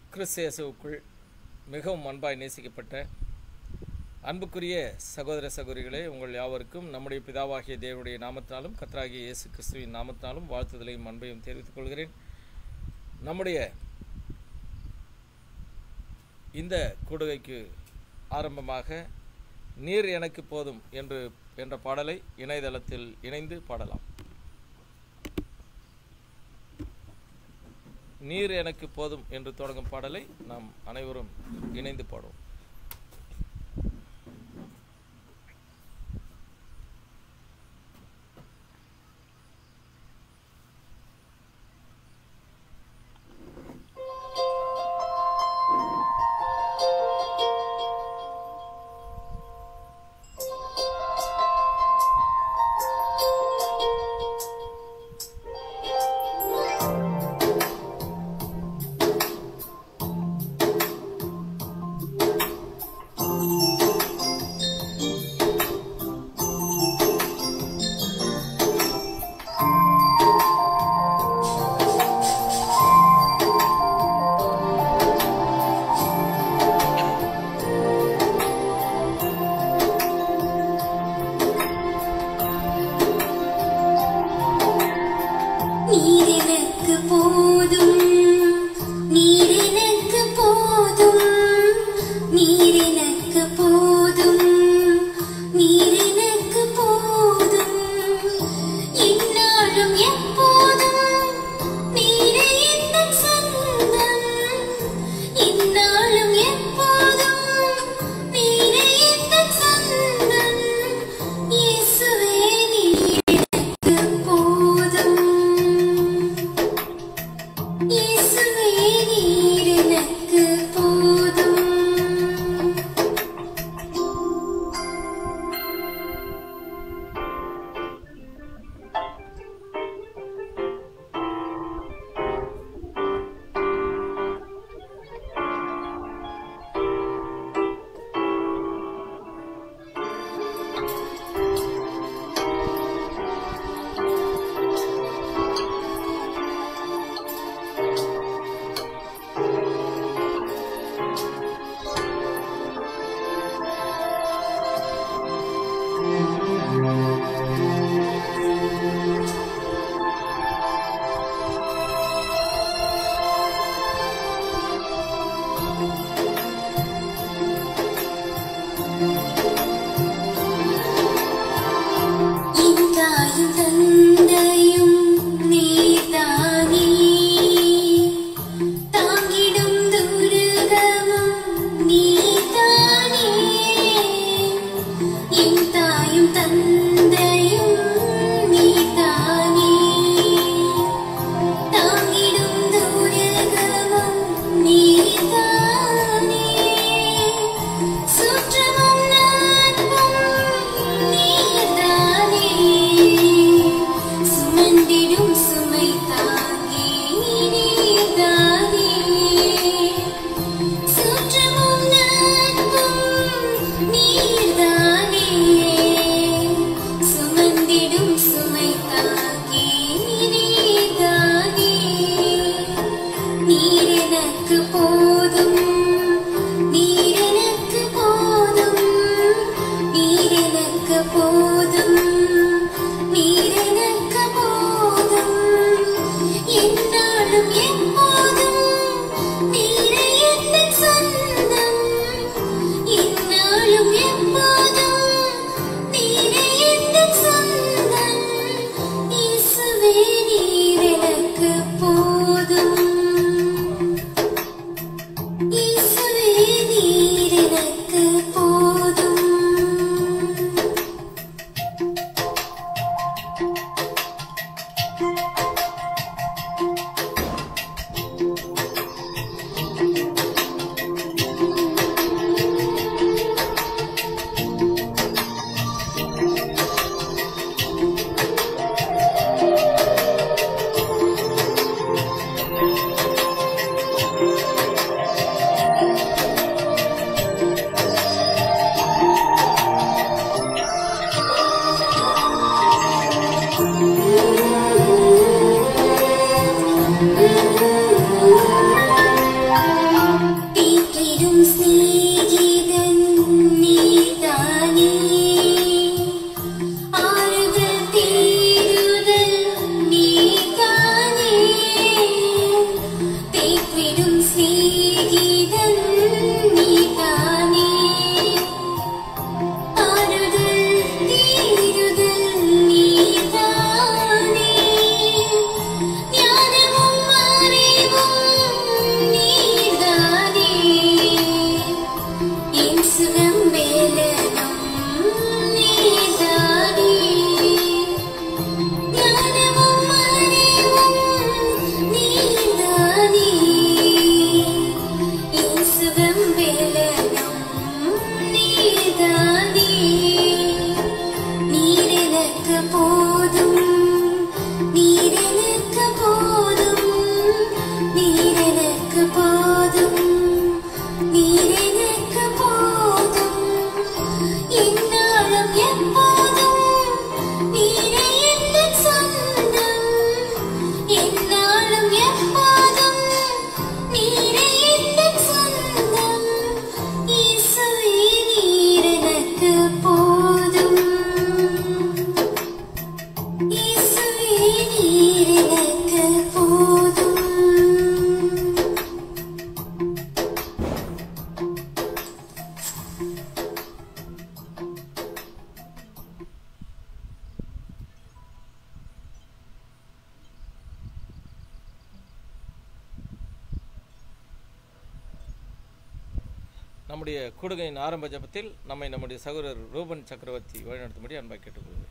கிறிஸ்து இயேசுவுக்குள் மிகவும் அன்பாய் நேசிக்கப்பட்ட அன்புக்குரிய சகோதர சகோதரிகளே உங்கள் யாவருக்கும் நம்முடைய பிதாவாகிய தேவனுடைய நாமத்தினாலும் கர்த்தராகிய இயேசு கிறிஸ்துவின் நாமத்தினாலும் வாழ்த்துதலையும் அன்பையும் தெரிவித்துக் கொள்கிறேன் நம்முடைய இந்த கூடுகைக்கு ஆரம்பமாக நீர் எனக்கு போதும் என்று என்ற பாடலை இணையதளத்தில் இணைந்து பாடலாம் நீர் எனக்கு போதும் என்று தொடங்கும் பாடலை நாம் அனைவரும் இணைந்து பாடுவோம் நீர் எனக்கு போதும் நீர் எனக்கு போதும் நீர் எனக்கு போதும் நீர் எனக்கு போதும் இந்நாளும் எப்போதும் நீரே எந்தன் சொந்தம் இந்நாளும் எப்போதும் நீரே எந்தன் சொந்தம் இயேசுவே நீர் எனக்கு போதும் இயேசுவே நீர் எனக்கு போதும் என் தாயும் தந்தையும் நீதானே தாங்கிடும் துருகமும் நீதானே என் தாயும் தந்தையும் நீதானே தாங்கிடும் துருகமும் நீதானே சுற்றமும் நட்பும் நீதானே சுமந்திடும் சுமை தாங்கி நீதானே சுற்றமும் நட்பும் நீதானே சுமந்திடும் சுமை தாங்கி நீதானே நீர் எனக்கு போதும் நீர் எனக்கு போதும் நீர் எனக்கு போதும் நீர் எனக்கு போதும் எந்நாளும் எப்போதும் நீரே எந்தன் சொந்தம் எந்நாளும் எப்போதும் நீரே எந்தன் சொந்தம் இயேசுவே நீர் எனக்கு போதும் இயேசுவே நீர் எனக்கு போதும் நம்முடைய கூடுகையின் ஆரம்ப ஜெபத்தில் நம்மை நம்முடைய சகோதரர் ரூபன் சக்கரவர்த்தி வழிநடத்தும்படி அன்பாய் கேட்டுக்கொள்கிறேன்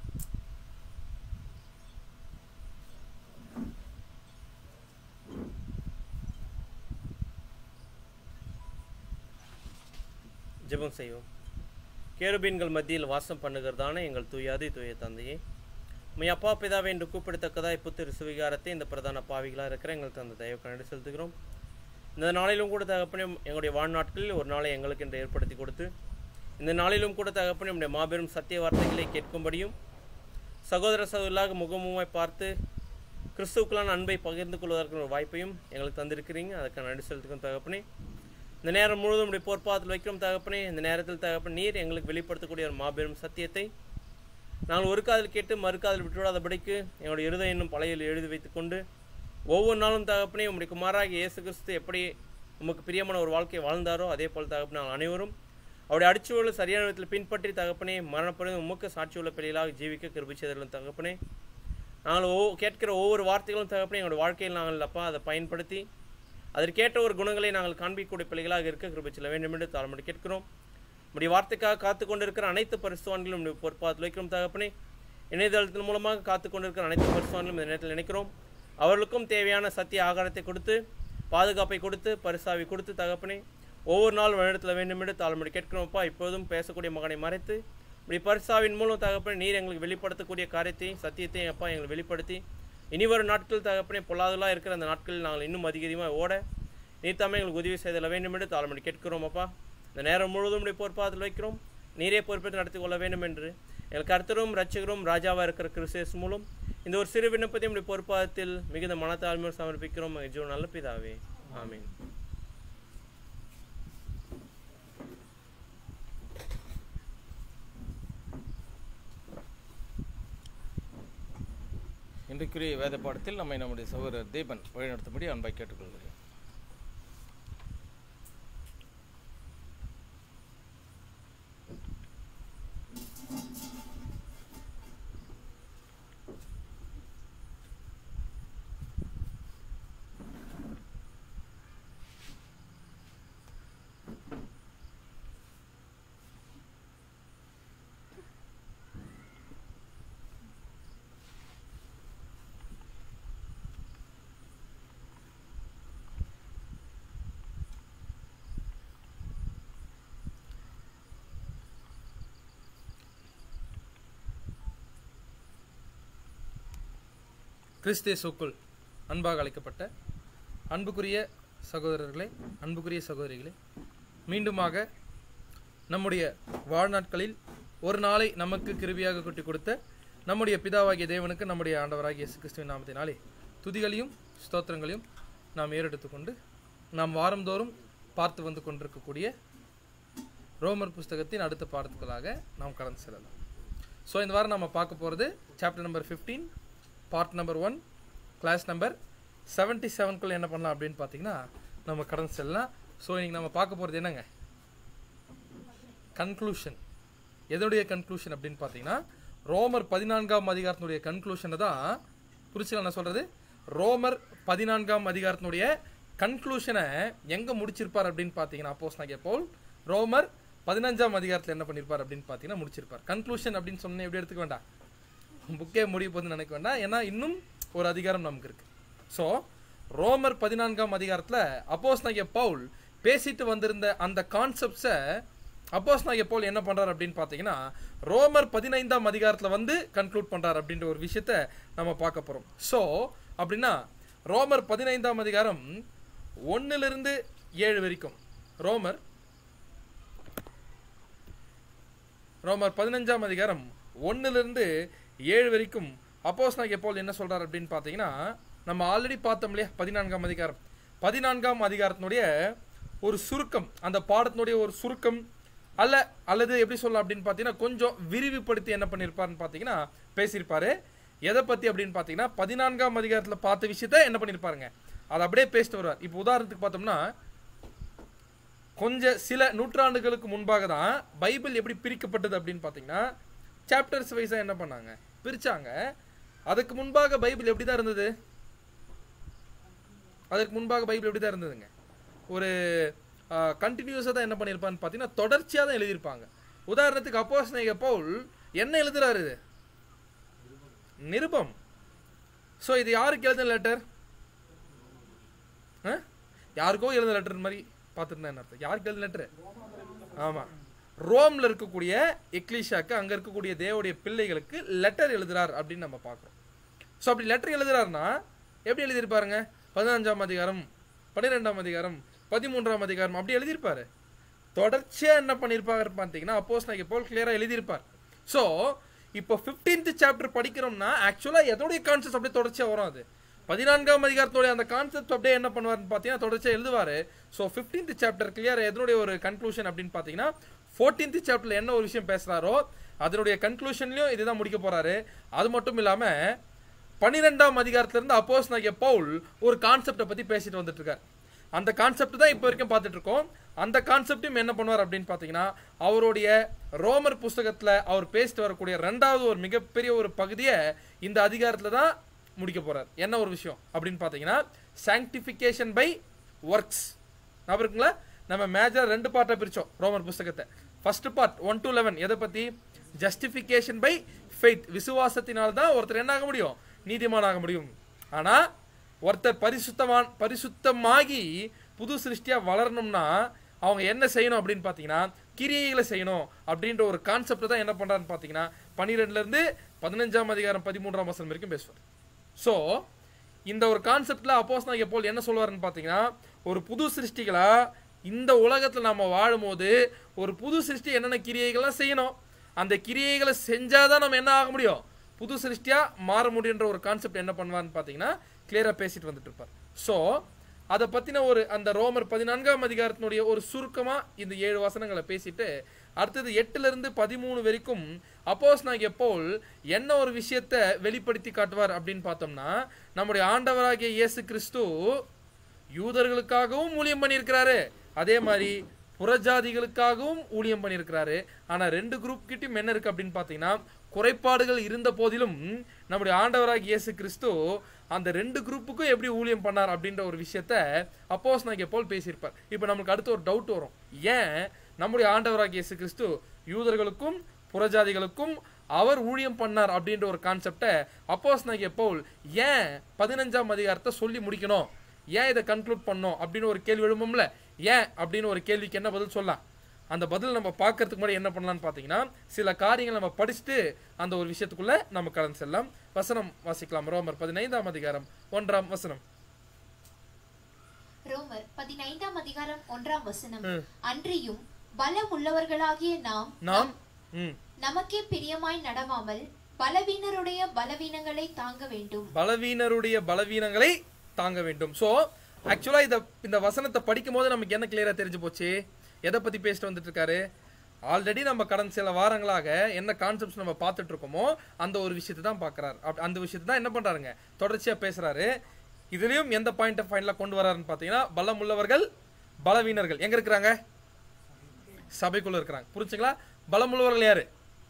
ஜெபம் செய்வோம் கேருபீன்கள் மத்தியில் வாசம் பண்ணுகிறதான எங்கள் தூயாதி தூய தந்தையே உம்மை அப்பா பிதாவை என்று கூப்பிடத்தக்கதாய் புத்திரு சுவிகாரத்தை இந்த பிரதான பாவிகளாக இருக்கிற எங்கள் தந்த தயவு கண்டு செலுத்துகிறோம் இந்த நாளிலும் கூட தகப்பனே எங்களுடைய வாழ்நாட்களில் ஒரு நாளை எங்களுக்கு என்று ஏற்படுத்தி கொடுத்து இந்த நாளிலும் கூட தகப்பனே உம்முடைய மாபெரும் சத்திய வார்த்தைகளை கேட்கும்படியும் சகோதர சகோதரர்களாக முகமுமாய் பார்த்து கிறிஸ்துவுக்களான அன்பை பகிர்ந்து கொள்வதற்கு ஒரு வாய்ப்பையும் எங்களுக்கு தந்திருக்கிறீங்க அதுக்கு நன்றி செலுத்துக்கிறோம் தகப்பனே இந்த நேரம் முழுவதும் உடைய பொற்பாதத்தில் வைக்கிறோம் தகப்பனே இந்த நேரத்தில் தகப்பன் நீர் எங்களுக்கு வெளிப்படுத்தக்கூடிய ஒரு மாபெரும் சத்தியத்தை நாங்கள் ஒரு காதில் கேட்டு மறு காதில் விட்டுவிடாதபடிக்கு எங்களுடைய இருதயம் என்னும் பழையில் எழுதி வைத்துக்கொண்டு ஒவ்வொரு நாளும் தகப்பனே உம்முடைய குமாராகி இயேசு கிறிஸ்து எப்படி உமக்கு பிரியமான ஒரு வாழ்க்கையை வாழ்ந்தாரோ அதே போல் தகப்பனே நாங்கள் அனைவரும் அவருடைய அடிச்சுவலை சரியான விதத்தில் பின்பற்றி தகப்பனே மரணப்படுவது உமக்கு சாட்சியுள்ள பிள்ளைகளாக ஜீவிக்க கிருபிச்சதர்களும் தகப்பனே நாங்கள் ஒவ்வொ கேட்கிற ஒவ்வொரு வார்த்தைகளும் தகப்பனே எங்களுடைய வாழ்க்கையில் நாங்கள் அப்பா அதை பயன்படுத்தி அதற்கேற்ற ஒரு குணங்களை நாங்கள் காண்பிக்கக்கூடிய பிள்ளைகளாக இருக்க கிருபிச்சில் வேண்டும் என்று தாழ்மடி கேட்கிறோம் உடைய வார்த்தைக்காக காத்து கொண்டிருக்கிற அனைத்து பரிசுவான்களும் உடைய பொறுப்பாக வைக்கிறோம் தகப்பனே இணையதளத்தின் மூலமாக காத்து கொண்டிருக்கிற அனைத்து பரிசுவான்களும் இந்த நேரத்தில் நினைக்கிறோம் அவர்களுக்கும் தேவையான சத்திய ஆகாரத்தை கொடுத்து பாதுகாப்பை கொடுத்து பரிசாவை கொடுத்து தகப்பனே ஒவ்வொரு நாள் வழிநடத்தல வேண்டும் என்று தாழ்மடி கேட்கிறோம்ப்பா இப்போதும் பேசக்கூடிய மகனை மறைத்து இப்படி பரிசாவின் மூலம் தகப்பனே நீர் எங்களுக்கு வெளிப்படுத்தக்கூடிய காரியத்தையும் சத்தியத்தையும் அப்பா எங்களுக்கு வெளிப்படுத்தி இனி வரும் நாட்கள் தகப்பனே பொல்லாதலாக இருக்கிற அந்த நாட்களில் நாங்கள் இன்னும் அதிக அதிகமாக ஓட நீர் தாமே எங்களுக்கு உதவி செய்தல வேண்டும் என்று தாழ்மடி கேட்கிறோம் அப்பா இந்த நேரம் முழுவதும் இப்படி பொறுப்பாதல் வைக்கிறோம் நீரே பொறுப்பேற்று நடத்தி கொள்ள வேண்டும் என்று எங்கள் கர்த்தரும் ரட்சகரும் ராஜாவாக இருக்கிற கிறிஸ்தேஸ் மூலம் இந்த ஒரு சிறு விண்ணப்பத்தையும் இப்படி பொறுப்பாதத்தில் மிகுந்த மனத்தாழ்மையோடு சமர்ப்பிக்கிறோம் ஜோ நல்ல பிதாவே ஆமீன் இன்றைக்குரிய வேத பாடத்தில் நம்மை நம்முடைய சகோதரர் தீபன் வழிநடத்தும்படி அன்பாய் கேட்டுக்கொள்கிறேன் கிறிஸ்தேசுக்குள் அன்பாக அழைக்கப்பட்ட அன்புக்குரிய சகோதரர்களே அன்புக்குரிய சகோதரிகளே மீண்டுமாக நம்முடைய வாழ்நாட்களில் ஒரு நாளை நமக்கு கிருபியாக கொட்டி கொடுத்த நம்முடைய பிதாவாகிய தேவனுக்கு நம்முடைய ஆண்டவராகிய இயேசு கிறிஸ்துவின் நாமத்தினாலே துதிகளையும் ஸ்தோத்திரங்களையும் நாம் ஏறெடுத்துக்கொண்டு நாம் வாரந்தோறும் பார்த்து வந்து கொண்டிருக்கக்கூடிய ரோமர் புஸ்தகத்தின் அடுத்த பாடத்துக்களாக நாம் கடந்து செல்லலாம் ஸோ இந்த வாரம் நம்ம பார்க்க போகிறது chapter number 15 part number one class number seventy செவன்குள்ளே என்ன பண்ணலாம் அப்படின்னு பார்த்தீங்கன்னா நம்ம கடந்து செல்லலாம் ஸோ இன்னைக்கு நம்ம பார்க்க போகிறது என்னங்க கன்க்ளூஷன் எதனுடைய கன்க்ளூஷன் அப்படின்னு பார்த்தீங்கன்னா ரோமர் பதினான்காம் அதிகாரத்தினுடைய கன்க்ளூஷனை தான் புரிச்சுக்கலாம் நான் சொல்கிறது ரோமர் பதினான்காம் அதிகாரத்தினுடைய கன்க்ளூஷனை எங்கே முடிச்சிருப்பார் அப்படின்னு பார்த்தீங்கன்னா அப்போஸ் நான் போல் ரோமர் பதினஞ்சாம் அதிகாரத்தில் என்ன பண்ணியிருப்பார் அப்படின்னு பார்த்தீங்கன்னா முடிச்சிருப்பார் கன்க்ளூஷன் அப்படின்னு சொன்னேன் எப்படி எடுத்துக்க வேண்டாம் புக்கே முடிய போகுதுன்னு நினைக்க வேண்டாம் ஏன்னா இன்னும் ஒரு அதிகாரம் நமக்கு இருக்கு ஸோ ரோமர் பதினான்காம் அதிகாரத்தில் அப்போஸ் நாகிய பவுல் பேசிட்டு வந்திருந்த அந்த கான்செப்ட்ஸை அப்போஸ் நாகிய பவுல் என்ன பண்றாரு அப்படின்னு பார்த்தீங்கன்னா ரோமர் பதினைந்தாம் அதிகாரத்தில் வந்து கன்க்ளூட் பண்றாரு அப்படின்ற ஒரு விஷயத்த நம்ம பார்க்க போறோம் ஸோ அப்படின்னா ரோமர் பதினைந்தாம் அதிகாரம் ஒன்னிலிருந்து ஏழு வரைக்கும் ரோமர் ரோமர் பதினஞ்சாம் அதிகாரம் ஒன்னிலிருந்து ஏழு வரைக்கும் அப்போஸ் நான் எப்போல் என்ன சொல்றாரு அப்படின்னு பார்த்தீங்கன்னா நம்ம ஆல்ரெடி பார்த்தோம் இல்லையா பதினான்காம் அதிகாரம் பதினான்காம் அதிகாரத்தினுடைய ஒரு சுருக்கம் அந்த பாடத்தினுடைய ஒரு சுருக்கம் அல்ல அல்லது எப்படி சொல்லலாம் அப்படின்னு பார்த்தீங்கன்னா கொஞ்சம் விரிவுபடுத்தி என்ன பண்ணியிருப்பாருன்னு பார்த்தீங்கன்னா பேசியிருப்பாரு எதை பற்றி அப்படின்னு பார்த்தீங்கன்னா பதினான்காம் அதிகாரத்தில் பார்த்த விஷயத்த என்ன பண்ணியிருப்பாருங்க அதை அப்படியே பேசிட்டு வருவார் இப்போ உதாரணத்துக்கு பார்த்தோம்னா கொஞ்சம் சில நூற்றாண்டுகளுக்கு முன்பாக தான் பைபிள் எப்படி பிரிக்கப்பட்டது அப்படின்னு பார்த்தீங்கன்னா சாப்டர்ஸ் வைஸாக என்ன பண்ணாங்க பிரிச்சாங்க அதுக்கு முன்பாக பைபிள் எப்படி தான் இருந்தது அதுக்கு முன்பாக பைபிள் எப்படி தான் இருந்ததுங்க ஒரு கண்டினியூஸாக தான் என்ன பண்ணியிருப்பான்னு பார்த்தீங்கன்னா தொடர்ச்சியாக தான் எழுதியிருப்பாங்க உதாரணத்துக்கு அப்போஸ் பவுல் என்ன எழுதுறாரு இது நிருபம் ஸோ இது யாருக்கு எழுதின லெட்டர் யாருக்கோ எழுதின லெட்டர் மாதிரி பார்த்துருந்தேன் என்ன அர்த்தம் யாருக்கு எழுதின லெட்டர் ஆமாம் ரோமில் இருக்கக்கூடிய எக்லிஷாக்கு அங்கே இருக்கக்கூடிய தேவடைய பிள்ளைகளுக்கு லெட்டர் எழுதுறார் அப்படின்னு நம்ம பார்க்குறோம் ஸோ அப்படி லெட்டர் எழுதுறாருன்னா எப்படி எழுதியிருப்பாருங்க பதினஞ்சாம் அதிகாரம் பன்னிரெண்டாம் அதிகாரம் பதிமூன்றாம் அதிகாரம் அப்படி எழுதியிருப்பாரு தொடர்ச்சியாக என்ன பண்ணியிருப்பாரு பார்த்தீங்கன்னா அப்போஸ் நான் போல் கிளியராக எழுதியிருப்பார் ஸோ இப்போ ஃபிஃப்டீன்த் சாப்டர் படிக்கிறோம்னா ஆக்சுவலாக எதோடைய கான்செப்ட் அப்படியே தொடர்ச்சியாக வரும் அது பதினான்காம் அதிகாரத்தோடைய அந்த கான்செப்ட் அப்படியே என்ன பண்ணுவார்னு பார்த்தீங்கன்னா தொடர்ச்சியாக எழுதுவார் ஸோ ஃபிஃப்டீன்த் சாப்டர் கிளியர் எதனுடைய ஒரு கன்க்ளூஷன் அப்படின்னு பார்த்தீங்கன்னா ஃபோர்டீன்த் சாப்டரில் என்ன ஒரு விஷயம் பேசுகிறாரோ அதனுடைய கன்க்ளூஷன்லையும் இதுதான் முடிக்க போகிறாரு அது மட்டும் இல்லாமல் பன்னிரெண்டாம் அதிகாரத்திலிருந்து அப்போஸ் நாகிய பவுல் ஒரு கான்செப்டை பற்றி பேசிட்டு வந்துட்டு இருக்கார் அந்த கான்செப்ட் தான் இப்போ வரைக்கும் பார்த்துட்டு இருக்கோம் அந்த கான்செப்டும் என்ன பண்ணுவார் அப்படின்னு பார்த்தீங்கன்னா அவருடைய ரோமர் புஸ்தகத்தில் அவர் பேசிட்டு வரக்கூடிய ரெண்டாவது ஒரு மிகப்பெரிய ஒரு பகுதியை இந்த அதிகாரத்தில் தான் முடிக்க போறார் என்ன ஒரு விஷயம் அப்படின்னு பார்த்தீங்கன்னா சாங்டிஃபிகேஷன் பை ஒர்க்ஸ் ஞாபகம் இருக்குங்களா நம்ம மேஜர் ரெண்டு பார்ட்டாக பிரித்தோம் ரோமர் புஸ்தகத்தை first part one to eleven எதை பற்றி ஜஸ்டிஃபிகேஷன் பை ஃபெய்த் விசுவாசத்தினால் தான் ஒருத்தர் என்ன ஆக முடியும் நீதிமானாக முடியும் ஆனால் ஒருத்தர் பரிசுத்தவான் பரிசுத்தமாகி புது சிருஷ்டியாக வளரணும்னா அவங்க என்ன செய்யணும் அப்படின்னு பார்த்தீங்கன்னா கிரியைகளை செய்யணும் அப்படின்ற ஒரு கான்செப்ட் தான் என்ன பண்ணுறான்னு பார்த்தீங்கன்னா பன்னிரெண்டுலேருந்து பதினஞ்சாம் அதிகாரம் பதிமூன்றாம் வசனம் வரைக்கும் பேசுவார் ஸோ இந்த ஒரு கான்செப்டில் அப்போஸ் நான் எப்போல் என்ன சொல்லுவாருன்னு பார்த்தீங்கன்னா ஒரு புது சிருஷ்டிகளா இந்த உலகத்தில் நம்ம வாழும்போது ஒரு புது சிருஷ்டி என்னென்ன கிரியைகள்லாம் செய்யணும் அந்த கிரியைகளை செஞ்சாதான் நம்ம என்ன ஆக முடியும் புது சிருஷ்டியாக மாற முடியுன்ற ஒரு கான்செப்ட் என்ன பண்ணுவான்னு பார்த்தீங்கன்னா கிளியராக பேசிட்டு வந்துட்டு இருப்பார் ஸோ அதை பற்றின ஒரு அந்த ரோமர் பதினான்காம் அதிகாரத்தினுடைய ஒரு சுருக்கமாக இந்த ஏழு வசனங்களை பேசிட்டு அடுத்தது எட்டுலேருந்து பதிமூணு வரைக்கும் அப்போஸ் நான் எப்போல் என்ன ஒரு விஷயத்தை வெளிப்படுத்தி காட்டுவார் அப்படின்னு பார்த்தோம்னா நம்முடைய ஆண்டவராகிய இயேசு கிறிஸ்து யூதர்களுக்காகவும் ஊழியம் பண்ணியிருக்கிறாரு அதே மாதிரி புறஜாதிகளுக்காகவும் ஊழியம் பண்ணியிருக்கிறாரு ஆனால் ரெண்டு குரூப் கிட்டையும் என்ன இருக்கு அப்படின்னு பார்த்தீங்கன்னா குறைபாடுகள் இருந்த போதிலும் நம்முடைய ஆண்டவராகிய இயேசு கிறிஸ்து அந்த ரெண்டு குரூப்புக்கும் எப்படி ஊழியம் பண்ணார் அப்படின்ற ஒரு விஷயத்த அப்போஸ் நான் போல் பேசியிருப்பார் இப்போ நம்மளுக்கு அடுத்து ஒரு டவுட் வரும் ஏன் நம்முடைய ஆண்டவராகிய இயேசு கிறிஸ்து யூதர்களுக்கும் புறஜாதிகளுக்கும் அவர் ஊழியம் பண்ணார் அப்படின்ற ஒரு கான்செப்டை அப்போஸ் நான் பவுல் ஏன் பதினஞ்சாம் அதிகாரத்தை சொல்லி முடிக்கணும் ஏன் இதை கன்க்ளூட் பண்ணோம் அப்படின்னு ஒரு கேள்வி எழும்பும்ல ஏன் அப்படின்னு ஒரு கேள்விக்கு என்ன பதில் சொல்லலாம் அந்த பதில் நம்ம பார்க்கறதுக்கு முன்னாடி என்ன பண்ணலாம்னு பார்த்தீங்கன்னா சில காரியங்கள் நம்ம படிச்சுட்டு அந்த ஒரு விஷயத்துக்குள்ள நம்ம கடந்து செல்லலாம் வசனம் வாசிக்கலாம் ரோமர் பதினைந்தாம் அதிகாரம் ஒன்றாம் வசனம் ரோமர் பதினைந்தாம் அதிகாரம் ஒன்றாம் வசனம் அன்றியும் பலம் உள்ளவர்களாகிய நாம் நாம் ம் நமக்கே பிரியமாய் நடவாமல் பலவீனருடைய பலவீனங்களை தாங்க வேண்டும் பலவீனருடைய பலவீனங்களை தாங்க வேண்டும் ஸோ ஆக்சுவலாக இதை இந்த வசனத்தை படிக்கும் போது நமக்கு என்ன கிளியராக தெரிஞ்சு போச்சு எதை பற்றி பேசிட்டு வந்துட்டு இருக்காரு ஆல்ரெடி நம்ம கடந்த சில வாரங்களாக என்ன கான்செப்ட்ஸ் நம்ம பார்த்துட்டு இருக்கோமோ அந்த ஒரு விஷயத்தை தான் பார்க்குறாரு அப் அந்த விஷயத்தை தான் என்ன பண்ணுறாருங்க தொடர்ச்சியாக பேசுகிறாரு இதுலேயும் எந்த பாயிண்ட் ஆஃப் ஃபைனலாக கொண்டு வராருன்னு பார்த்தீங்கன்னா பலம் உள்ளவர்கள் பலவீனர்கள் எங்கே இருக்கிறாங்க சபைக்குள்ள இருக்கிறாங்க புரிஞ்சுங்களா பலமுள்ளவர்கள் யாரு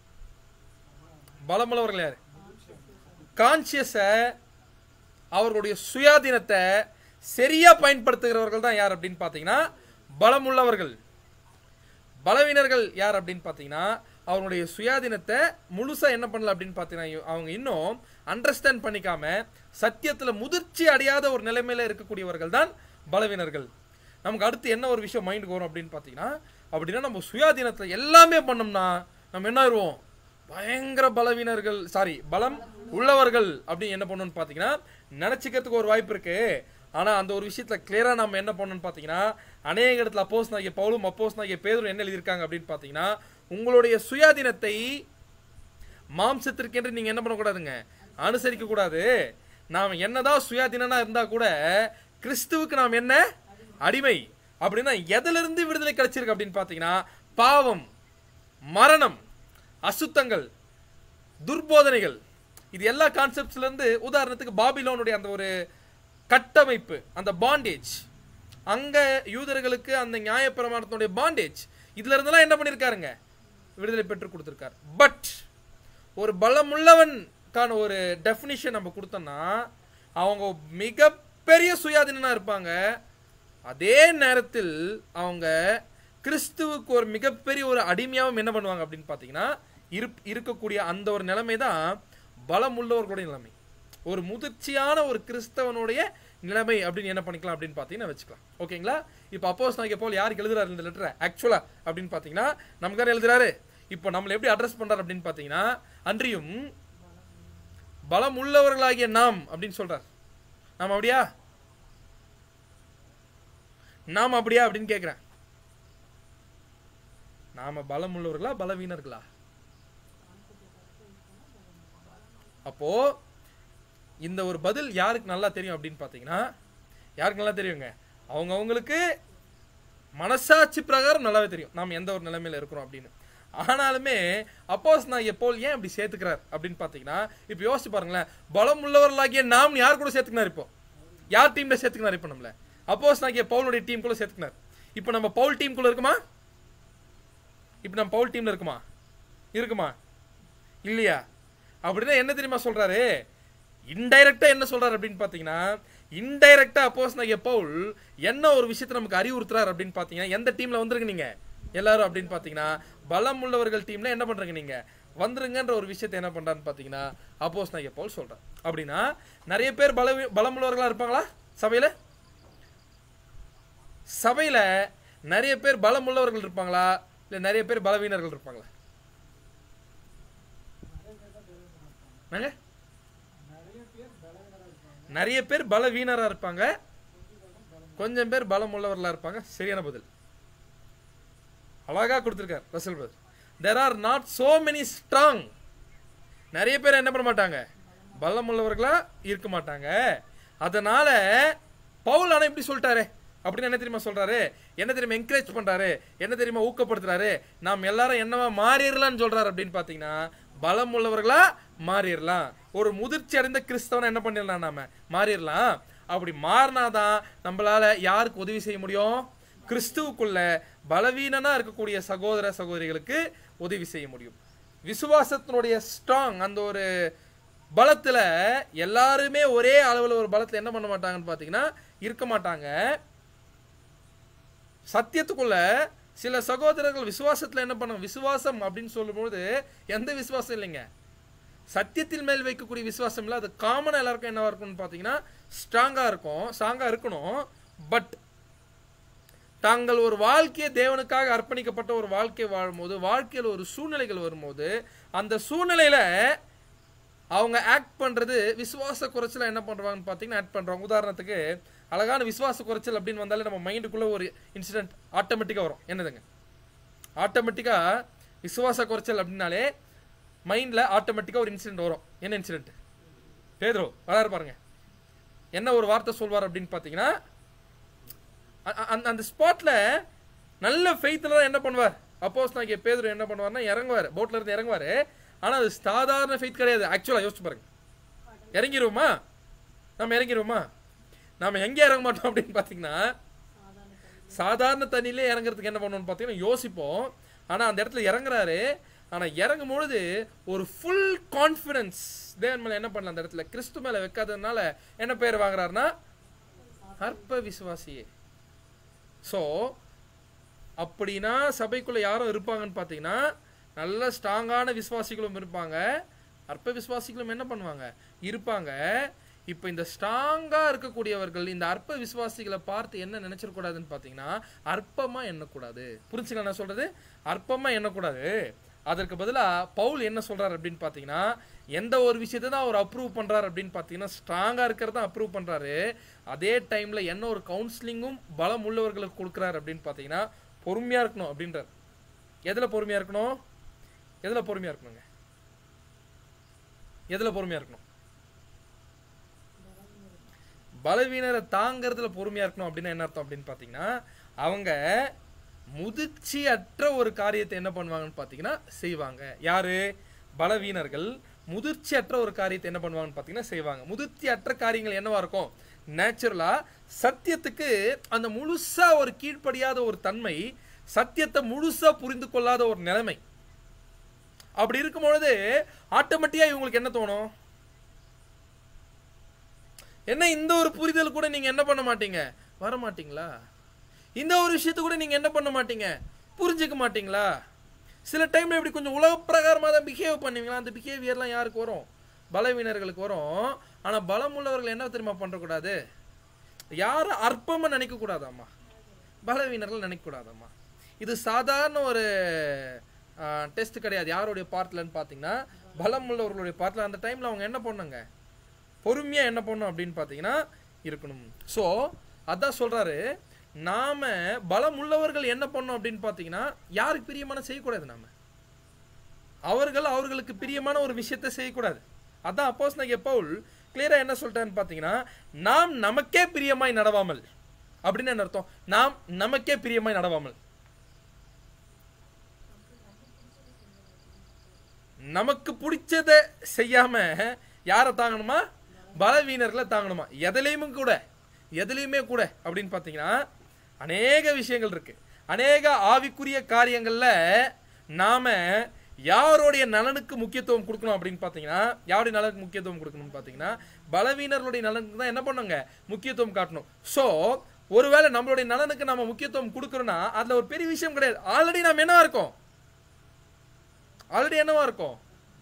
பலமுள்ளவர்கள் யாரு கான்சியஸை அவர்களுடைய சுயாதீனத்தை சரியா பயன்படுத்துகிறவர்கள் தான் யார் அப்படின்னு பார்த்தீங்கன்னா பலமுள்ளவர்கள் பலவீனர்கள் யார் அப்படின்னு பார்த்தீங்கன்னா அவங்களுடைய சுயாதீனத்தை முழுசாக என்ன பண்ணல அப்படின்னு பார்த்தீங்கன்னா அவங்க இன்னும் அண்டர்ஸ்டாண்ட் பண்ணிக்காம சத்தியத்தில் முதிர்ச்சி அடையாத ஒரு நிலைமையில இருக்கக்கூடியவர்கள் தான் பலவீனர்கள் நமக்கு அடுத்து என்ன ஒரு விஷயம் மைண்டுக்கு வரும் அப்படின்னு பார்த்தீங்கன்னா அப்படின்னா நம்ம சுயாதீனத்தில் எல்லாமே பண்ணோம்னா நம்ம என்ன ஆயிடுவோம் பயங்கர பலவீனர்கள் சாரி பலம் உள்ளவர்கள் அப்படின்னு என்ன பண்ணணும்னு பார்த்தீங்கன்னா நினச்சிக்கிறதுக்கு ஒரு வாய்ப்பு இருக்கு ஆனால் அந்த ஒரு விஷயத்தில் கிளியராக நம்ம என்ன பண்ணணும்னு பார்த்தீங்கன்னா அநேக இடத்துல அப்போஸ் நாகிய பவுலும் அப்போஸ் நாகிய பேரும் என்ன எழுதியிருக்காங்க அப்படின்னு பார்த்தீங்கன்னா உங்களுடைய சுயாதீனத்தை மாம்சத்திற்கென்று நீங்கள் என்ன பண்ணக்கூடாதுங்க அனுசரிக்க கூடாது நாம் என்னதான் சுயாதீனனா இருந்தா கூட கிறிஸ்துவுக்கு நாம் என்ன அடிமை அப்படின்னா எதிலிருந்து விடுதலை கிடைச்சிருக்கு அப்படின்னு பார்த்தீங்கன்னா பாவம் மரணம் அசுத்தங்கள் துர்போதனைகள் இது எல்லா கான்செப்ட்ஸ்ல இருந்து உதாரணத்துக்கு பாபிலோனுடைய அந்த ஒரு கட்டமைப்பு அந்த பாண்டேஜ் அங்க யூதர்களுக்கு அந்த நியாயப்பிரமாணத்தினுடைய பாண்டேஜ் இதுல இருந்தெல்லாம் என்ன பண்ணிருக்காருங்க விடுதலை பெற்று கொடுத்துருக்காரு பட் ஒரு பலமுள்ளவன்கான ஒரு டெஃபினிஷன் நம்ம கொடுத்தோம்னா அவங்க மிகப்பெரிய சுயாதீனா இருப்பாங்க அதே நேரத்தில் அவங்க கிறிஸ்துவுக்கு ஒரு மிகப்பெரிய ஒரு அடிமையாகவும் என்ன பண்ணுவாங்க அப்படின்னு பார்த்தீங்கன்னா இருப் இருக்கக்கூடிய அந்த ஒரு நிலைமை தான் பலமுள்ளவர்களுடைய நிலைமை ஒரு முதிர்ச்சியான ஒரு கிறிஸ்தவனுடைய நிலைமை அப்படின்னு என்ன பண்ணிக்கலாம் அப்படின்னு பார்த்தீங்கன்னா வச்சுக்கலாம் ஓகேங்களா இப்போ அப்போஸ் நான் போல் யாருக்கு எழுதுறாரு இந்த லெட்டரை ஆக்சுவலா அப்படின்னு பார்த்தீங்கன்னா நமக்கு தானே எழுதுறாரு இப்போ நம்மளை எப்படி அட்ரஸ் பண்றாரு அப்படின்னு பார்த்தீங்கன்னா அன்றியும் பலம் உள்ளவர்களாகிய நாம் அப்படின்னு சொல்றார் நாம் அப்படியா நாம் அப்படியா அப்படின்னு கேட்குறேன் நாம பலம் உள்ளவர்களா பலவீனர்களா அப்போ இந்த ஒரு பதில் யாருக்கு நல்லா தெரியும் அப்படின்னு பார்த்தீங்கன்னா யாருக்கு நல்லா தெரியுங்க அவங்க அவங்களுக்கு மனசாட்சி பிரகாரம் நல்லாவே தெரியும் நாம் எந்த ஒரு நிலைமையில இருக்கிறோம் அப்படின்னு ஆனாலுமே அப்போஸ் நான் எப்போ ஏன் இப்படி சேர்த்துக்கிறார் அப்படின்னு பார்த்தீங்கன்னா இப்போ யோசிச்சு பாருங்களேன் பலம் உள்ளவர்களாகிய நாம் யார் கூட சேர்த்துக்கினார் இப்போ யார் டீம்ல சேர்த்துக்கினார் இப்போ நம்மள அப்போஸ் நான் பவுலுடைய டீம் கூட சேர்த்துக்கினார் இப்போ நம்ம பவுல் டீம் குள்ள இருக்குமா இப்போ நம்ம பவுல் டீம்ல இருக்குமா இருக்குமா இல்லையா அப்படின்னா என்ன தெரியுமா சொல்றாரு இன்டைரக்டா என்ன சொல்றாரு அப்படின்னு பாத்தீங்கன்னா இன்டைரக்டா அப்போஸ் நான் பவுல் என்ன ஒரு விஷயத்தை நமக்கு அறிவுறுத்துறாரு அப்படின்னு பாத்தீங்கன்னா எந்த டீம்ல வந்துருங்க நீங்க எல்லாரும் அப்படின்னு பாத்தீங்கன்னா பலம் உள்ளவர்கள் டீம்ல என்ன பண்றீங்க நீங்க வந்துருங்கன்ற ஒரு விஷயத்தை என்ன பண்றான்னு பாத்தீங்கன்னா அப்போஸ் நான் பவுல் சொல்றேன் அப்படின்னா நிறைய பேர் பல பலமுள்ளவர்களா இருப்பாங்களா சபையில சபையில நிறைய பேர் பலமுள்ளவர்கள் இருப்பாங்களா இல்ல நிறைய பேர் பலவீனர்கள் இருப்பாங்களா என்னங்க? நிறைய பேர் பலவீனரா இருப்பாங்க கொஞ்சம் பேர் பலம் உள்ளவர்களா இருப்பாங்க சரியான பதில் அழகா கொடுத்திருக்கார் Russell brother there are not so many strong நிறைய பேர் என்ன பண்ண மாட்டாங்க பலம் உள்ளவர்களா இருக்க மாட்டாங்க அதனால பவுல் ஆனா இப்படி சொல்லிட்டாரு அப்படின்னு என்ன தெரியுமா சொல்றாரு என்ன தெரியுமா என்கரேஜ் பண்றாரு என்ன தெரியுமா ஊக்கப்படுத்துறாரு நாம் எல்லாரும் என்னவா மாறிடலாம்னு சொல்றாரு அப்படின்னு பாத்தீங்கன்னா பலம் உள்ளவர்களா மாறிடலாம் ஒரு முதிர்ச்சி அடைந்த கிறிஸ்தவனை என்ன பண்ணிடலாம் நாம மாறிடலாம் அப்படி மாறினாதான் நம்மளால யாருக்கு உதவி செய்ய முடியும் கிறிஸ்துவுக்குள்ள பலவீனனா இருக்கக்கூடிய சகோதர சகோதரிகளுக்கு உதவி செய்ய முடியும் விசுவாசத்தினுடைய ஸ்ட்ராங் அந்த ஒரு பலத்துல எல்லாருமே ஒரே அளவுல ஒரு பலத்துல என்ன பண்ண மாட்டாங்கன்னு பாத்தீங்கன்னா இருக்க மாட்டாங்க சத்தியத்துக்குள்ள சில சகோதரர்கள் விசுவாசத்துல என்ன பண்ணாங்க விசுவாசம் அப்படின்னு சொல்லும்போது எந்த விசுவாசம் இல்லைங்க சத்தியத்தின் மேல் வைக்கக்கூடிய விசுவாசம் இல்லை அது காமனாக எல்லாருக்கும் என்னவா இருக்கும்னு பார்த்தீங்கன்னா ஸ்ட்ராங்காக இருக்கும் ஸ்ட்ராங்காக இருக்கணும் பட் தாங்கள் ஒரு வாழ்க்கையை தேவனுக்காக அர்ப்பணிக்கப்பட்ட ஒரு வாழ்க்கை வாழும்போது வாழ்க்கையில் ஒரு சூழ்நிலைகள் வரும்போது அந்த சூழ்நிலையில அவங்க ஆக்ட் பண்றது விசுவாச குறைச்சல என்ன பண்றாங்கன்னு பார்த்தீங்கன்னா ஆக்ட் பண்றாங்க உதாரணத்துக்கு அழகான விசுவாச குறைச்சல் அப்படின்னு வந்தாலே நம்ம மைண்டுக்குள்ள ஒரு இன்சிடென்ட் ஆட்டோமேட்டிக்காக வரும் என்னதுங்க ஆட்டோமேட்டிக்காக விசுவாச குறைச்சல் அப்படின்னாலே மைண்டில் ஆட்டோமேட்டிக்காக ஒரு இன்சிடென்ட் வரும் என்ன இன்சிடென்ட் பேதுரோ வராரு பாருங்க என்ன ஒரு வார்த்தை சொல்வார் அப்படின்னு பார்த்தீங்கன்னா அ- அ- அந்த அந்த ஸ்பாட்ல நல்ல ஃபெய்த்தில் தான் என்ன பண்ணுவார் அப்போஸ் நான் பேதுரு என்ன பண்ணுவார்னா இறங்குவார் போட்ல இருந்து இறங்குவார் ஆனால் அது சாதாரண ஃபெய்த் கிடையாது ஆக்சுவலாக யோசிச்சு பாருங்க இறங்கிருவோமா நம்ம இறங்கிருவோமா நாம எங்கே இறங்க மாட்டோம் அப்படின்னு பார்த்தீங்கன்னா சாதாரண தண்ணியிலே இறங்குறதுக்கு என்ன பண்ணணும்னு பார்த்தீங்கன்னா யோசிப்போம் ஆனால் அந்த இடத்துல இறங்குறாரு ஆனால் இறங்கும் பொழுது ஒரு ஃபுல் கான்ஃபிடன்ஸ் தேவன் மேலே என்ன பண்ணல அந்த இடத்துல கிறிஸ்து மேலே வைக்காததுனால என்ன பேர் வாங்குறாருன்னா அற்ப விசுவாசியே ஸோ அப்படின்னா சபைக்குள்ள யாரும் இருப்பாங்கன்னு பார்த்தீங்கன்னா நல்ல ஸ்ட்ராங்கான விசுவாசிகளும் இருப்பாங்க அற்ப விசுவாசிகளும் என்ன பண்ணுவாங்க இருப்பாங்க இப்போ இந்த ஸ்ட்ராங்கா இருக்கக்கூடியவர்கள் இந்த அற்ப விசுவாசிகளை பார்த்து என்ன நினைச்சிடக்கூடாதுன்னு பார்த்தீங்கன்னா அற்பமா எண்ணக்கூடாது புரிஞ்சுங்களா நான் சொல்றது அற்பமா எண்ணக்கூடாது அதற்கு பதிலா பவுல் என்ன சொல்றாரு அப்படின்னு பார்த்தீங்கன்னா எந்த ஒரு விஷயத்தை தான் அவர் அப்ரூவ் பண்றாரு அப்படின்னு பார்த்தீங்கன்னா ஸ்ட்ராங்கா இருக்கிறத அப்ரூவ் பண்றாரு அதே டைம்ல என்ன ஒரு கவுன்சிலிங்கும் பலம் உள்ளவர்களுக்கு கொடுக்குறாரு அப்படின்னு பார்த்தீங்கன்னா பொறுமையா இருக்கணும் அப்படின்றார் எதுல பொறுமையா இருக்கணும் எதுல பொறுமையா இருக்கணுங்க எதுல பொறுமையா இருக்கணும் பலவீனரை தாங்கிறதுல பொறுமையா இருக்கணும் அப்படின்னா என்ன அர்த்தம் அப்படின்னு பார்த்தீங்கன்னா அவங்க முதிர்ச்சி அற்ற ஒரு காரியத்தை என்ன பண்ணுவாங்கன்னு பார்த்தீங்கன்னா செய்வாங்க யாரு பலவீனர்கள் முதிர்ச்சி அற்ற ஒரு காரியத்தை என்ன பண்ணுவாங்கன்னு பார்த்தீங்கன்னா செய்வாங்க முதிர்ச்சி அற்ற காரியங்கள் என்னவா இருக்கும் நேச்சுரலா சத்தியத்துக்கு அந்த முழுசா ஒரு கீழ்ப்படியாத ஒரு தன்மை சத்தியத்தை முழுசா புரிந்து கொள்ளாத ஒரு நிலைமை அப்படி இருக்கும் பொழுது ஆட்டோமேட்டிக்கா இவங்களுக்கு என்ன தோணும் என்ன இந்த ஒரு புரிதல் கூட நீங்க என்ன பண்ண மாட்டீங்க வர மாட்டீங்களா இந்த ஒரு விஷயத்தை கூட நீங்க என்ன பண்ண மாட்டீங்க புரிஞ்சுக்க மாட்டீங்களா சில டைம்ல இப்படி கொஞ்சம் உலக பிரகாரமாக தான் பிஹேவ் பண்ணுவீங்களா அந்த பிஹேவியர்லாம் யாருக்கு வரும் பலவீனர்களுக்கு வரும் ஆனா பலம் உள்ளவர்கள் என்ன தெரியுமா பண்ணக்கூடாது யாரும் அற்பமா நினைக்க கூடாதாம்மா பலவீனர்கள் நினைக்க கூடாதாம்மா இது சாதாரண ஒரு டெஸ்ட் கிடையாது யாருடைய பார்ட்லன்னு பார்த்தீங்கன்னா பலம் உள்ளவர்களுடைய பார்ட்ல அந்த டைம்ல அவங்க என்ன பண்ணாங்க பொறுமையா என்ன பண்ணணும் அப்படின்னு பார்த்தீங்கன்னா இருக்கணும் ஸோ அதான் சொல்றாரு நாம பலம் உள்ளவர்கள் என்ன பண்ணணும் அப்படின்னு பார்த்தீங்கன்னா யாருக்கு பிரியமான செய்யக்கூடாது நாம அவர்கள் அவர்களுக்கு பிரியமான ஒரு விஷயத்தை செய்யக்கூடாது அதான் அப்போஸ் பவுல் கிளியரா என்ன சொல்லிட்டான்னு பார்த்தீங்கன்னா நாம் நமக்கே பிரியமாய் நடவாமல் அப்படின்னு என்ன அர்த்தம் நாம் நமக்கே பிரியமாய் நடவாமல் நமக்கு பிடிச்சத செய்யாம யாரை தாங்கணுமா பலவீனர்களை தாங்கணுமா எதுலையுமே கூட எதுலையுமே கூட அப்படின்னு பார்த்தீங்கன்னா அநேக விஷயங்கள் இருக்கு அநேக ஆவிக்குரிய காரியங்கள்ல நாம யாருடைய நலனுக்கு முக்கியத்துவம் கொடுக்கணும் அப்படின்னு பார்த்தீங்கன்னா யாருடைய நலனுக்கு முக்கியத்துவம் கொடுக்கணும்னு பார்த்தீங்கன்னா பலவீனர்களுடைய நலனுக்கு தான் என்ன பண்ணுங்க முக்கியத்துவம் காட்டணும் ஸோ ஒருவேளை நம்மளுடைய நலனுக்கு நம்ம முக்கியத்துவம் கொடுக்குறோம்னா அதுல ஒரு பெரிய விஷயம் கிடையாது ஆல்ரெடி நம்ம என்னவா இருக்கோம் ஆல்ரெடி என்னவா இருக்கும்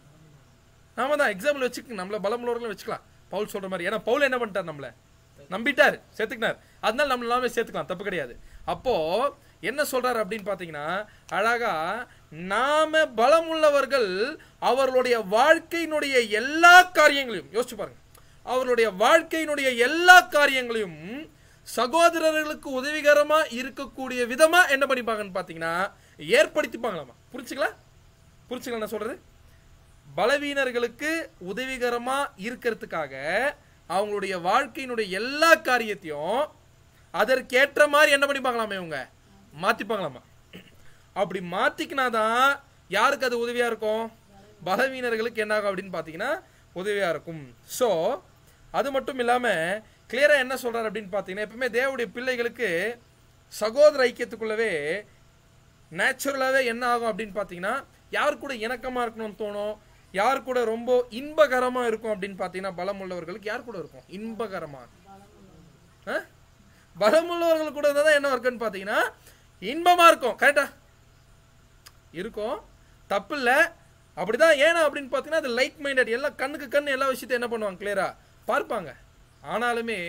நாம தான் எக்ஸாம்பிள் வச்சுக்க நம்மள பலமுள்ளவர்களும் வச்சுக்கலாம் பவுல் சொல்ற மாதிரி ஏன்னா பவுல் என்ன பண்ணிட்டார் நம்மள நம்பிட்டார் சேர்த்துக்கினார் அதனால நம்ம எல்லாமே சேர்த்துக்கலாம் தப்பு கிடையாது அப்போ என்ன சொல்றாரு அப்படின்னு பாத்தீங்கன்னா அழகா நாம பலமுள்ளவர்கள் அவர்களுடைய வாழ்க்கையினுடைய எல்லா காரியங்களையும் யோசிச்சு பாருங்க அவர்களுடைய வாழ்க்கையினுடைய எல்லா காரியங்களையும் சகோதரர்களுக்கு உதவிகரமா இருக்கக்கூடிய விதமா என்ன பண்ணிப்பாங்கன்னு பாத்தீங்கன்னா ஏற்படுத்திப்பாங்களாமா புரிச்சுங்களா புரிச்சுங்களா நான் சொல்றது பலவீனர்களுக்கு உதவிகரமா இருக்கிறதுக்காக அவங்களுடைய வாழ்க்கையினுடைய எல்லா காரியத்தையும் அதற்கேற்ற மாதிரி என்ன பண்ணிப்பாங்களாமே இவங்க மாத்திப்பாங்களாமா அப்படி மாத்திக்கினாதான் யாருக்கு அது உதவியா இருக்கும் பலவீனர்களுக்கு என்ன ஆகும் அப்படின்னு பார்த்தீங்கன்னா உதவியா இருக்கும் ஸோ அது மட்டும் இல்லாம கிளியரா என்ன சொல்றாரு அப்படின்னு பார்த்தீங்கன்னா எப்பவுமே தேவனுடைய பிள்ளைகளுக்கு சகோதர ஐக்கியத்துக்குள்ளவே நேச்சுரலாகவே என்ன ஆகும் அப்படின்னு பார்த்தீங்கன்னா யார் கூட இணக்கமாக இருக்கணும்னு தோணும் யார் கூட ரொம்ப இன்பகரமாக இருக்கும் அப்படின்னு பார்த்தீங்கன்னா பலம் உள்ளவர்களுக்கு யார் கூட இருக்கும் இன்பகரமாக ஆ? பலம் உள்ளவர்கள் கூட இருந்தால் தான் என்ன இருக்குன்னு பார்த்தீங்கன்னா இன்பமாக இருக்கும் கரெக்டா இருக்கும் தப்பு இல்லை அப்படிதான் ஏன்னா அப்படின்னு பார்த்தீங்கன்னா அது லைக் மைண்டட் எல்லாம் கண்ணுக்கு கண்ணு எல்லா விஷயத்தையும் என்ன பண்ணுவாங்க கிளியரா பார்ப்பாங்க ஆனாலுமே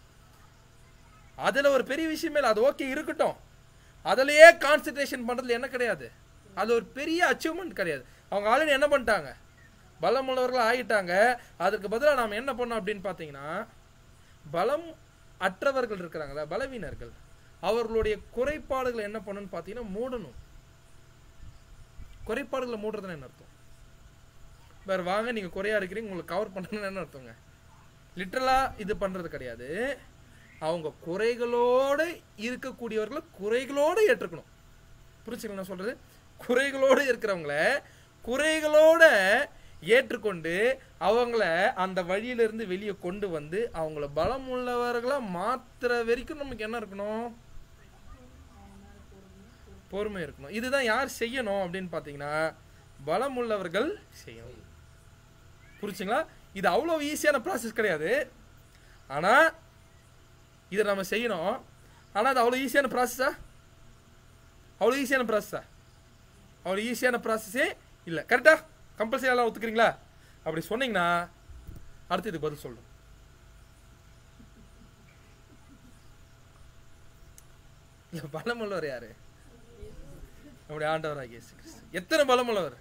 அதுல ஒரு பெரிய விஷயமே இல்லை அது ஓகே இருக்கட்டும் அதுலயே கான்சென்ட்ரேஷன் பண்றதுல என்ன கிடையாது அது ஒரு பெரிய அச்சீவ்மெண்ட் கிடையாது அவங்க ஆல்ரெடி என்ன பண்ணிட்டாங்க பலமுள்ளவர்கள் ஆகிட்டாங்க அதுக்கு பதிலாக நாம் என்ன பண்ணோம் அப்படின்னு பார்த்தீங்கன்னா பலம் அற்றவர்கள் இருக்கிறாங்களா பலவீனர்கள் அவர்களுடைய குறைபாடுகளை என்ன பண்ணணும்னு பார்த்தீங்கன்னா மூடணும் குறைபாடுகளை மூடுறதுன்னு என்ன அர்த்தம் வேற வாங்க நீங்க குறையா இருக்கிறீங்க உங்களுக்கு கவர் பண்ணணும்னு என்ன அர்த்தங்க லிட்டரலா இது பண்றது கிடையாது அவங்க குறைகளோட இருக்கக்கூடியவர்களை குறைகளோட ஏற்றுக்கணும் புரிச்சுங்களா நான் சொல்றது குறைகளோட இருக்கிறவங்கள குறைகளோட ஏற்றுக்கொண்டு அவங்கள அந்த வழியிலிருந்து வெளியே கொண்டு வந்து அவங்கள பலம் உள்ளவர்களா மாத்துற வரைக்கும் நமக்கு என்ன இருக்கணும் பொறுமை இருக்கணும் இதுதான் யார் செய்யணும் அப்படின்னு பார்த்தீங்கன்னா பலம் உள்ளவர்கள் செய்யணும் புரிச்சுங்களா இது அவ்வளோ ஈஸியான ப்ராசஸ் கிடையாது ஆனால் இதை நம்ம செய்யணும் ஆனால் அது அவ்வளோ ஈஸியான ப்ராசஸா அவ்வளோ ஈஸியான ப்ராசஸா அவ்வளோ ஈஸியான ப்ராசஸே இல்லை கரெக்டா கம்பல்சரி எல்லாம் ஒத்துக்கிறீங்களா அப்படி சொன்னீங்கன்னா அடுத்து இதுக்கு பதில் சொல்லணும் இல்லை பலமுள்ளவர் யாரு நம்முடைய ஆண்டவராகிய இயேசு கிறிஸ்து எத்தனை பலமுள்ளவர்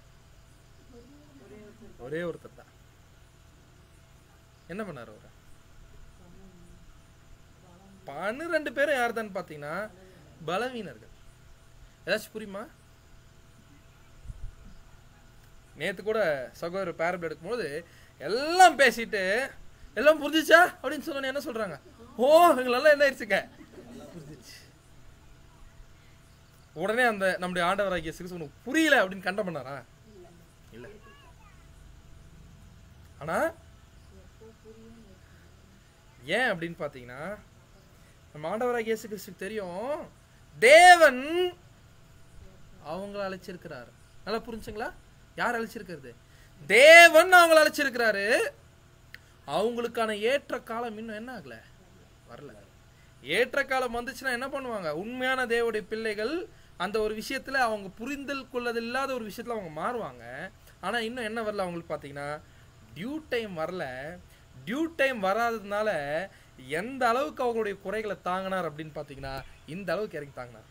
ஒரே ஒருத்தர் தான் என்ன பண்ணார் அவர் பன்னிரெண்டு பேரும் யார் தான் பார்த்தீங்கன்னா பலவீனர்கள் ஏதாச்சும் புரியுமா நேத்து கூட சகோதரர் பேரபிள் எடுக்கும்போது எல்லாம் பேசிட்டு எல்லாம் புரிஞ்சுச்சா அப்படின்னு சொன்னோன்னே என்ன சொல்றாங்க ஓ எங்களெல்லாம் என்ன ஆயிடுச்சுங்க புரிஞ்சிச்சு உடனே அந்த நம்முடைய ஆண்டவராகிய சிறுசு உனக்கு புரியல அப்படின்னு கண்டம் பண்ணாரா இல்ல ஆனா ஏன் அப்படின்னு பாத்தீங்கன்னா நம்ம ஆண்டவராகிய இயேசு கிறிஸ்துக்கு தெரியும் தேவன் அவங்கள அழைச்சிருக்கிறாரு நல்லா புரிஞ்சுங்களா யார் அழைச்சிருக்கிறது தேவன் அவங்கள அழைச்சிருக்கிறாரு அவங்களுக்கான ஏற்ற காலம் இன்னும் என்ன ஆகல வரல ஏற்ற காலம் வந்துச்சுன்னா என்ன பண்ணுவாங்க உண்மையான தேவனுடைய பிள்ளைகள் அந்த ஒரு விஷயத்துல அவங்க புரிந்தல் கொள்ளது இல்லாத ஒரு விஷயத்துல அவங்க மாறுவாங்க ஆனா இன்னும் என்ன வரல அவங்களுக்கு பார்த்தீங்கன்னா டியூ டைம் வரல டியூ டைம் வராததுனால எந்த அளவுக்கு அவங்களுடைய குறைகளை தாங்கினார் அப்படின்னு பார்த்தீங்கன்னா இந்த அளவுக்கு இறங்கி தாங்கினார்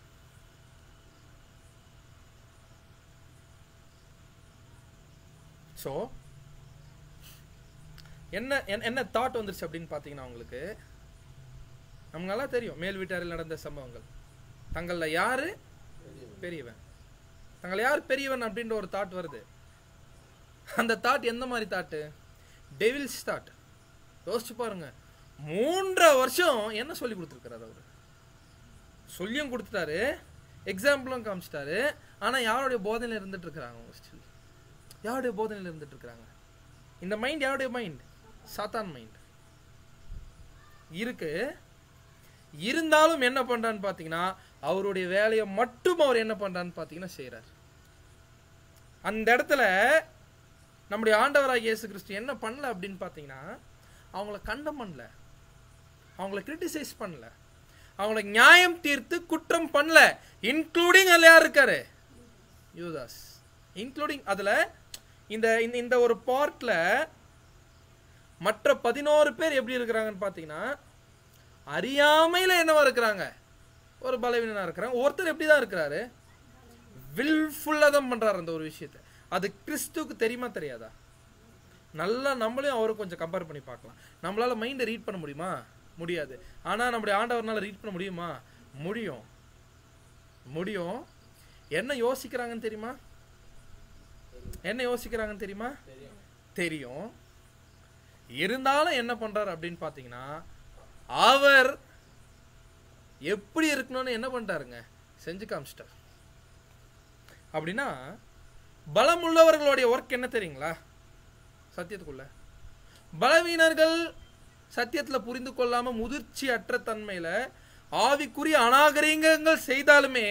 ஸோ என்ன என்ன- என்ன தாட் வந்துருச்சு அப்படின்னு பார்த்தீங்கன்னா அவங்களுக்கு நமக்கு நல்லா தெரியும் மேல் வீட்டாரில் நடந்த சம்பவங்கள் தங்களில் யாரு பெரியவன் தங்கள் யார் பெரியவன் அப்படின்ற ஒரு தாட் வருது அந்த தாட் எந்த மாதிரி தாட்டு டெவில்ஸ் தாட் யோசிச்சு பாருங்க மூன்றரை வருஷம் என்ன சொல்லி கொடுத்துருக்காரு அவர் சொல்லியும் கொடுத்துட்டாரு எக்ஸாம்பிளும் காமிச்சிட்டாரு ஆனா யாருடைய போதனையில் இருந்துட்டு இருக்கிறாங்க அவங்க still? யாருடைய போதனையில் இருந்துட்டு இருக்கிறாங்க இந்த மைண்ட் யாருடைய மைண்ட் சாத்தான் மைண்ட் இருக்கு இருந்தாலும் என்ன பண்றான்னு பாத்தீங்கன்னா அவருடைய வேலையை மட்டும் அவர் என்ன பண்றான்னு பாத்தீங்கன்னா செய்றார் அந்த இடத்துல நம்முடைய ஆண்டவராகிய இயேசு கிறிஸ்து என்ன பண்ணல அப்படின்னு பார்த்தீங்கன்னா அவங்கள கண்டம் பண்ணல அவங்கள கிரிட்டிசைஸ் பண்ணல அவங்கள நியாயம் தீர்த்து குற்றம் பண்ணல இன்க்ளூடிங் அதில் யார் இருக்காரு யூதாஸ் இன்க்ளூடிங் அதில் இந்த இந்த- இந்த ஒரு பார்ட்ல மற்ற பதினோரு பேர் எப்படி இருக்கிறாங்கன்னு பார்த்தீங்கன்னா அறியாமையில் என்னவா இருக்கிறாங்க ஒரு பலவீனனா இருக்கிறாங்க ஒருத்தர் எப்படி தான் இருக்கிறாரு வில்ஃபுல்லாக தான் பண்றாரு அந்த ஒரு விஷயத்தை அது கிறிஸ்துவுக்கு தெரியுமா தெரியாதா நல்லா நம்மளையும் அவரை கொஞ்சம் கம்பேர் பண்ணி பார்க்கலாம் நம்மளால மைண்டை ரீட் பண்ண முடியுமா முடியாது ஆனா நம்முடைய ஆண்டவர்னால ரீட் பண்ண முடியுமா முடியும் முடியும் என்ன யோசிக்கிறாங்கன்னு தெரியுமா என்ன யோசிக்கிறாங்கன்னு தெரியுமா தெரியும் இருந்தாலும் என்ன பண்றாரு அப்படின்னு பார்த்தீங்கன்னா அவர் எப்படி இருக்கணும்னு என்ன பண்ணிட்டாருங்க செஞ்சு காமிச்சிட்டார் அப்படின்னா பலம் உள்ளவர்களுடைய ஒர்க் என்ன தெரியுங்களா சத்தியத்துக்குள்ள பலவீனர்கள் சத்தியத்துல புரிந்து கொள்ளாம முதிர்ச்சி அற்ற தன்மையில ஆவிக்குரிய அநாகரிகங்கள் செய்தாலுமே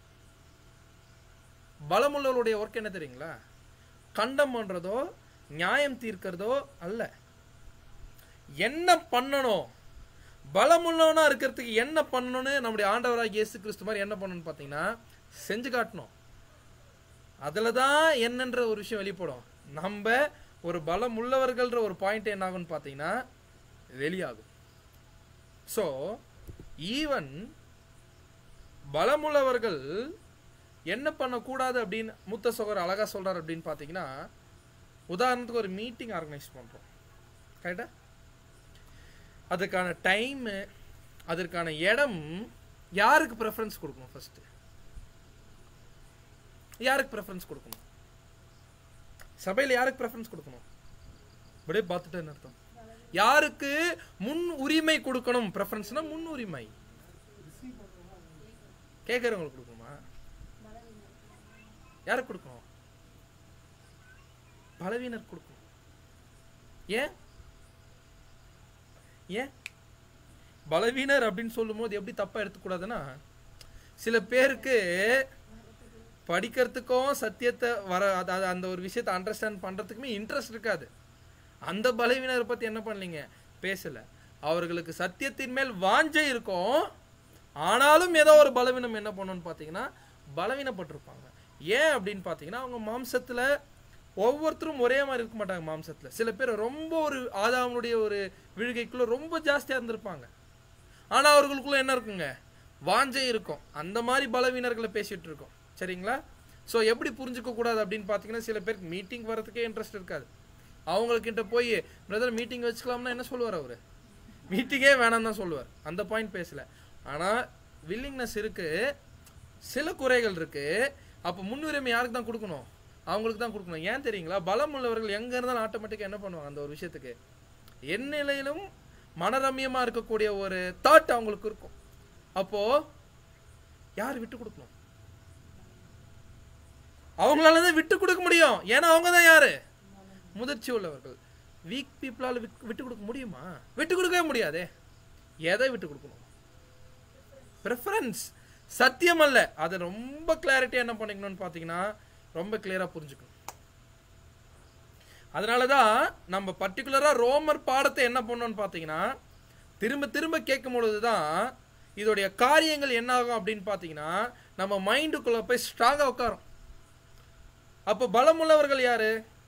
பலமுள்ளவர்களுடைய ஒர்க் என்ன தெரியுங்களா கண்டம் பண்றதோ நியாயம் தீர்க்கிறதோ அல்ல என்ன பண்ணணும் பலமுள்ளவனா இருக்கிறதுக்கு என்ன பண்ணணும்னு நம்முடைய ஆண்டவராக இயேசு கிறிஸ்து மாதிரி என்ன பண்ணணும்னு பார்த்தீங்கன்னா செஞ்சு காட்டணும் அதில் தான் என்னன்ற ஒரு விஷயம் வெளிப்படும் நம்ம ஒரு பலம் உள்ளவர்கள்ன்ற ஒரு பாயிண்ட் என்ன ஆகும்னு பார்த்தீங்கன்னா வெளியாகும் ஸோ ஈவன் பலமுள்ளவர்கள் என்ன பண்ணக்கூடாது அப்படின்னு மூத்த சகோதரர் அழகா சொல்றாரு அப்படின்னு பார்த்தீங்கன்னா உதாரணத்துக்கு ஒரு மீட்டிங் ஆர்கனைஸ் பண்றோம் கரெக்டா அதுக்கான டைமு அதற்கான இடம் யாருக்கு ப்ரெஃபரன்ஸ் கொடுக்கணும் ஃபர்ஸ்ட் யாருக்கு ப்ரெஃபரன்ஸ் கொடுக்கணும் சபையில் யாருக்கு ப்ரெஃபரன்ஸ் கொடுக்கணும் அப்படியே பார்த்துட்டேன்னு அர்த்தம் யாருக்கு முன் உரிமை கொடுக்கணும் ப்ரெஃபரன்ஸ்னா முன் உரிமை கேட்கறவங்களுக்கு கொடுக்கணுமா யாருக்கு கொடுக்கணும் பலவீனர் கொடுக்கணும் ஏன் ஏன் பலவீனர் அப்படின்னு சொல்லும்போது எப்படி தப்பா எடுத்துக்கூடாதுன்னா சில பேருக்கு படிக்கிறதுக்கும் சத்தியத்தை வர அதாவது அந்த ஒரு விஷயத்தை அண்டர்ஸ்டாண்ட் பண்றதுக்குமே இன்ட்ரெஸ்ட் இருக்காது அந்த பலவீனரை பத்தி என்ன பண்ணலீங்க பேசல அவர்களுக்கு சத்தியத்தின் மேல் வாஞ்சை இருக்கும் ஆனாலும் ஏதோ ஒரு பலவீனம் என்ன பண்ணணும்னு பார்த்தீங்கன்னா பலவீனப்பட்டிருப்பாங்க ஏன் அப்படின்னு பார்த்தீங்கன்னா அவங்க மாம்சத்துல ஒவ்வொருத்தரும் ஒரே மாதிரி இருக்க மாட்டாங்க மாம்சத்துல சில பேர் ரொம்ப ஒரு ஆதாவனுடைய ஒரு விழுகைக்குள்ள ரொம்ப ஜாஸ்தியா இருந்திருப்பாங்க ஆனா அவர்களுக்குள்ள என்ன இருக்குங்க வாஞ்சை இருக்கும் அந்த மாதிரி பலவீனர்களை பேசிட்டு இருக்கோம் சரிங்களா ஸோ எப்படி புரிஞ்சுக்க கூடாது அப்படின்னு பார்த்தீங்கன்னா சில பேருக்கு மீட்டிங் வரதுக்கே இன்ட்ரெஸ்ட் இருக்காது அவங்கக்கிட்ட போய் பிரதர் மீட்டிங் வச்சுக்கலாம்னா என்ன சொல்லுவார் அவரு மீட்டிங்கே வேணாம் தான் சொல்லுவார் அந்த பாயிண்ட் பேசல ஆனா வில்லிங்னஸ் இருக்கு சில குறைகள் இருக்கு அப்போ முன்னுரிமை யாருக்கு தான் கொடுக்கணும் அவங்களுக்கு தான் கொடுக்கணும் ஏன் தெரியுங்களா பலம் உள்ளவர்கள் எங்க இருந்தாலும் ஆட்டோமேட்டிக்காக என்ன பண்ணுவாங்க அந்த ஒரு விஷயத்துக்கு என் நிலையிலும் மனரம்யமா இருக்கக்கூடிய ஒரு தாட் அவங்களுக்கு இருக்கும் அப்போ யார் விட்டு கொடுக்கணும் அவங்களால தான் விட்டு கொடுக்க முடியும் ஏன்னா அவங்க தான் யாரு முதிர்ச்சி உள்ளவர்கள் வீக் பீப்புளால விட்டு கொடுக்க முடியுமா விட்டு கொடுக்கவே முடியாதே எதை விட்டு கொடுக்கணும் ப்ரிஃபரன்ஸ் சத்தியம் அல்ல அதை ரொம்ப கிளாரிட்டியா என்ன பண்ணிக்கணும்னு பார்த்தீங்கன்னா ரொம்ப கிளியரா புரிஞ்சுக்கணும் அதனால தான் நம்ம பர்டிகுலரா ரோமர் பாடத்தை என்ன பண்ணோம்னு பார்த்தீங்கன்னா திரும்ப திரும்ப கேட்கும் பொழுது தான் இதோடைய காரியங்கள் என்ன ஆகும் அப்படின்னு பார்த்தீங்கன்னா நம்ம மைண்டுக்குள்ளே போய் ஸ்ட்ராங்காக உட்காரும் அப்போ பலமுள்ளவர்கள் யாரு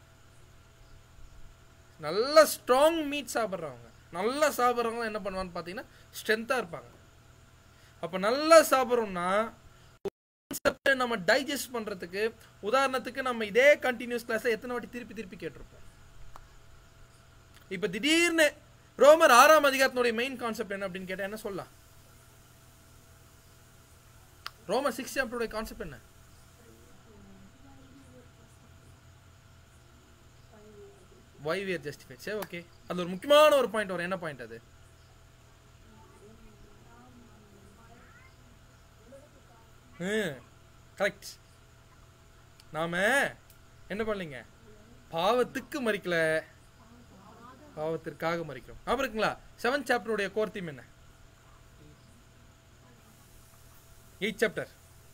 நல்ல ஸ்ட்ராங் மீட் சாப்பிட்றவங்க நல்லா சாப்பிட்றவங்க என்ன பண்ணுவான்னு பார்த்தீங்கன்னா ஸ்ட்ரென்த்தாக இருப்பாங்க அப்போ நல்லா சாப்பிட்றோம்னா concept நம்ம டைஜஸ்ட் பண்ணுறதுக்கு உதாரணத்துக்கு நம்ம இதே கண்டினியூஸ் கிளாஸை எத்தனை வாட்டி திருப்பி திருப்பி கேட்டிருப்போம் இப்போ திடீர்னு ரோமர் ஆறாம் அதிகாரத்தினுடைய மெயின் கான்செப்ட் என்ன அப்படின்னு கேட்டால் என்ன சொல்லலாம் ரோமர் சிக்ஸ் சாப்டருடைய கான்செப்ட் என்ன வை we are justified சரி ஓகே அது ஒரு முக்கியமான ஒரு பாயிண்ட் வரும் என்ன பாயிண்ட் அது கரெக்ட் நாம என்ன பண்ணலீங்க பாவத்துக்கு மறிக்கல பாவத்திற்காக மறிக்கிறோம் ஞாபகம் இருக்குங்களா செவன் சாப்டருடைய கோர் தீம் என்ன eight chapter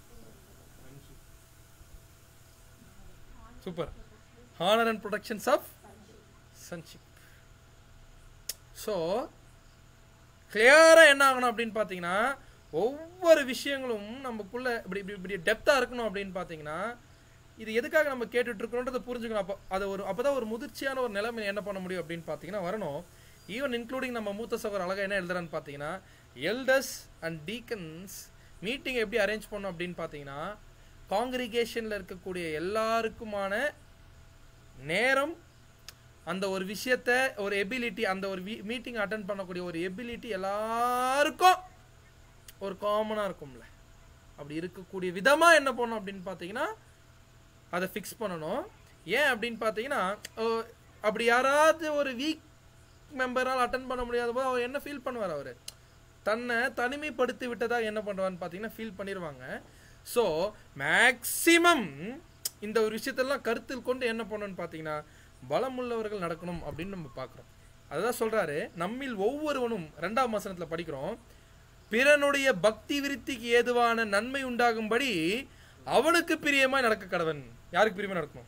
super honour and productions of sonship so கிளியராக என்ன ஆகணும் அப்படின்னு பார்த்தீங்கன்னா ஒவ்வொரு விஷயங்களும் நமக்குள்ள இப்படி இப்படி இப்படி டெப்த்தாக இருக்கணும் அப்படின்னு பார்த்தீங்கன்னா இது எதுக்காக நம்ம கேட்டுட்டு இருக்கோன்றதை புரிஞ்சுக்கணும் அப்போ அதை ஒரு அப்போ தான் ஒரு முதிர்ச்சியான ஒரு நிலைமை என்ன பண்ண முடியும் அப்படின்னு பார்த்தீங்கன்னா வரணும் ஈவன் இன்க்ளூடிங் நம்ம மூத்த சகோதரர் அழகாக என்ன எழுதுறான்னு பார்த்தீங்கன்னா எல்டர்ஸ் அண்ட் டீக்கன்ஸ் மீட்டிங் எப்படி அரேஞ்ச் பண்ணோம் அப்படின்னு பார்த்தீங்கன்னா காங்கிரிகேஷனில் இருக்கக்கூடிய எல்லாருக்குமான நேரம் அந்த ஒரு விஷயத்த ஒரு எபிலிட்டி அந்த ஒரு மீட்டிங் அட்டன் பண்ணக்கூடிய ஒரு எபிலிட்டி எல்லாருக்கும் ஒரு காமனாக இருக்கும்ல அப்படி இருக்கக்கூடிய விதமாக என்ன பண்ணணும் அப்படின்னு பார்த்தீங்கன்னா அதை ஃபிக்ஸ் பண்ணணும் ஏன் அப்படின்னு பார்த்தீங்கன்னா ஓ, அப்படி யாராவது ஒரு வீக் மெம்பரால் அட்டன் பண்ண முடியாத போது அவர் என்ன ஃபீல் பண்ணுவார் அவர் தன்னை தனிமைப்படுத்தி விட்டதாக என்ன பண்ணுவான்னு பார்த்தீங்கன்னா ஃபீல் பண்ணிடுவாங்க ஸோ மேக்ஸிமம் இந்த ஒரு விஷயத்தெல்லாம் கருத்தில் கொண்டு என்ன பண்ணணும்னு பார்த்தீங்கன்னா பலமுள்ளவர்கள் நடக்கணும் அப்படின்னு நம்ம பார்க்குறோம் அதுதான் சொல்றாரு நம்மில் ஒவ்வொருவனும் ரெண்டாம் வசனத்தில் படிக்கிறோம் பிறனுடைய பக்தி விருத்திக்கு ஏதுவான நன்மை உண்டாகும்படி அவனுக்கு பிரியமாய் நடக்க கடவன் யாருக்கு பிரியமா நடக்கணும்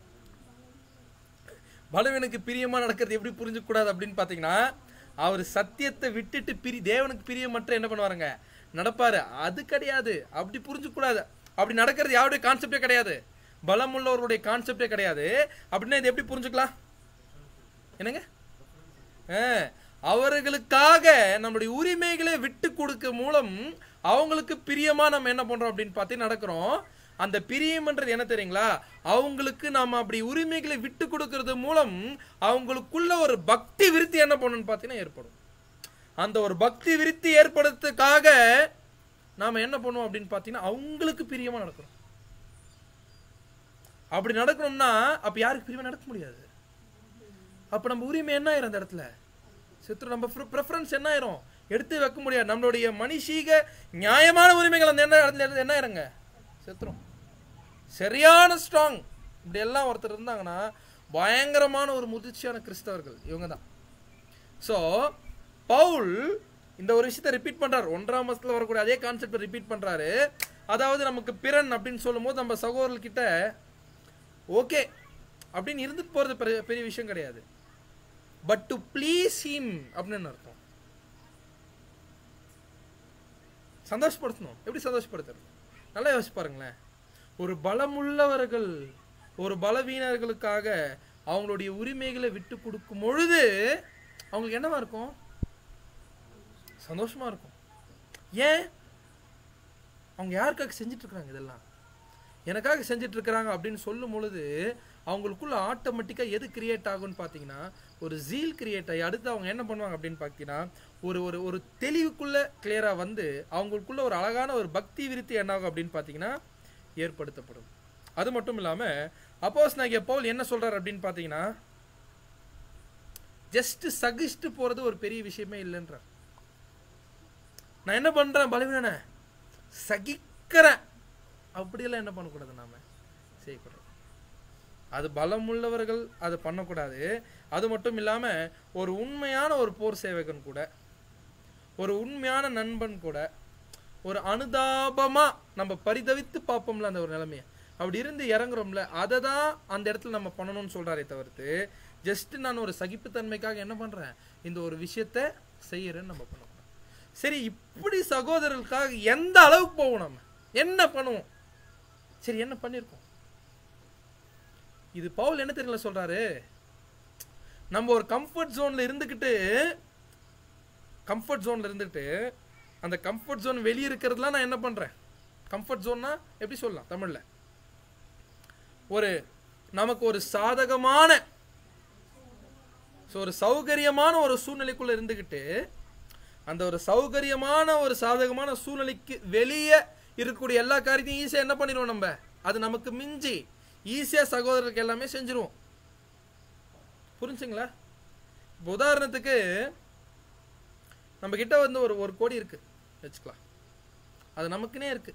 பலவனுக்கு பிரியமா நடக்கிறது எப்படி புரிஞ்சுக்க கூடாது அப்படின்னு பார்த்தீங்கன்னா அவர் சத்தியத்தை விட்டுட்டு பிரி தேவனுக்கு பிரியமற்ற என்ன பண்ணுவாருங்க நடப்பாரு அது கிடையாது அப்படி புரிஞ்சுக்க கூடாது அப்படி நடக்கிறது யாருடைய கான்செப்டே கிடையாது பலமுள்ளவருடைய கான்செப்டே கிடையாது அப்படின்னா இது எப்படி புரிஞ்சுக்கலாம் என்னங்க ஆ, அவர்களுக்காக நம்மளுடைய உரிமைகளை விட்டு கொடுக்க மூலம் அவங்களுக்கு பிரியமா நம்ம என்ன பண்றோம் அப்படின்னு பார்த்து நடக்கிறோம் அந்த பிரியம்ன்றது என்ன தெரியுங்களா அவங்களுக்கு நாம அப்படி உரிமைகளை விட்டு கொடுக்கறது மூலம் அவங்களுக்குள்ள ஒரு பக்தி விருத்தி என்ன பண்ணணும்னு பார்த்தீங்கன்னா ஏற்படும் அந்த ஒரு பக்தி விருத்தி ஏற்படுறதுக்காக நாம என்ன பண்ணுவோம் அப்படின்னு பார்த்தீங்கன்னா அவங்களுக்கு பிரியமா நடக்கிறோம் அப்படி நடக்கணும்னா அப்ப யாருக்கு பிரியமா நடக்க முடியாது அப்ப நம்ம உரிமை என்ன ஆயிரும் அந்த இடத்துல சித்திரம் நம்ம ப்ரெஃபரன்ஸ் என்ன ஆயிரும் எடுத்து வைக்க முடியாது நம்மளுடைய மனுஷீக நியாயமான உரிமைகள் அந்த என்ன இடத்துல என்ன ஆயிருங்க செத்துரும் சரியான ஸ்ட்ராங் இப்படி எல்லாம் ஒருத்தர் இருந்தாங்கன்னா பயங்கரமான ஒரு முதிர்ச்சியான கிறிஸ்தவர்கள் இவங்க தான் ஸோ பவுல் இந்த ஒரு விஷயத்தை ரிப்பீட் பண்றாரு ஒன்றாம் மாசத்துல வரக்கூடிய அதே கான்செப்டை ரிப்பீட் பண்றாரு அதாவது நமக்கு பிறன் அப்படின்னு சொல்லும்போது நம்ம சகோதரர்கிட்ட ஓகே அப்படின்னு இருந்துட்டு போறது பெரிய பெரிய விஷயம் கிடையாது பட் டு ப்ளீஸ் ஹிம் அப்படின்னு அர்த்தம் சந்தோஷப்படுத்தணும் எப்படி சந்தோஷப்படுத்துறது நல்லா யோசிச்சு பாருங்களேன் ஒரு பலமுள்ளவர்கள் ஒரு பலவீனர்களுக்காக அவங்களுடைய உரிமைகளை விட்டு கொடுக்கும் பொழுது அவங்களுக்கு என்னவா இருக்கும் சந்தோஷமா இருக்கும் ஏன் அவங்க யாருக்காக செஞ்சுட்டு இருக்காங்க இதெல்லாம் எனக்காக செஞ்சுட்டு இருக்கிறாங்க அப்படின்னு சொல்லும் பொழுது அவங்களுக்குள்ள ஆட்டோமேட்டிக்காக எது கிரியேட் ஆகும்னு பார்த்தீங்கன்னா ஒரு ஜீல் கிரியேட் ஆகி அடுத்து அவங்க என்ன பண்ணுவாங்க அப்படின்னு பார்த்தீங்கன்னா ஒரு ஒரு ஒரு தெளிவுக்குள்ள கிளியராக வந்து அவங்களுக்குள்ள ஒரு அழகான ஒரு பக்தி விருத்தி என்ன ஆகும் அப்படின்னு பார்த்தீங்கன்னா ஏற்படுத்தப்படும் அது மட்டும் இல்லாமல் அப்போஸ் நாங்கள் பவுல் என்ன சொல்றாரு அப்படின்னு பார்த்தீங்கன்னா ஜஸ்ட் சகிச்சுட்டு போகிறது ஒரு பெரிய விஷயமே இல்லைன்றார் நான் என்ன பண்ணுறேன் பலவீனனை சகிக்கிறேன் அப்படியெல்லாம் என்ன பண்ணக்கூடாது நாம செய்யக்கூடாது அது பலமுள்ளவர்கள் அதை பண்ணக்கூடாது அது மட்டும் இல்லாமல் ஒரு உண்மையான ஒரு போர் சேவகன் கூட ஒரு உண்மையான நண்பன் கூட ஒரு அனுதாபமா நம்ம பரிதவித்து பார்ப்போம்ல அந்த ஒரு நிலைமையை அப்படி இருந்து இறங்குறோம்ல அதை தான் அந்த இடத்துல நம்ம பண்ணணும்னு சொல்றாரே தவிர்த்து ஜஸ்ட் நான் ஒரு சகிப்புத்தன்மைக்காக என்ன பண்றேன் இந்த ஒரு விஷயத்த செய்யறேன்னு நம்ம பண்ணக்கூடாது சரி இப்படி சகோதரர்களுக்காக எந்த அளவுக்கு போவோம் நம்ம என்ன பண்ணுவோம் சரி என்ன பண்ணியிருக்கோம் இது பவுல் என்ன தெரியல சொல்றாரு நம்ம ஒரு கம்ஃபர்ட் ஜோன்ல இருந்துக்கிட்டு கம்ஃபர்ட் ஜோன்ல இருந்துட்டு அந்த கம்ஃபர்ட் ஜோன் வெளியே இருக்கிறதுலாம் நான் என்ன பண்றேன் கம்ஃபர்ட் ஜோன்னா எப்படி சொல்லலாம் தமிழ்ல ஒரு நமக்கு ஒரு சாதகமான ஸோ ஒரு சௌகரியமான ஒரு சூழ்நிலைக்குள்ள இருந்துக்கிட்டு அந்த ஒரு சௌகரியமான ஒரு சாதகமான சூழ்நிலைக்கு வெளியே இருக்கக்கூடிய எல்லா காரியத்தையும் ஈஸியாக என்ன பண்ணிடுவோம் நம்ம அது நமக்கு மிஞ்சி ஈஸியாக சகோதரருக்கு எல்லாமே செஞ்சிருவோம் புரிஞ்சுங்களா இப்போ உதாரணத்துக்கு நம்ம கிட்ட வந்து ஒரு ஒரு கோடி இருக்கு வச்சுக்கலாம் அது நமக்குனே இருக்கு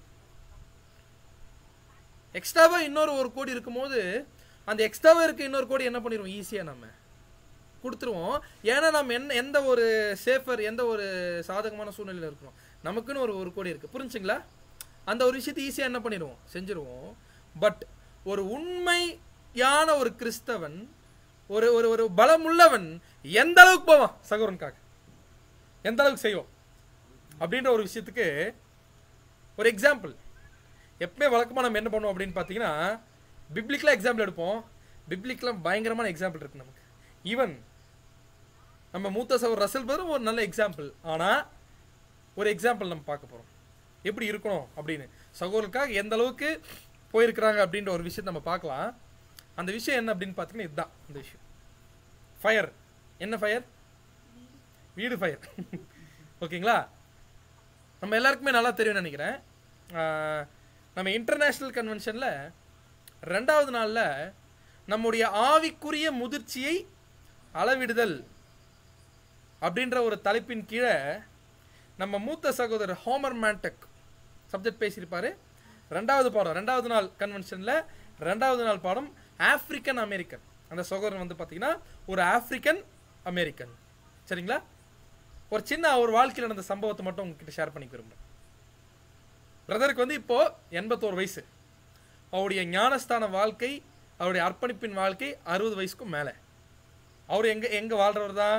எக்ஸ்ட்ராவா இன்னொரு ஒரு கோடி இருக்கும்போது அந்த எக்ஸ்ட்ராவா இருக்க இன்னொரு கோடி என்ன பண்ணிடுவோம் ஈஸியாக நம்ம கொடுத்துருவோம் ஏன்னா நம்ம என்ன எந்த ஒரு சேஃபர் எந்த ஒரு சாதகமான சூழ்நிலையில் இருக்கிறோம் நமக்குன்னு ஒரு ஒரு கோடி இருக்கு புரிஞ்சுங்களா அந்த ஒரு விஷயத்தை ஈஸியாக என்ன பண்ணிடுவோம் செஞ்சுருவோம் பட் ஒரு உண்மையான ஒரு கிறிஸ்தவன் ஒரு ஒரு ஒரு பலமுள்ளவன் எந்த அளவுக்கு போவான் சகோதரனுக்காக எந்த அளவுக்கு செய்வோம் அப்படின்ற ஒரு விஷயத்துக்கு ஒரு எக்ஸாம்பிள் எப்பவுமே வழக்கமாக நம்ம என்ன பண்ணுவோம் அப்படின்னு பார்த்தீங்கன்னா பிப்ளிக்கலாக எக்ஸாம்பிள் எடுப்போம் பிப்ளிக்கெலாம் பயங்கரமான எக்ஸாம்பிள் இருக்கு நமக்கு ஈவன் நம்ம மூத்த சவர் ரசல் பேரும் ஒரு நல்ல எக்ஸாம்பிள் ஆனால் ஒரு எக்ஸாம்பிள் நம்ம பார்க்க போகிறோம் எப்படி இருக்கணும் அப்படின்னு சகோதரருக்காக எந்த அளவுக்கு போயிருக்கிறாங்க அப்படின்ற ஒரு விஷயத்தை நம்ம பார்க்கலாம் அந்த விஷயம் என்ன அப்படின்னு பார்த்தீங்கன்னா இதுதான் அந்த விஷயம் ஃபயர் என்ன ஃபயர் வீடு ஃபயர் ஓகேங்களா நம்ம எல்லாருக்குமே நல்லா தெரியும்னு நினைக்கிறேன் ஆஹ், நம்ம இன்டர்நேஷ்னல் கன்வென்ஷனில் ரெண்டாவது நாளில் நம்முடைய ஆவிக்குரிய முதிர்ச்சியை அளவிடுதல் அப்படின்ற ஒரு தலைப்பின் கீழே நம்ம மூத்த சகோதரர் ஹோமர் மேண்டக் சப்ஜெக்ட் பேசியிருப்பாரு ரெண்டாவது பாடம் ரெண்டாவது நாள் கன்வென்ஷனில் ரெண்டாவது நாள் பாடம் ஆப்பிரிக்கன் அமெரிக்கன் அந்த சகோதரன் வந்து பார்த்தீங்கன்னா ஒரு ஆப்பிரிக்கன் அமெரிக்கன் சரிங்களா ஒரு சின்ன அவர் வாழ்க்கையில் நடந்த சம்பவத்தை மட்டும் உங்ககிட்ட ஷேர் பண்ணிக்க விரும்புகிறேன் பிரதருக்கு வந்து இப்போ எண்பத்தோரு வயசு அவருடைய ஞானஸ்தான வாழ்க்கை அவருடைய அர்ப்பணிப்பின் வாழ்க்கை அறுபது வயசுக்கும் மேலே அவர் எங்க எங்க வாழ்றவர் தான்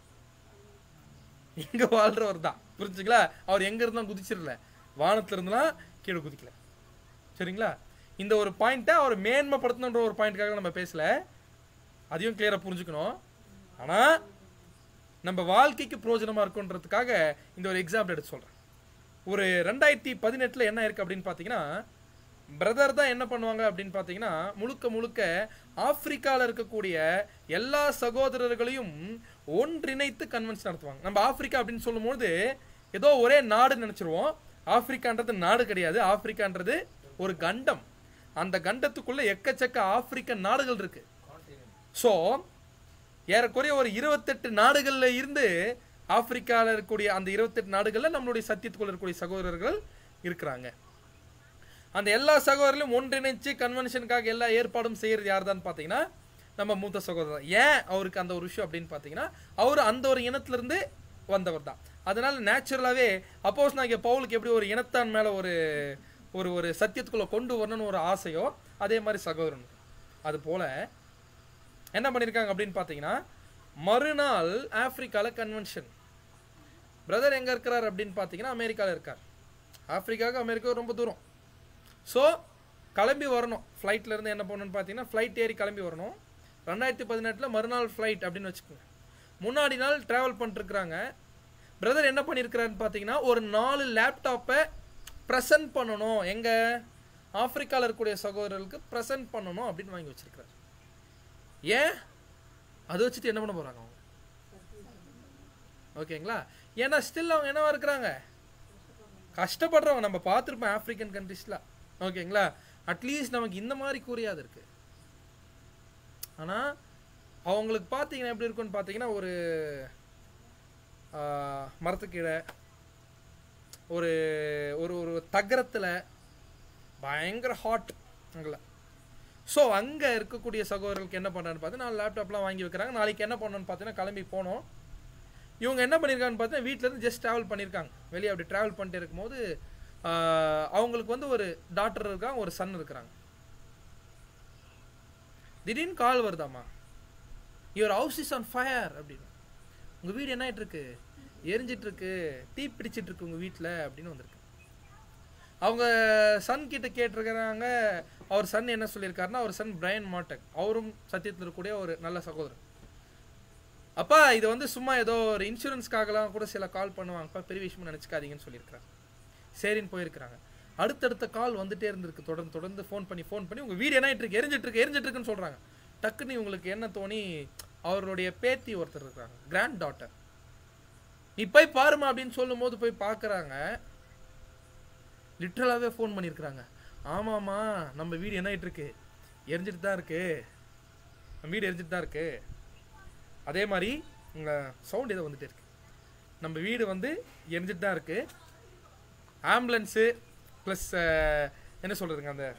எங்க வாழ்றவர் தான் புரிஞ்சுங்களா அவர் எங்க இருந்தாலும் குதிச்சிடல வானத்துல இருந்தெல்லாம் கீழே குதிக்கல சரிங்களா இந்த ஒரு பாயிண்ட்டை அவர் மேன்மைப்படுத்தணுன்ற ஒரு பாயிண்ட்காக நம்ம பேசல அதையும் கிளியரா புரிஞ்சுக்கணும் ஆனா நம்ம வாழ்க்கைக்கு பிரயோஜனமா இருக்குன்றதுக்காக இந்த ஒரு எக்ஸாம்பிள் எடுத்து சொல்றேன் ஒரு ரெண்டாயிரத்தி பதினெட்டுல என்ன இருக்கு அப்படின்னு பார்த்தீங்கன்னா பிரதர் தான் என்ன பண்ணுவாங்க அப்படின்னு பார்த்தீங்கன்னா முழுக்க முழுக்க ஆப்பிரிக்கால இருக்கக்கூடிய எல்லா சகோதரர்களையும் ஒன்றிணைத்து கன்வென்ஷன் நடத்துவாங்க நம்ம ஆப்பிரிக்கா அப்படின்னு சொல்லும்போது ஏதோ ஒரே நாடு நினைச்சிருவோம் ஆப்பிரிக்கான்றது நாடு கிடையாது ஆப்பிரிக்கான்றது ஒரு கண்டம் அந்த கண்டத்துக்குள்ள எக்கச்சக்க ஆப்பிரிக்க நாடுகள் இருக்கு ஸோ ஏறக்குறைய ஒரு இருபத்தெட்டு நாடுகள்ல இருந்து ஆப்பிரிக்கால இருக்கக்கூடிய அந்த இருபத்தெட்டு நாடுகள்ல நம்மளுடைய சத்தியத்துக்குள்ள இருக்கக்கூடிய சகோதரர்கள் இருக்கிறாங்க அந்த எல்லா சகோதரர்களையும் ஒன்றிணைச்சு கன்வென்ஷனுக்காக எல்லா ஏற்பாடும் செய்யறது யார் தான் பார்த்தீங்கன்னா நம்ம மூத்த சகோதரர் ஏன் அவருக்கு அந்த ஒரு விஷயம் அப்படின்னு பார்த்தீங்கன்னா அவர் அந்த ஒரு இனத்திலிருந்து வந்தவர் தான் அதனால நேச்சுரலாகவே அப்போஸ் நான் இங்கே பவுலுக்கு எப்படி ஒரு இனத்தான் மேலே ஒரு ஒரு ஒரு சத்தியத்துக்குள்ள கொண்டு வரணும்னு ஒரு ஆசையோ அதே மாதிரி சகோதரன் அது போல என்ன பண்ணியிருக்காங்க அப்படின்னு பார்த்தீங்கன்னா மறுநாள் ஆப்பிரிக்கால கன்வென்ஷன் பிரதர் எங்க இருக்கிறார் அப்படின்னு பார்த்தீங்கன்னா அமெரிக்கால இருக்கார் ஆப்பிரிக்காவுக்கு அமெரிக்கா ரொம்ப தூரம் ஸோ கிளம்பி வரணும் ஃப்ளைட்ல இருந்து என்ன பண்ணணும்னு பார்த்தீங்கன்னா ஃப்ளைட் ஏறி கிளம்பி வரணும் ரெண்டாயிரத்தி பதினெட்டில் மறுநாள் ஃப்ளைட் அப்படின்னு வச்சுக்கோங்க முன்னாடி நாள் ட்ராவல் பண்ணிருக்கிறாங்க பிரதர் என்ன பண்ணியிருக்கிறாருன்னு பார்த்தீங்கன்னா ஒரு நாலு லேப்டாப்பை ப்ரெசன்ட் பண்ணணும் எங்க ஆப்பிரிக்காவில் இருக்கக்கூடிய சகோதரர்களுக்கு ப்ரெசன்ட் பண்ணணும் அப்படின்னு வாங்கி வச்சிருக்கிறார் ஏன் அதை வச்சுட்டு என்ன பண்ண போறாங்க அவங்க ஓகேங்களா ஏன்னா ஸ்டில் அவங்க என்னவா இருக்கிறாங்க கஷ்டப்படுறவங்க நம்ம பார்த்துருப்போம் ஆப்பிரிக்கன் கண்ட்ரிஸ்ல ஓகேங்களா அட்லீஸ்ட் நமக்கு இந்த மாதிரி கூறியாது இருக்கு ஆனா அவங்களுக்கு பார்த்தீங்கன்னா எப்படி இருக்கும்னு பார்த்தீங்கன்னா ஒரு ஆஹ், மரத்துக்கீழே ஒரு ஒரு ஒரு தகரத்தில் பயங்கர ஹாட் அங்கே ஸோ அங்கே இருக்கக்கூடிய சகோதரர்களுக்கு என்ன பண்ணுறான்னு பார்த்து நான் லேப்டாப்லாம் வாங்கி வைக்கிறாங்க நாளைக்கு என்ன பண்ணணும்னு பார்த்தீங்கன்னா கிளம்பி போனோம் இவங்க என்ன பண்ணியிருக்காங்கன்னு பார்த்தா வீட்டிலேருந்து ஜஸ்ட் ட்ராவல் பண்ணியிருக்காங்க வெளியே அப்படி ட்ராவல் பண்ணிட்டு இருக்கும்போது ஆஹ், அவங்களுக்கு வந்து ஒரு டாக்டர் இருக்காங்க ஒரு சன் இருக்கிறாங்க திடீர்னு கால் வருதாம்மா your house is on fire அப்படின்னு உங்கள் வீடு என்ன ஆயிட்டு இருக்கு எரிஞ்சிட்டு இருக்கு தீ பிடிச்சிட்டு இருக்கு உங்கள் வீட்டில் அப்படின்னு வந்திருக்கு அவங்க சன் கிட்ட கேட்டிருக்கிறாங்க அவர் சன் என்ன சொல்லியிருக்காருன்னா அவர் சன் பிரையன் மாட்டக் அவரும் சத்தியத்தில் இருக்கக்கூடிய ஒரு நல்ல சகோதரர் அப்பா இது வந்து சும்மா ஏதோ ஒரு இன்சூரன்ஸ்க்காகலாம் கூட சில கால் பண்ணுவாங்கப்பா பெரிய விஷயமா நினச்சிக்காதீங்கன்னு சொல்லியிருக்கிறாங்க சரின்னு போயிருக்கிறாங்க அடுத்தடுத்த கால் வந்துட்டே இருந்திருக்கு தொடர்ந்து தொடர்ந்து ஃபோன் பண்ணி ஃபோன் பண்ணி உங்கள் வீடு என்ன ஆயிட்டு இருக்கு எரிஞ்சிட்டு இருக்கு எரிஞ்சிட்டு இருக்குன்னு சொல்கிறாங்க டக்குன்னு இவங்களுக்கு என்ன தோணி அவருடைய பேத்தி ஒருத்தர் இருக்கிறாங்க கிராண்ட் டாட்டர் நீ போய் பாருமா அப்படின்னு சொல்லும்போது போய் பார்க்குறாங்க லிட்ரலாகவே ஃபோன் பண்ணியிருக்கிறாங்க ஆமாம்மா நம்ம வீடு என்ன ஆயிட்டு இருக்கு எரிஞ்சிட்டு தான் இருக்கு நம்ம வீடு எரிஞ்சிட்டு தான் இருக்கு அதே மாதிரி உங்கள் சவுண்ட் ஏதோ வந்துட்டே இருக்கு நம்ம வீடு வந்து எரிஞ்சிட்டு தான் இருக்கு ஆம்புலன்ஸு ப்ளஸ் என்ன சொல்கிறதுங்க அந்த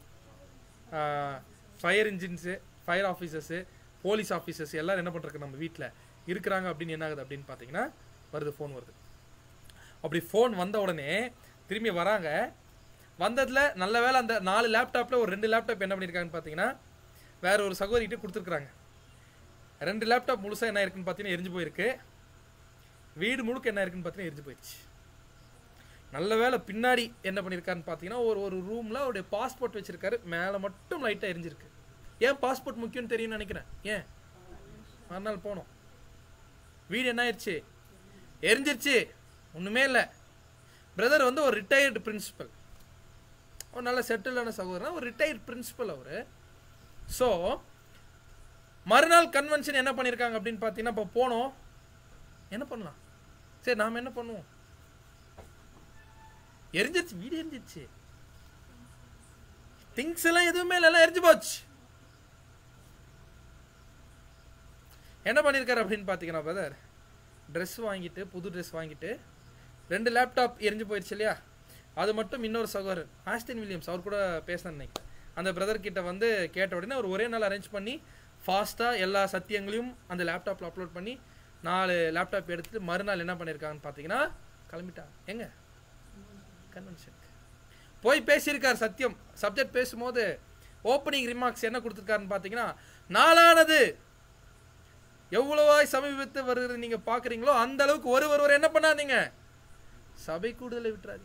fire engines fire officers police officers எல்லாரும் என்ன பண்ணுறாங்க நம்ம வீட்டில் இருக்கிறாங்க அப்படின்னு என்ன ஆகுது அப்படின்னு பார்த்தீங்கன்னா வருது ஃபோன் வருது அப்படி ஃபோன் வந்த உடனே திரும்பி வராங்க வந்ததில் நல்ல வேளை அந்த நாலு லேப்டாப்பில் ஒரு ரெண்டு லேப்டாப் என்ன பண்ணியிருக்காங்கன்னு பார்த்தீங்கன்னா வேற ஒரு சகோதரிகிட்ட கொடுத்துருக்குறாங்க ரெண்டு லேப்டாப் முழுசாக என்ன இருக்குன்னு பார்த்தீங்கன்னா எரிஞ்சு போயிருக்கு வீடு முழுக்க என்ன இருக்குன்னு பார்த்தீங்கன்னா எரிஞ்சு போயிடுச்சு நல்ல வேளை பின்னாடி என்ன பண்ணியிருக்காருன்னு பார்த்தீங்கன்னா ஒரு ஒரு ரூமில் அவருடைய பாஸ்போர்ட் வச்சிருக்காரு மேலே மட்டும் லைட்டாக எரிஞ்சிருக்கு ஏன் பாஸ்போர்ட் முக்கியம்னு தெரியும்னு நினைக்கிறேன் ஏன் மறுநாள் போனோம் வீடு என்ன ஆயிடுச்சு எரிஞ்சிருச்சு ஒன்றுமே இல்லை பிரதர் வந்து ஒரு ரிட்டையர்டு பிரின்சிபல் ஒரு நல்ல செட்டிலான சகோதரன் ஒரு ரிட்டையர்ட் பிரின்சிபல் அவர் ஸோ மறுநாள் கன்வென்ஷன் என்ன பண்ணியிருக்காங்க அப்படின்னு பார்த்தீங்கன்னா இப்போ போனோம் என்ன பண்ணலாம் சரி நாம் என்ன பண்ணுவோம் எரிஞ்சிருச்சு வீடு எரிஞ்சிருச்சு திங்ஸ் எல்லாம் எதுவுமே இல்லை எல்லாம் எரிஞ்சு போச்சு என்ன பண்ணியிருக்காரு அப்படின்னு பார்த்தீங்கன்னா பிரதர் ட்ரெஸ் வாங்கிட்டு புது ட்ரெஸ் வாங்கிட்டு ரெண்டு லேப்டாப் எரிஞ்சு போயிடுச்சு இல்லையா அது மட்டும் இன்னொரு சகோதரர் ஆஸ்டின் வில்லியம்ஸ் அவர் கூட பேசினேன் நினைக்கிறேன் அந்த பிரதர் கிட்ட வந்து கேட்ட உடனே அவர் ஒரே நாள் அரேஞ்ச் பண்ணி ஃபாஸ்ட்டாக எல்லா சத்தியங்களையும் அந்த லேப்டாப்பில் அப்லோட் பண்ணி நாலு லேப்டாப் எடுத்துட்டு மறுநாள் என்ன பண்ணியிருக்காங்கன்னு பார்த்தீங்கன்னா கிளம்பிட்டாங்க எங்க கன்வென்ஷனுக்கு போய் பேசியிருக்கார் சத்தியம் சப்ஜெக்ட் பேசும்போது ஓப்பனிங் ரிமார்க்ஸ் என்ன கொடுத்துருக்காருன்னு பார்த்தீங்கன்னா நாளானது எவ்வளவாய் சமீபத்து வருகிறது நீங்க பாக்குறீங்களோ அந்த அளவுக்கு ஒரு ஒருவர் என்ன பண்ணாதீங்க சபை கூடுதலை விட்டுறாதீங்க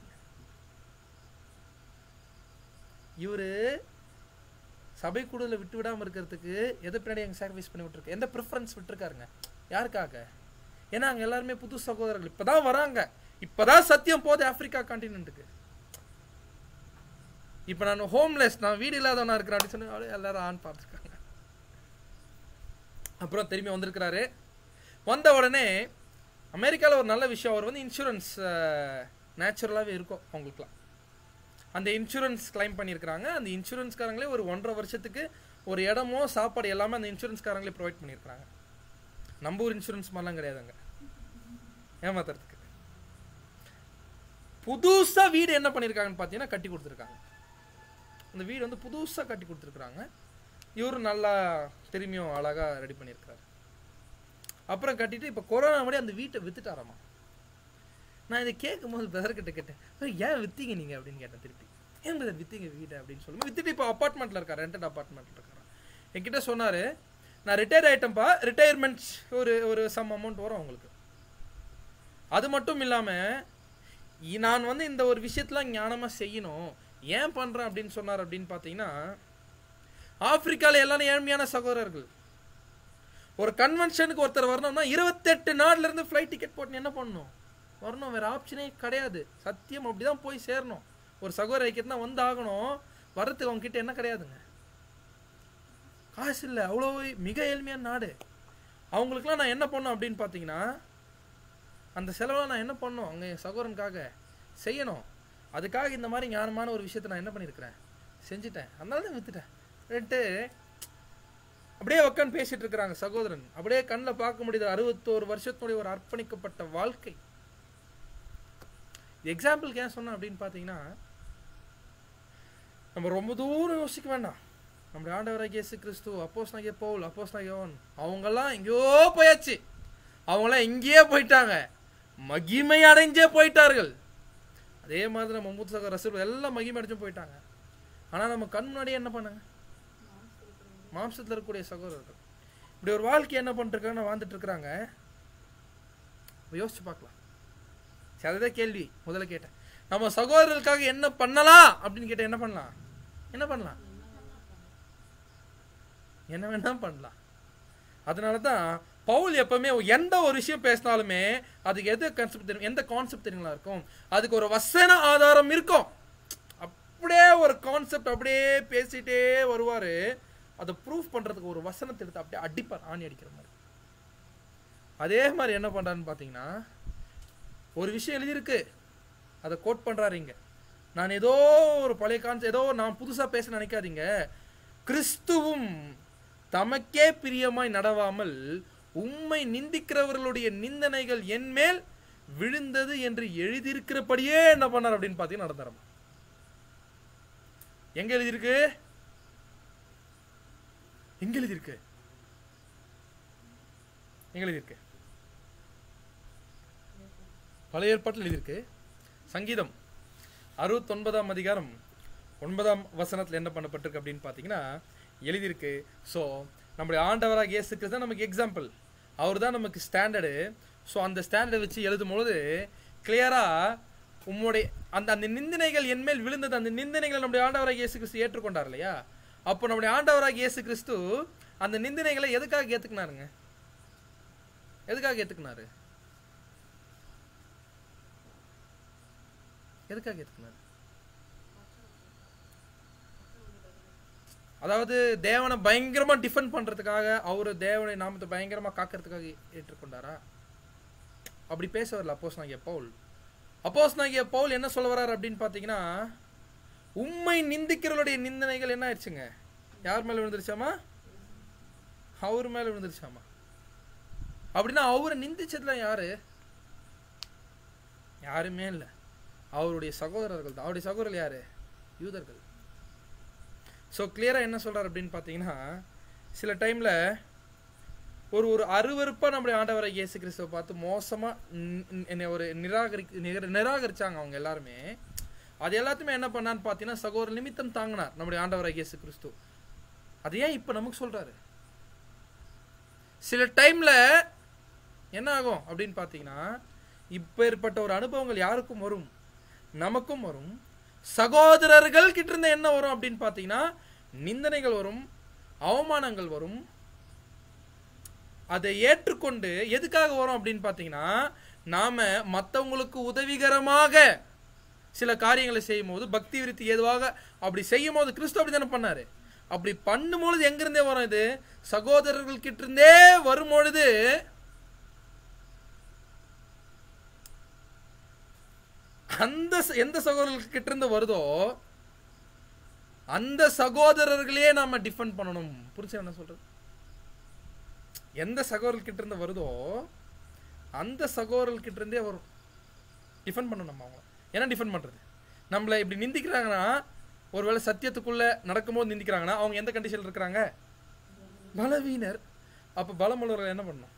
இவரு சபை கூடுதலை விட்டு விடாம இருக்கிறதுக்கு எதை பின்னாடி எங்க சாக்ரிஃபைஸ் பண்ணி விட்டுருக்கு எந்த ப்ரிஃபரன்ஸ் விட்டுருக்காருங்க யாருக்காக ஏன்னா அங்க எல்லாருமே புது சகோதரர்கள் இப்பதான் வராங்க இப்பதான் சத்தியம் போகுது ஆப்பிரிக்கா கான்டினென்ட்டுக்கு இப்போ நான் ஹோம்லெஸ் நான் வீடு இல்லாதவனா இருக்கிறேன் அப்படின்னு சொல்லி அப்படியே எல்லாரும் ஆன் பார்த்துருக்காங்க அப்புறம் திரும்பி வந்திருக்கிறாரு வந்த உடனே அமெரிக்காவில் ஒரு நல்ல விஷயம் அவர் வந்து இன்சூரன்ஸ் நேச்சுரலாகவே இருக்கும் அவங்களுக்குலாம் அந்த இன்சூரன்ஸ் கிளைம் பண்ணியிருக்கிறாங்க அந்த இன்சூரன்ஸ்காரங்களே ஒரு ஒன்றரை வருஷத்துக்கு ஒரு இடமோ சாப்பாடு எல்லாமே அந்த இன்சூரன்ஸ்காரங்களே ப்ரொவைட் பண்ணியிருக்கிறாங்க நம்ம ஊர் இன்சூரன்ஸ் மாதிரிலாம் கிடையாதுங்க ஏமாத்துறதுக்கு புதுசாக வீடு என்ன பண்ணியிருக்காங்கன்னு பார்த்தீங்கன்னா கட்டி கொடுத்துருக்காங்க அந்த வீடு வந்து புதுசாக கட்டி கொடுத்துருக்குறாங்க இவரும் நல்லா திரும்பியும் அழகாக ரெடி பண்ணியிருக்காரு அப்புறம் கட்டிட்டு இப்போ கொரோனா முன்னாடி அந்த வீட்டை வித்துட்டாராமா நான் இதை கேட்கும் போது பிரதர் கிட்ட கேட்டேன் "ஏய், ஏன் வித்தீங்க நீங்க அப்படின்னு கேட்டேன் திருப்பி ஏன் பிரதர் வித்தீங்க வீடு அப்படின்னு சொல்லும்போது வித்துட்டு இப்போ அப்பார்ட்மெண்ட்ல இருக்காரு ரெண்டட் அப்பார்ட்மெண்ட்ல இருக்காரு என்கிட்ட சொன்னாரு நான் ரிட்டையர் ஆயிட்டேன்ப்பா ரிட்டையர்மெண்ட் ஒரு ஒரு சம் அமௌண்ட் வரும் உங்களுக்கு அது மட்டும் இல்லாம இ- நான் வந்து இந்த ஒரு விஷயத்துல ஞானமா செய்யணும் ஏன் பண்றேன் அப்படின்னு சொன்னார் அப்படின்னு பார்த்தீங்கன்னா ஆப்பிரிக்கால எல்லாரும் ஏழ்மையான சகோதரர்கள் ஒரு கன்வென்ஷனுக்கு ஒருத்தர் வரணும்னா இருபத்தெட்டு நாள்ல இருந்து ஃப்ளைட் டிக்கெட் போட்டு என்ன பண்ணணும் வரணும் வேற ஆப்ஷனே கிடையாது சத்தியம் அப்படிதான் போய் சேரணும் ஒரு சகோதர ஐக்கியத்தான் வந்து ஆகணும் வர்றதுக்கு அவங்க கிட்ட என்ன கிடையாதுங்க காசு இல்லை அவ்வளோ மிக ஏழ்மையான நாடு அவங்களுக்குலாம் நான் என்ன பண்ணணும் அப்படின்னு பார்த்தீங்கன்னா அந்த செலவெல்லாம் நான் என்ன பண்ணணும் அங்கே என் சகோதரனுக்காக செய்யணும் அதுக்காக இந்த மாதிரி ஞானமான ஒரு விஷயத்தை நான் என்ன பண்ணியிருக்கிறேன் செஞ்சுட்டேன் அதனால தான் வித்துட்டேன் ரெண்டு அப்படியே உட்காந்து பேசிட்டு இருக்கிறாங்க சகோதரன் அப்படியே கண்ணில் பார்க்க முடியுது அறுபத்தோரு வருஷத்துடைய ஒரு அர்ப்பணிக்கப்பட்ட வாழ்க்கை எக்ஸாம்பிளுக்கு ஏன் சொன்னேன் அப்படின்னு பார்த்தீங்கன்னா நம்ம ரொம்ப தூரம் யோசிக்க வேண்டாம் நம்முடைய ஆண்டவராக இயேசு கிறிஸ்து அப்போஸ் நாகிய பவுல் அப்போஸ் நாகியவன் அவங்கெல்லாம் எங்கேயோ போயாச்சு அவங்களாம் எங்கேயே போயிட்டாங்க மகிமை அடைஞ்சே போயிட்டார்கள் அதே மாதிரி நம்ம மூத்த சகோதர ரசூல் எல்லாம் மகிமை அடைஞ்சும் போயிட்டாங்க ஆனால் நம்ம கண் முன்னாடியே என்ன பண்ணாங்க மாம்சத்தில் இருக்கக்கூடிய சகோதரர்கள் இப்படி ஒரு வாழ்க்கை என்ன பண்ணிருக்காங்க வாழ்ந்துட்டு இருக்கிறாங்க அப்ப யோசிச்சு பார்க்கலாம் சரி அதுதான் கேள்வி முதல்ல கேட்டேன் நம்ம சகோதரர்களுக்காக என்ன பண்ணலாம் அப்படின்னு கேட்டா என்ன பண்ணலாம் என்ன பண்ணலாம் என்ன வேணா பண்ணலாம் அதனால தான் பவுல் எப்பவுமே எந்த ஒரு விஷயம் பேசினாலுமே அதுக்கு எது கான்செப்ட் தெரியும் எந்த கான்செப்ட் தெரியுங்களா இருக்கும் அதுக்கு ஒரு வசன ஆதாரம் இருக்கும் அப்படியே ஒரு கான்செப்ட் அப்படியே பேசிட்டே வருவாரு அதை ப்ரூஃப் பண்றதுக்கு ஒரு வசனத்தை எடுத்து அப்படியே அடிப்பார் ஆணி அடிக்கிற மாதிரி அதே மாதிரி என்ன பண்றாருன்னு பார்த்தீங்கன்னா ஒரு விஷயம் எழுதியிருக்கு அதை கோட் பண்றாரு இங்க நான் ஏதோ ஒரு பழைய கான்செப்ட் ஏதோ நான் புதுசா பேச நினைக்காதீங்க கிறிஸ்துவும் தமக்கே பிரியமாய் நடவாமல் உம்மை நிந்திக்கிறவர்களுடைய நிந்தனைகள் என் மேல் விழுந்தது என்று எழுதியிருக்கிறபடியே என்ன பண்ணார் அப்படின்னு பார்த்தீங்கன்னா நடந்தாராம் எங்க எழுதியிருக்கு எங்க எழுதியிருக்கு எங்க எழுதியிருக்கு பழைய ஏற்பாட்டில் எழுதியிருக்கு சங்கீதம் அறுபத்தொன்பதாம் அதிகாரம் ஒன்பதாம் வசனத்தில் என்ன பண்ணப்பட்டிருக்கு அப்படின்னு பார்த்தீங்கன்னா எழுதியிருக்கு ஸோ நம்முடைய ஆண்டவராக இயேசு கிறிஸ்து தான் நமக்கு எக்ஸாம்பிள் அவர் தான் நமக்கு ஸ்டாண்டர்டு ஸோ அந்த ஸ்டாண்டர்டை வச்சு எழுதும் பொழுது கிளியராக உம்முடைய அந்த அந்த நிந்தனைகள் என்மேல் விழுந்தது அந்த நிந்தனைகளை நம்முடைய ஆண்டவராக இயேசு கிறிஸ்து ஏற்றுக்கொண்டார் இல்லையா அப்போ நம்முடைய ஆண்டவராக இயேசு கிறிஸ்து அந்த நிந்தனைகளை எதுக்காக ஏற்றுக்கினாருங்க எதுக்காக ஏற்றுக்கினாரு எதுக்காக ஏற்றுக்கினாரு அதாவது தேவனை பயங்கரமா டிஃபெண்ட் பண்றதுக்காக அவரு தேவனை நாமத்தை பயங்கரமா காக்கிறதுக்காக ஏற்றுக்கொண்டாரா அப்படி பேச வரல அப்போஸ் நாகிய பவுல் அப்போஸ் நாகிய பவுல் என்ன சொல்ல வர்றாரு அப்படின்னு பார்த்தீங்கன்னா உண்மை நிந்திக்கிறவருடைய நிந்தனைகள் என்ன ஆயிடுச்சுங்க யார் மேல விழுந்துருச்சாமா அவர் மேல விழுந்துருச்சாமா அப்படின்னா அவரை நிந்திச்சதுல யாரு யாருமே இல்லை அவருடைய சகோதரர்கள் தான் அவருடைய சகோதரர்கள் யாரு யூதர்கள் ஸோ கிளியராக என்ன சொல்றாரு அப்படின்னு பார்த்தீங்கன்னா சில டைமில் ஒரு ஒரு அருவருப்பாக நம்முடைய ஆண்டவரை இயேசு கிறிஸ்துவை பார்த்து மோசமாக என்னை ஒரு நிராகரி நிர- நிராகரிச்சாங்க அவங்க எல்லாருமே அது எல்லாத்தையுமே என்ன பண்ணான்னு பார்த்தீங்கன்னா சகோதர நிமித்தம் தாங்கினார் நம்முடைய ஆண்டவரை இயேசு கிறிஸ்து அது ஏன் இப்போ நமக்கு சொல்றாரு சில டைம்ல என்ன ஆகும் அப்படின்னு பார்த்தீங்கன்னா இப்பேற்பட்ட ஒரு அனுபவங்கள் யாருக்கும் வரும் நமக்கும் வரும் சகோதரர்கள் கிட்ட இருந்து என்ன வரும் அப்படின்னு பார்த்தீங்கன்னா நிந்தனைகள் வரும் அவமானங்கள் வரும் அதை ஏற்றுக்கொண்டு எதுக்காக வரும் அப்படின்னு பார்த்தீங்கன்னா நாம மற்றவங்களுக்கு உதவிகரமாக சில காரியங்களை செய்யும் போது பக்தி விருத்தி ஏதுவாக அப்படி செய்யும் போது கிறிஸ்து அப்படி தானே பண்ணாரு அப்படி பண்ணும்பொழுது எங்கிருந்தே வரும் இது சகோதரர்கள் கிட்ட இருந்தே வரும்பொழுது அந்த ச- எந்த சகோதரர்கள் கிட்ட இருந்து வருதோ அந்த சகோதரர்களையே நாம டிஃபெண்ட் பண்ணணும் புரிச்சா என்ன சொல்றது எந்த சகோதரர்கள் கிட்ட இருந்து வருதோ அந்த சகோதரர்கள் கிட்ட இருந்தே வரும் டிஃபெண்ட் பண்ணணும் நம்ம அவங்கள என்ன டிஃபெண்ட் பண்றது நம்மளை இப்படி நிந்திக்கிறாங்கன்னா ஒருவேளை சத்தியத்துக்குள்ள நடக்கும்போது நிந்திக்கிறாங்கன்னா அவங்க எந்த கண்டிஷன்ல இருக்கிறாங்க பலவீனர் அப்ப பலமுள்ளவர்கள் என்ன பண்ணணும்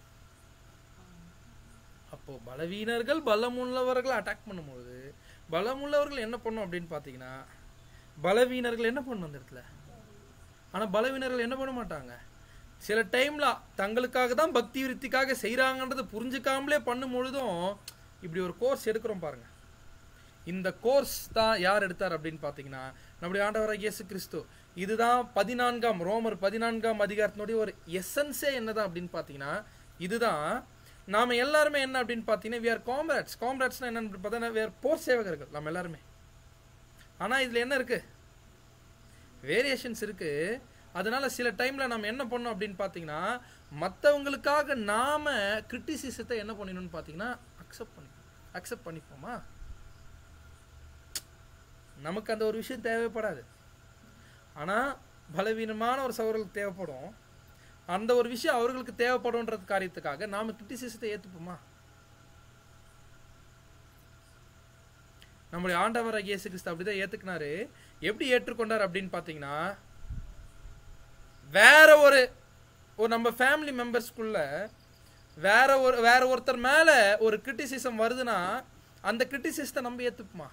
அப்போ பலவீனர்கள் பலமுள்ளவர்களை அட்டாக் பண்ணும்போது பலமுள்ளவர்கள் என்ன பண்ணும் அப்படின்னு பார்த்தீங்கன்னா பலவீனர்கள் என்ன பண்ணும் அந்த இடத்துல ஆனா பலவீனர்கள் என்ன பண்ண மாட்டாங்க சில டைம்ல தங்களுக்காக தான் பக்தி விருத்திக்காக செய்றாங்கன்றது புரிஞ்சுக்காமலே பண்ணும் பொழுதும் இப்படி ஒரு கோர்ஸ் எடுக்கிறோம் பாருங்க இந்த கோர்ஸ் தான் யார் எடுத்தார் அப்படின்னு பார்த்தீங்கன்னா நம்முடைய ஆண்டவராக இயேசு கிறிஸ்து இதுதான் பதினான்காம் ரோமர் பதினான்காம் அதிகாரத்தினுடைய ஒரு எசன்ஸே என்னதான் அப்படின்னு பார்த்தீங்கன்னா இதுதான் நாம எல்லாருமே என்ன அப்படின்னு பார்த்தீங்கன்னா we are comrades காம்ரேட்ஸ்னா என்னன்னு பார்த்தீங்கன்னா we are போர் சேவகர்கள் நம்ம எல்லாருமே ஆனா இதுல என்ன இருக்கு வேரியேஷன்ஸ் இருக்கு அதனால சில டைம்ல நம்ம என்ன பண்ணோம் அப்படின்னு பார்த்தீங்கன்னா மற்றவங்களுக்காக நாம கிரிட்டிசிசத்தை என்ன பண்ணிடணும்னு பார்த்தீங்கன்னா அக்செப்ட் பண்ணிப்போம் அக்செப்ட் பண்ணிப்போமா நமக்கு அந்த ஒரு விஷயம் தேவைப்படாது ஆனா பலவீனமான ஒரு சகோதரர்களுக்கு தேவைப்படும் அந்த ஒரு விஷயம் அவர்களுக்கு தேவைப்படும்ன்றது காரியத்துக்காக நாம கிரிட்டிசிசத்தை ஏத்துப்போமா நம்முடைய ஆண்டவராக இயேசு கிறிஸ்து அப்படிதான் ஏத்துக்கினாரு எப்படி ஏற்றுக்கொண்டார் அப்படின்னு பார்த்தீங்கன்னா வேற ஒரு ஒரு நம்ம ஃபேமிலி மெம்பர்ஸ்க்குள்ள வேற ஒரு வேற ஒருத்தர் மேல ஒரு கிரிட்டிசிசம் வருதுன்னா அந்த கிரிட்டிசிசத்தை நம்ம ஏத்துப்போமா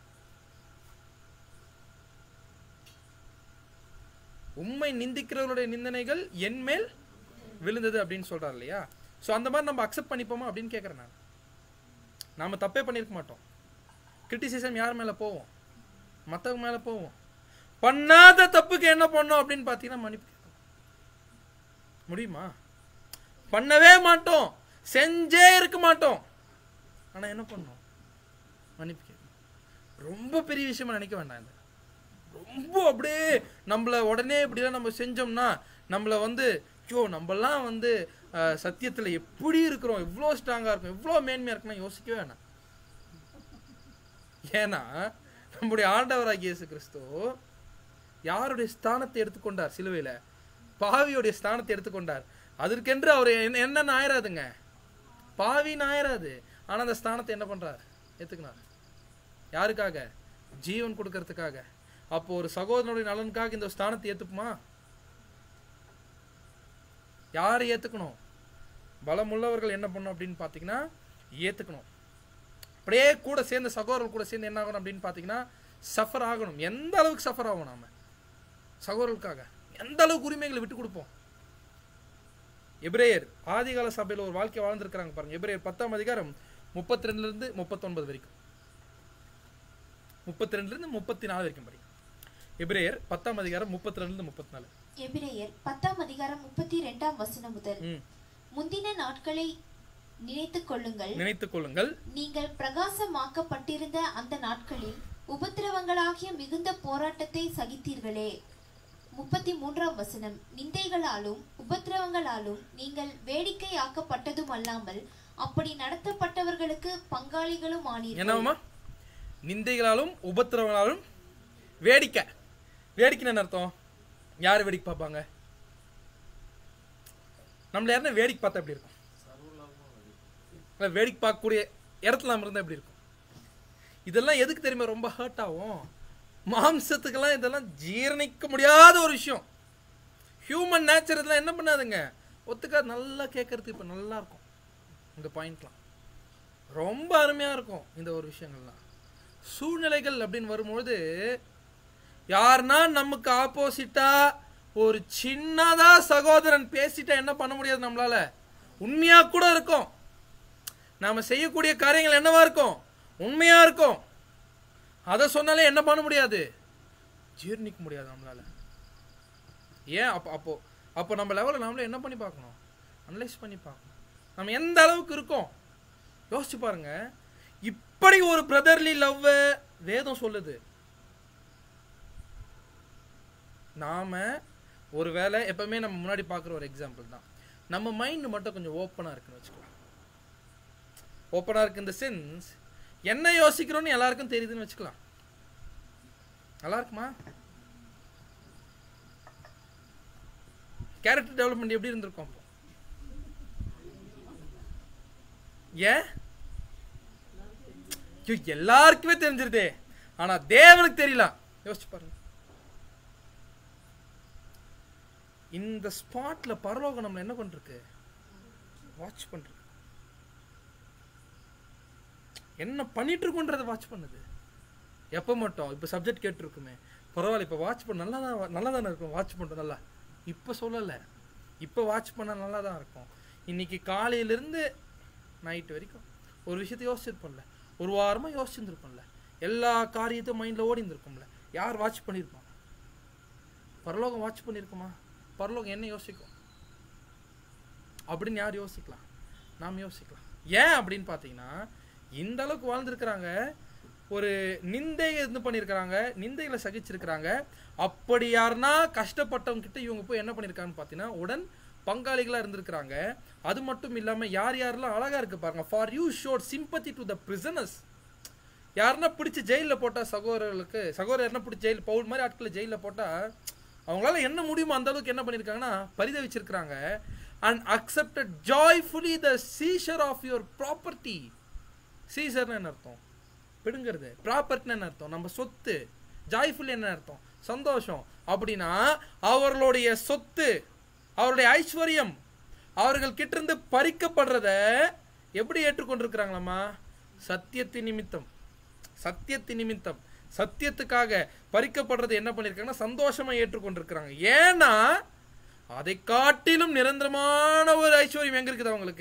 உண்மை நிந்திக்கிறவருடைய நிந்தனைகள் என் மேல் விழுந்தது அப்படின்னு சொல்றாரு இல்லையா ஸோ அந்த மாதிரி நம்ம அக்செப்ட் பண்ணிப்போமா அப்படின்னு கேட்குறேன் நான் நாம தப்பே பண்ணியிருக்க மாட்டோம் கிரிட்டிசிசம் யார் மேலே போவோம் மற்றவங்க மேலே போவோம் பண்ணாத தப்புக்கு என்ன பண்ணோம் அப்படின்னு பார்த்தீங்கன்னா மன்னிப்பு கேட்கணும். முடியுமா பண்ணவே மாட்டோம் செஞ்சே இருக்க மாட்டோம் ஆனால் என்ன பண்ணோம் மன்னிப்பு கேட்கணும் ரொம்ப பெரிய விஷயமா நினைக்க வேண்டாம் இது ரொம்ப அப்படியே நம்மள உடனே இப்படிலாம் நம்ம செஞ்சோம்னா நம்மளை வந்து ஐயோ நம்மலாம் வந்து அஹ், சத்தியத்துல எப்படி இருக்கிறோம் இவ்வளோ ஸ்ட்ராங்கா இருக்கும் இவ்வளோ மேன்மையா இருக்குன்னா யோசிக்கவே வேணாம் ஏன்னா நம்முடைய ஆண்டவராகிய இயேசு கிறிஸ்து யாருடைய ஸ்தானத்தை எடுத்துக்கொண்டார் சிலுவையில பாவியுடைய ஸ்தானத்தை எடுத்துக்கொண்டார் அதற்கென்று அவர் என்ன- என்னன்னு ஆயிராதுங்க பாவின்னு ஆயிராது ஆனா அந்த ஸ்தானத்தை என்ன பண்றார் ஏத்துக்கினார் யாருக்காக ஜீவன் கொடுக்கறதுக்காக அப்போ ஒரு சகோதரனுடைய நலனுக்காக இந்த ஸ்தானத்தை ஏத்துக்குமா யார் ஏத்துக்கணும் பலமுள்ளவர்கள் என்ன பண்ணணும் அப்படின்னு பார்த்தீங்கன்னா ஏத்துக்கணும் அப்படியே கூட சேர்ந்த சகோதரர்கள் கூட சேர்ந்து என்ன ஆகணும் அப்படின்னு பார்த்தீங்கன்னா சஃபர் ஆகணும் எந்த அளவுக்கு சஃபர் ஆகும் நாம சகோதரர்களுக்காக எந்த அளவுக்கு உரிமைகளை விட்டு கொடுப்போம் எபிரேயர் ஆதிகால சபையில் ஒரு வாழ்க்கை வாழ்ந்திருக்கிறாங்க பாருங்க எபிரேயர் பத்தாம் அதிகாரம் முப்பத்தி ரெண்டுல இருந்து முப்பத்தொன்பது வரைக்கும் முப்பத்தி ரெண்டுல இருந்து முப்பத்தி நாலு வரைக்கும் படிக்கும் எபிரேயர் பத்தாம் அதிகாரம் முப்பத்தி ரெண்டுல இருந்து முப்பத்தி நாலு எபிரேயர் பத்தாம் அதிகாரம் முப்பத்தி ரெண்டாம் வசனம் முதல் ம். முந்தின நாட்களை நினைத்துக் கொள்ளுங்கள் நினைத்துக் கொள்ளுங்கள் நீங்கள் பிரகாசமாக்கப்பட்டிருந்த அந்த நாட்களில் உபத்திரவங்களாகிய மிகுந்த போராட்டத்தை சகித்தீர்களே முப்பத்தி மூன்றாம் வசனம் நிந்தைகளாலும் உபத்திரவங்களாலும் நீங்கள் வேடிக்கையாக்கப்பட்டதும் அல்லாமல் அப்படி நடத்தப்பட்டவர்களுக்கு பங்காளிகளும் ஆனீர்கள் என்னவாமா நிந்தைகளாலும் உபத்திரவங்களாலும் வேடிக்கை வேடிக்கைன்னு என்ன அர்த்தம் யார் வேடிக்கை பார்ப்பாங்க நம்மள யாருன்னா வேடிக்கை பார்த்தா எப்படி இருக்கும் இல்ல, வேடிக்கை பார்க்கக்கூடிய இடத்துல நம்ம இருந்தா எப்படி இருக்கும் இதெல்லாம் எதுக்கு தெரியுமா ரொம்ப ஹர்ட் ஆகும் மாம்சத்துக்கெல்லாம் இதெல்லாம் ஜீரணிக்க முடியாத ஒரு விஷயம் ஹியூமன் நேச்சர் இதெல்லாம் என்ன பண்ணாதுங்க ஒத்துக்காது நல்லா கேட்கறதுக்கு இப்போ நல்லா இருக்கும் இந்த பாயிண்ட்லாம் ரொம்ப அருமையா இருக்கும் இந்த ஒரு விஷயங்கள்லாம் சூழ்நிலைகள் அப்படின்னு வரும்பொழுது யாருன்னா நமக்கு ஆப்போசிட்டா ஒரு சின்னதா சகோதரன் பேசிட்டா என்ன பண்ண முடியாது நம்மளால உண்மையா கூட இருக்கும் நாம செய்யக்கூடிய காரியங்கள் என்னவா இருக்கும் உண்மையா இருக்கும் அதை சொன்னாலே என்ன பண்ண முடியாது ஜீர்ணிக்க முடியாது நம்மளால ஏன் அப்போ அப்போ அப்போ நம்ம லெவலில் நம்மளே என்ன பண்ணி பார்க்கணும் அனலைஸ் பண்ணி பார்க்கணும் நம்ம எந்த அளவுக்கு இருக்கோம் யோசிச்சு பாருங்க இப்படி ஒரு பிரதர்லி லவ் வேதம் சொல்லுது நாம ஒருவேளை எப்பவுமே நம்ம முன்னாடி பார்க்குற ஒரு எக்ஸாம்பிள் தான் நம்ம மைண்ட் மட்டும் கொஞ்சம் ஓப்பனாக இருக்குன்னு வச்சுக்கலாம் ஓப்பனாக இருக்கு இந்த சென்ஸ் என்ன யோசிக்கிறோன்னு எல்லாருக்கும் தெரியுதுன்னு வச்சுக்கலாம் நல்லா இருக்குமா கேரக்டர் டெவலப்மெண்ட் எப்படி இருந்திருக்கும் அப்போ ஏன் ஐயோ, எல்லாருக்குமே தெரிஞ்சிருதே ஆனா தேவனுக்கு தெரியல யோசிச்சு பாருங்க இந்த ஸ்பாட்ல பரலோகம் நம்மள என்ன பண்றது வாட்ச் பண்றது என்ன பண்ணிட்டு இருக்கோன்றத வாட்ச் பண்ணுது எப்போ மட்டும் இப்போ சப்ஜெக்ட் கேட்டிருக்குமே பரவாயில்ல இப்போ வாட்ச் பண்ண நல்லா தான் நல்லா தானே இருக்கும் வாட்ச் பண்ணுறது நல்லா இப்போ சொல்லலை இப்போ வாட்ச் பண்ணால் நல்லா தான் இருக்கும் இன்னைக்கு காலையிலேருந்து நைட் வரைக்கும் ஒரு விஷயத்தை யோசிச்சிருப்போம்ல ஒரு வாரமாக யோசிச்சிருந்துருப்போம்ல எல்லா காரியத்தையும் மைண்டில் ஓடி இருந்திருக்கும்ல யார் வாட்ச் பண்ணியிருப்பாங்க பரலோகம் வாட்ச் பண்ணியிருக்குமா பரலோகம் என்ன யோசிக்கும் அப்படின்னு யார் யோசிக்கலாம் நாம் யோசிக்கலாம் ஏன் அப்படின்னு பார்த்தீங்கன்னா இந்த அளவுக்கு வாழ்ந்திருக்கிறாங்க ஒரு நிந்தை இது பண்ணியிருக்கிறாங்க நிந்தைகளை சகிச்சிருக்கிறாங்க அப்படி யாருன்னா கஷ்டப்பட்டவங்க கிட்ட இவங்க போய் என்ன பண்ணியிருக்காங்கன்னு பார்த்தீங்கன்னா உடன் பங்காளிகளாக இருந்திருக்கிறாங்க அது மட்டும் இல்லாமல் யார் யாரெல்லாம் அழகா இருக்கு பாருங்க for you showed sympathy to the prisoners யாருன்னா பிடிச்சி ஜெயிலில் போட்டால் சகோதரர்களுக்கு சகோதரர் யாருன்னா பிடிச்சி ஜெயில் பவுல் மாதிரி ஆட்களை ஜெயிலில் போட்டால் அவங்களால என்ன முடியுமோ அந்த அளவுக்கு என்ன பண்ணியிருக்காங்கன்னா பரிதவிச்சிருக்கிறாங்க and accepted joyfully the seizure of your property சீசர்னு என்ன அர்த்தம் பிடுங்கிறது ப்ராப்பர்ட்டின்னு என்ன அர்த்தம் நம்ம சொத்து ஜாய்ஃபுல் என்ன அர்த்தம் சந்தோஷம் அப்படின்னா அவர்களுடைய சொத்து அவருடைய ஐஸ்வர்யம் அவர்கள் கிட்டிருந்து பறிக்கப்படுறத எப்படி ஏற்றுக்கொண்டிருக்கிறாங்களாம்மா சத்தியத்தின் நிமித்தம் சத்தியத்தின் நிமித்தம் சத்தியத்துக்காக பறிக்கப்படுறது என்ன பண்ணியிருக்காங்கன்னா சந்தோஷமா ஏற்றுக்கொண்டிருக்கிறாங்க ஏன்னா அதை காட்டிலும் நிரந்தரமான ஒரு ஐஸ்வர்யம் எங்க இருக்குது அவங்களுக்கு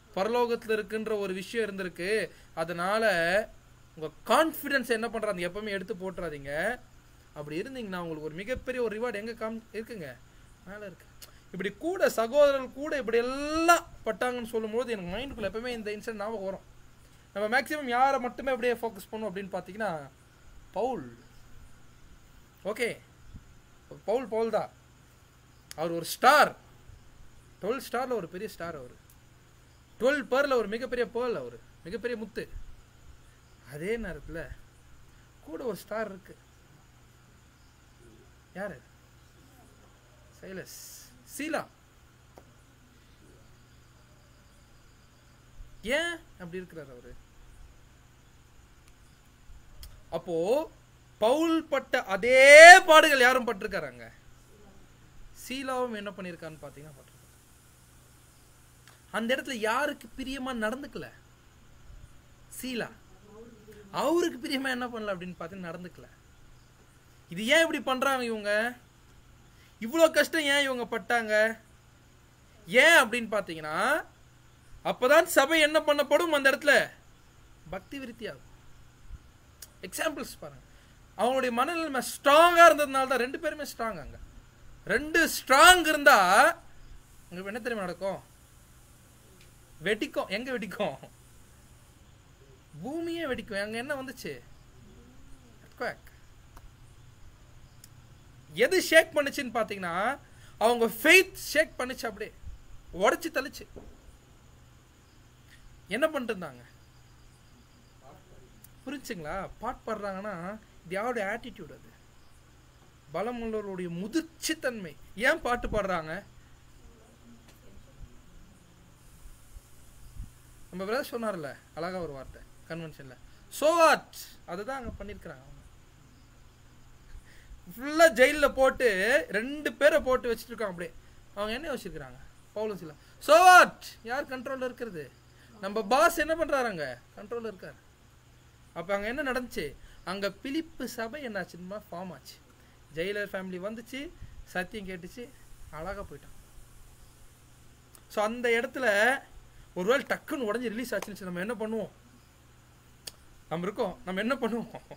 பரலோகத்தில் இருக்குன்ற ஒரு விஷயம் இருந்திருக்கு அதனால உங்கள் கான்ஃபிடென்ஸ் என்ன பண்ணுறாங்க எப்பவுமே எடுத்து போட்டுறாதீங்க அப்படி இருந்தீங்கன்னா உங்களுக்கு ஒரு மிகப்பெரிய ஒரு ரிவார்டு எங்கே காம் இருக்குங்க மேலே இருக்கு இப்படி கூட சகோதரர்கள் கூட இப்படி எல்லாம் பட்டாங்கன்னு சொல்லும்போது எனக்கு மைண்டுக்குள்ள எப்பவுமே இந்த இன்சிடென்ட் ஞாபகம் வரும் நம்ம மேக்ஸிமம் யாரை மட்டுமே அப்படியே ஃபோக்கஸ் பண்ணும் அப்படின்னு பார்த்தீங்கன்னா பவுல் ஓகே பவுல் பவுல் தான் அவர் ஒரு ஸ்டார் டுவெல் ஸ்டாரில் ஒரு பெரிய ஸ்டார் அவர் டுவெல் பேரில் ஒரு மிகப்பெரிய பேர்ல் அவர் மிகப்பெரிய முத்து அதே நேரத்தில் கூட ஒரு ஸ்டார் இருக்கு யாரு சைலஸ் சீலா ஏன் அப்படி இருக்கிறார் அவரு அப்போ பவுல் பட்ட அதே பாடுகள் யாரும் பட்டிருக்காராங்க சீலாவும் என்ன பண்ணியிருக்கான்னு பார்த்தீங்கன்னா பட்டிருக்காரு அந்த இடத்துல யாருக்கு பிரியமா நடந்துக்கல சீலா அவருக்கு பிரியமா என்ன பண்ணல அப்படின்னு பார்த்து நடந்துக்கல இது ஏன் இப்படி பண்றாங்க இவங்க இவ்வளோ கஷ்டம் ஏன் இவங்க பட்டாங்க ஏன் அப்படின்னு பார்த்தீங்கன்னா அப்பதான் சபை என்ன பண்ணப்படும் அந்த இடத்துல பக்தி விருத்தி ஆகும் எக்ஸாம்பிள்ஸ் பாருங்க அவங்களுடைய மனநிலைமை ஸ்ட்ராங்கா இருந்ததுனால தான் ரெண்டு பேருமே ஸ்ட்ராங் அங்க ரெண்டு ஸ்ட்ராங் இருந்தா உங்களுக்கு என்ன தெரியுமா நடக்கும் வெடிக்கும் எங்க வெடிக்கும் பூமியே வெடிக்கும் அங்க என்ன வந்துச்சு earthquake. எது ஷேக் பண்ணுச்சுன்னு பார்த்தீங்கன்னா அவங்க ஃபெய்த் ஷேக் பண்ணுச்சு அப்படியே உடச்சி தள்ளிச்சு என்ன பண்ணிட்டு இருந்தாங்க புரிஞ்சுங்களா பாட் பாடுறாங்கன்னா இது யாருடைய ஆட்டிடியூட் அது பலம் உள்ளவருடைய முதிர்ச்சித்தன்மை ஏன் பாட்டு பாடுறாங்க நம்ம பிரதர் சொன்னார்ல அழகா ஒரு வார்த்தை கன்வென்ஷன்ல சோ வாட் அதுதான் அங்க பண்ணிருக்கிறாங்க அவங்க ஃபுல்லா ஜெயிலில் போட்டு ரெண்டு பேரை போட்டு வச்சுட்டு இருக்காங்க அப்படியே அவங்க என்ன யோசிச்சிருக்கிறாங்க பவுலும் சில சோ வாட் யார் கண்ட்ரோல்ல இருக்கிறது நம்ம பாஸ் என்ன பண்றாரு அங்க கண்ட்ரோல்ல இருக்காரு அப்ப அங்க என்ன நடந்துச்சு அங்க பிலிப்பு சபை என்னாச்சுன்னா ஃபார்ம் ஆச்சு ஜெயிலர் ஃபேமிலி வந்துச்சு சத்தியம் கேட்டுச்சு அழகா போயிட்டான் ஸோ அந்த இடத்துல ஒருவேளை டக்குன்னு உடஞ்சி ரிலீஸ் ஆச்சுன்னு வச்சு நம்ம என்ன பண்ணுவோம் நம்ம இருக்கோம் நம்ம என்ன பண்ணுவோம்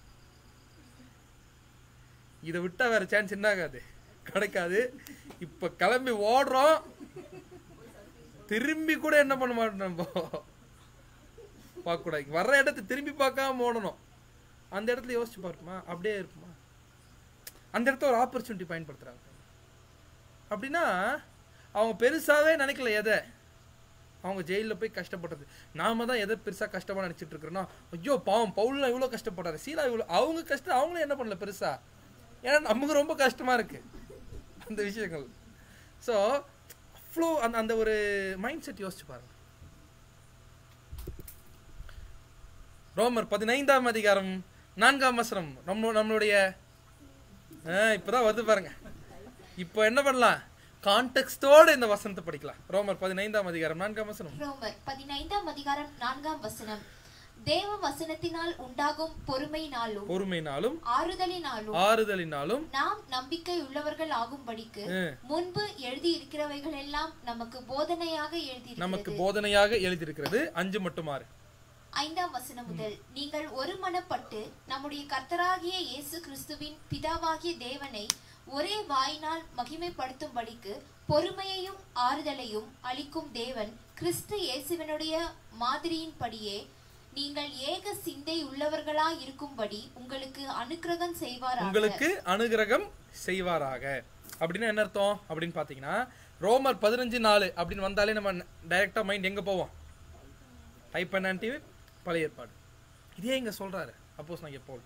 இதை விட்டா வேற சான்ஸ் என்ன ஆகாது கிடைக்காது இப்ப கிளம்பி ஓடுறோம் திரும்பி கூட என்ன பண்ண மாட்டோம் நம்ம பார்க்க கூடாது வர்ற இடத்த திரும்பி பார்க்காம ஓடணும் அந்த இடத்துல யோசிச்சு பார்ப்போமா அப்படியே இருப்போமா அந்த இடத்த ஒரு ஆப்பர்ச்சுனிட்டி பயன்படுத்துறாங்க அப்படின்னா அவங்க பெருசாவே நினைக்கல எதை அவங்க ஜெயிலில் போய் கஷ்டப்பட்டது நாம தான் எதை பெருசா கஷ்டமா நினைச்சிட்டு இருக்கிறோன்னா ஐயோ பாவம் பவுல்லாம் இவ்வளோ கஷ்டப்பட்டாரு சீலா இவ்வளோ அவங்க கஷ்டம் அவங்களும் என்ன பண்ணல பெருசா ஏன்னா நமக்கு ரொம்ப கஷ்டமா இருக்கு அந்த விஷயங்கள் ஸோ அவ்வளோ அந்த அந்த ஒரு மைண்ட் செட் யோசிச்சு பாருங்க ரோமர் பதினைந்தாம் அதிகாரம் நான்காம் வசனம் நம்ம நம்மளுடைய ஆ, இப்பதான் வருது பாருங்க இப்போ என்ன பண்ணலாம் கான்டெக்ஸ்டோட இந்த வசனத்தை படிக்கலாம் ரோமர் பதினைந்தாம் அதிகாரம் நான்காம் வசனம் ரோமர் பதினைந்தாம் அதிகாரம் நான்காம் வசனம் தேவ வசனத்தினால் உண்டாகும் பொறுமையினாலும் பொறுமையினாலும் ஆறுதலினாலும் ஆறுதலினாலும் நாம் நம்பிக்கை உள்ளவர்கள் ஆகும்படிக்கு ம். முன்பு எழுதி இருக்கிறவைகள் எல்லாம் நமக்கு போதனையாக எழுதி நமக்கு போதனையாக எழுதியிருக்கிறது அஞ்சு மட்டும் ஆறு ஐந்தாம் வசனம் முதல் நீங்கள் ஒரு மனப்பட்டு நம்முடைய கர்த்தராகிய இயேசு கிறிஸ்துவின் பிதாவாகிய தேவனை ஒரே வாயினால் மகிமைப்படுத்தும்படிக்கு பொறுமையையும் ஆறுதலையும் அளிக்கும் தேவன் கிறிஸ்து இயேசுவினுடைய மாதிரியின்படியே நீங்கள் ஏக சிந்தை உள்ளவர்களாய் இருக்கும்படி உங்களுக்கு அனுக்கிரகம் செய்வாராக உங்களுக்கு அனுகிரகம் செய்வாராக அப்படின்னா என்ன அர்த்தம் அப்படின்னு பார்த்தீங்கன்னா ரோமர் பதினஞ்சு நாலு அப்படின்னு வந்தாலே நம்ம டைரக்டா மைண்ட் எங்க போவோம் டைப் பண்ணான்டி பழைய ஏற்பாடு இதே இங்க சொல்றாரு அப்போஸ் நான் போல்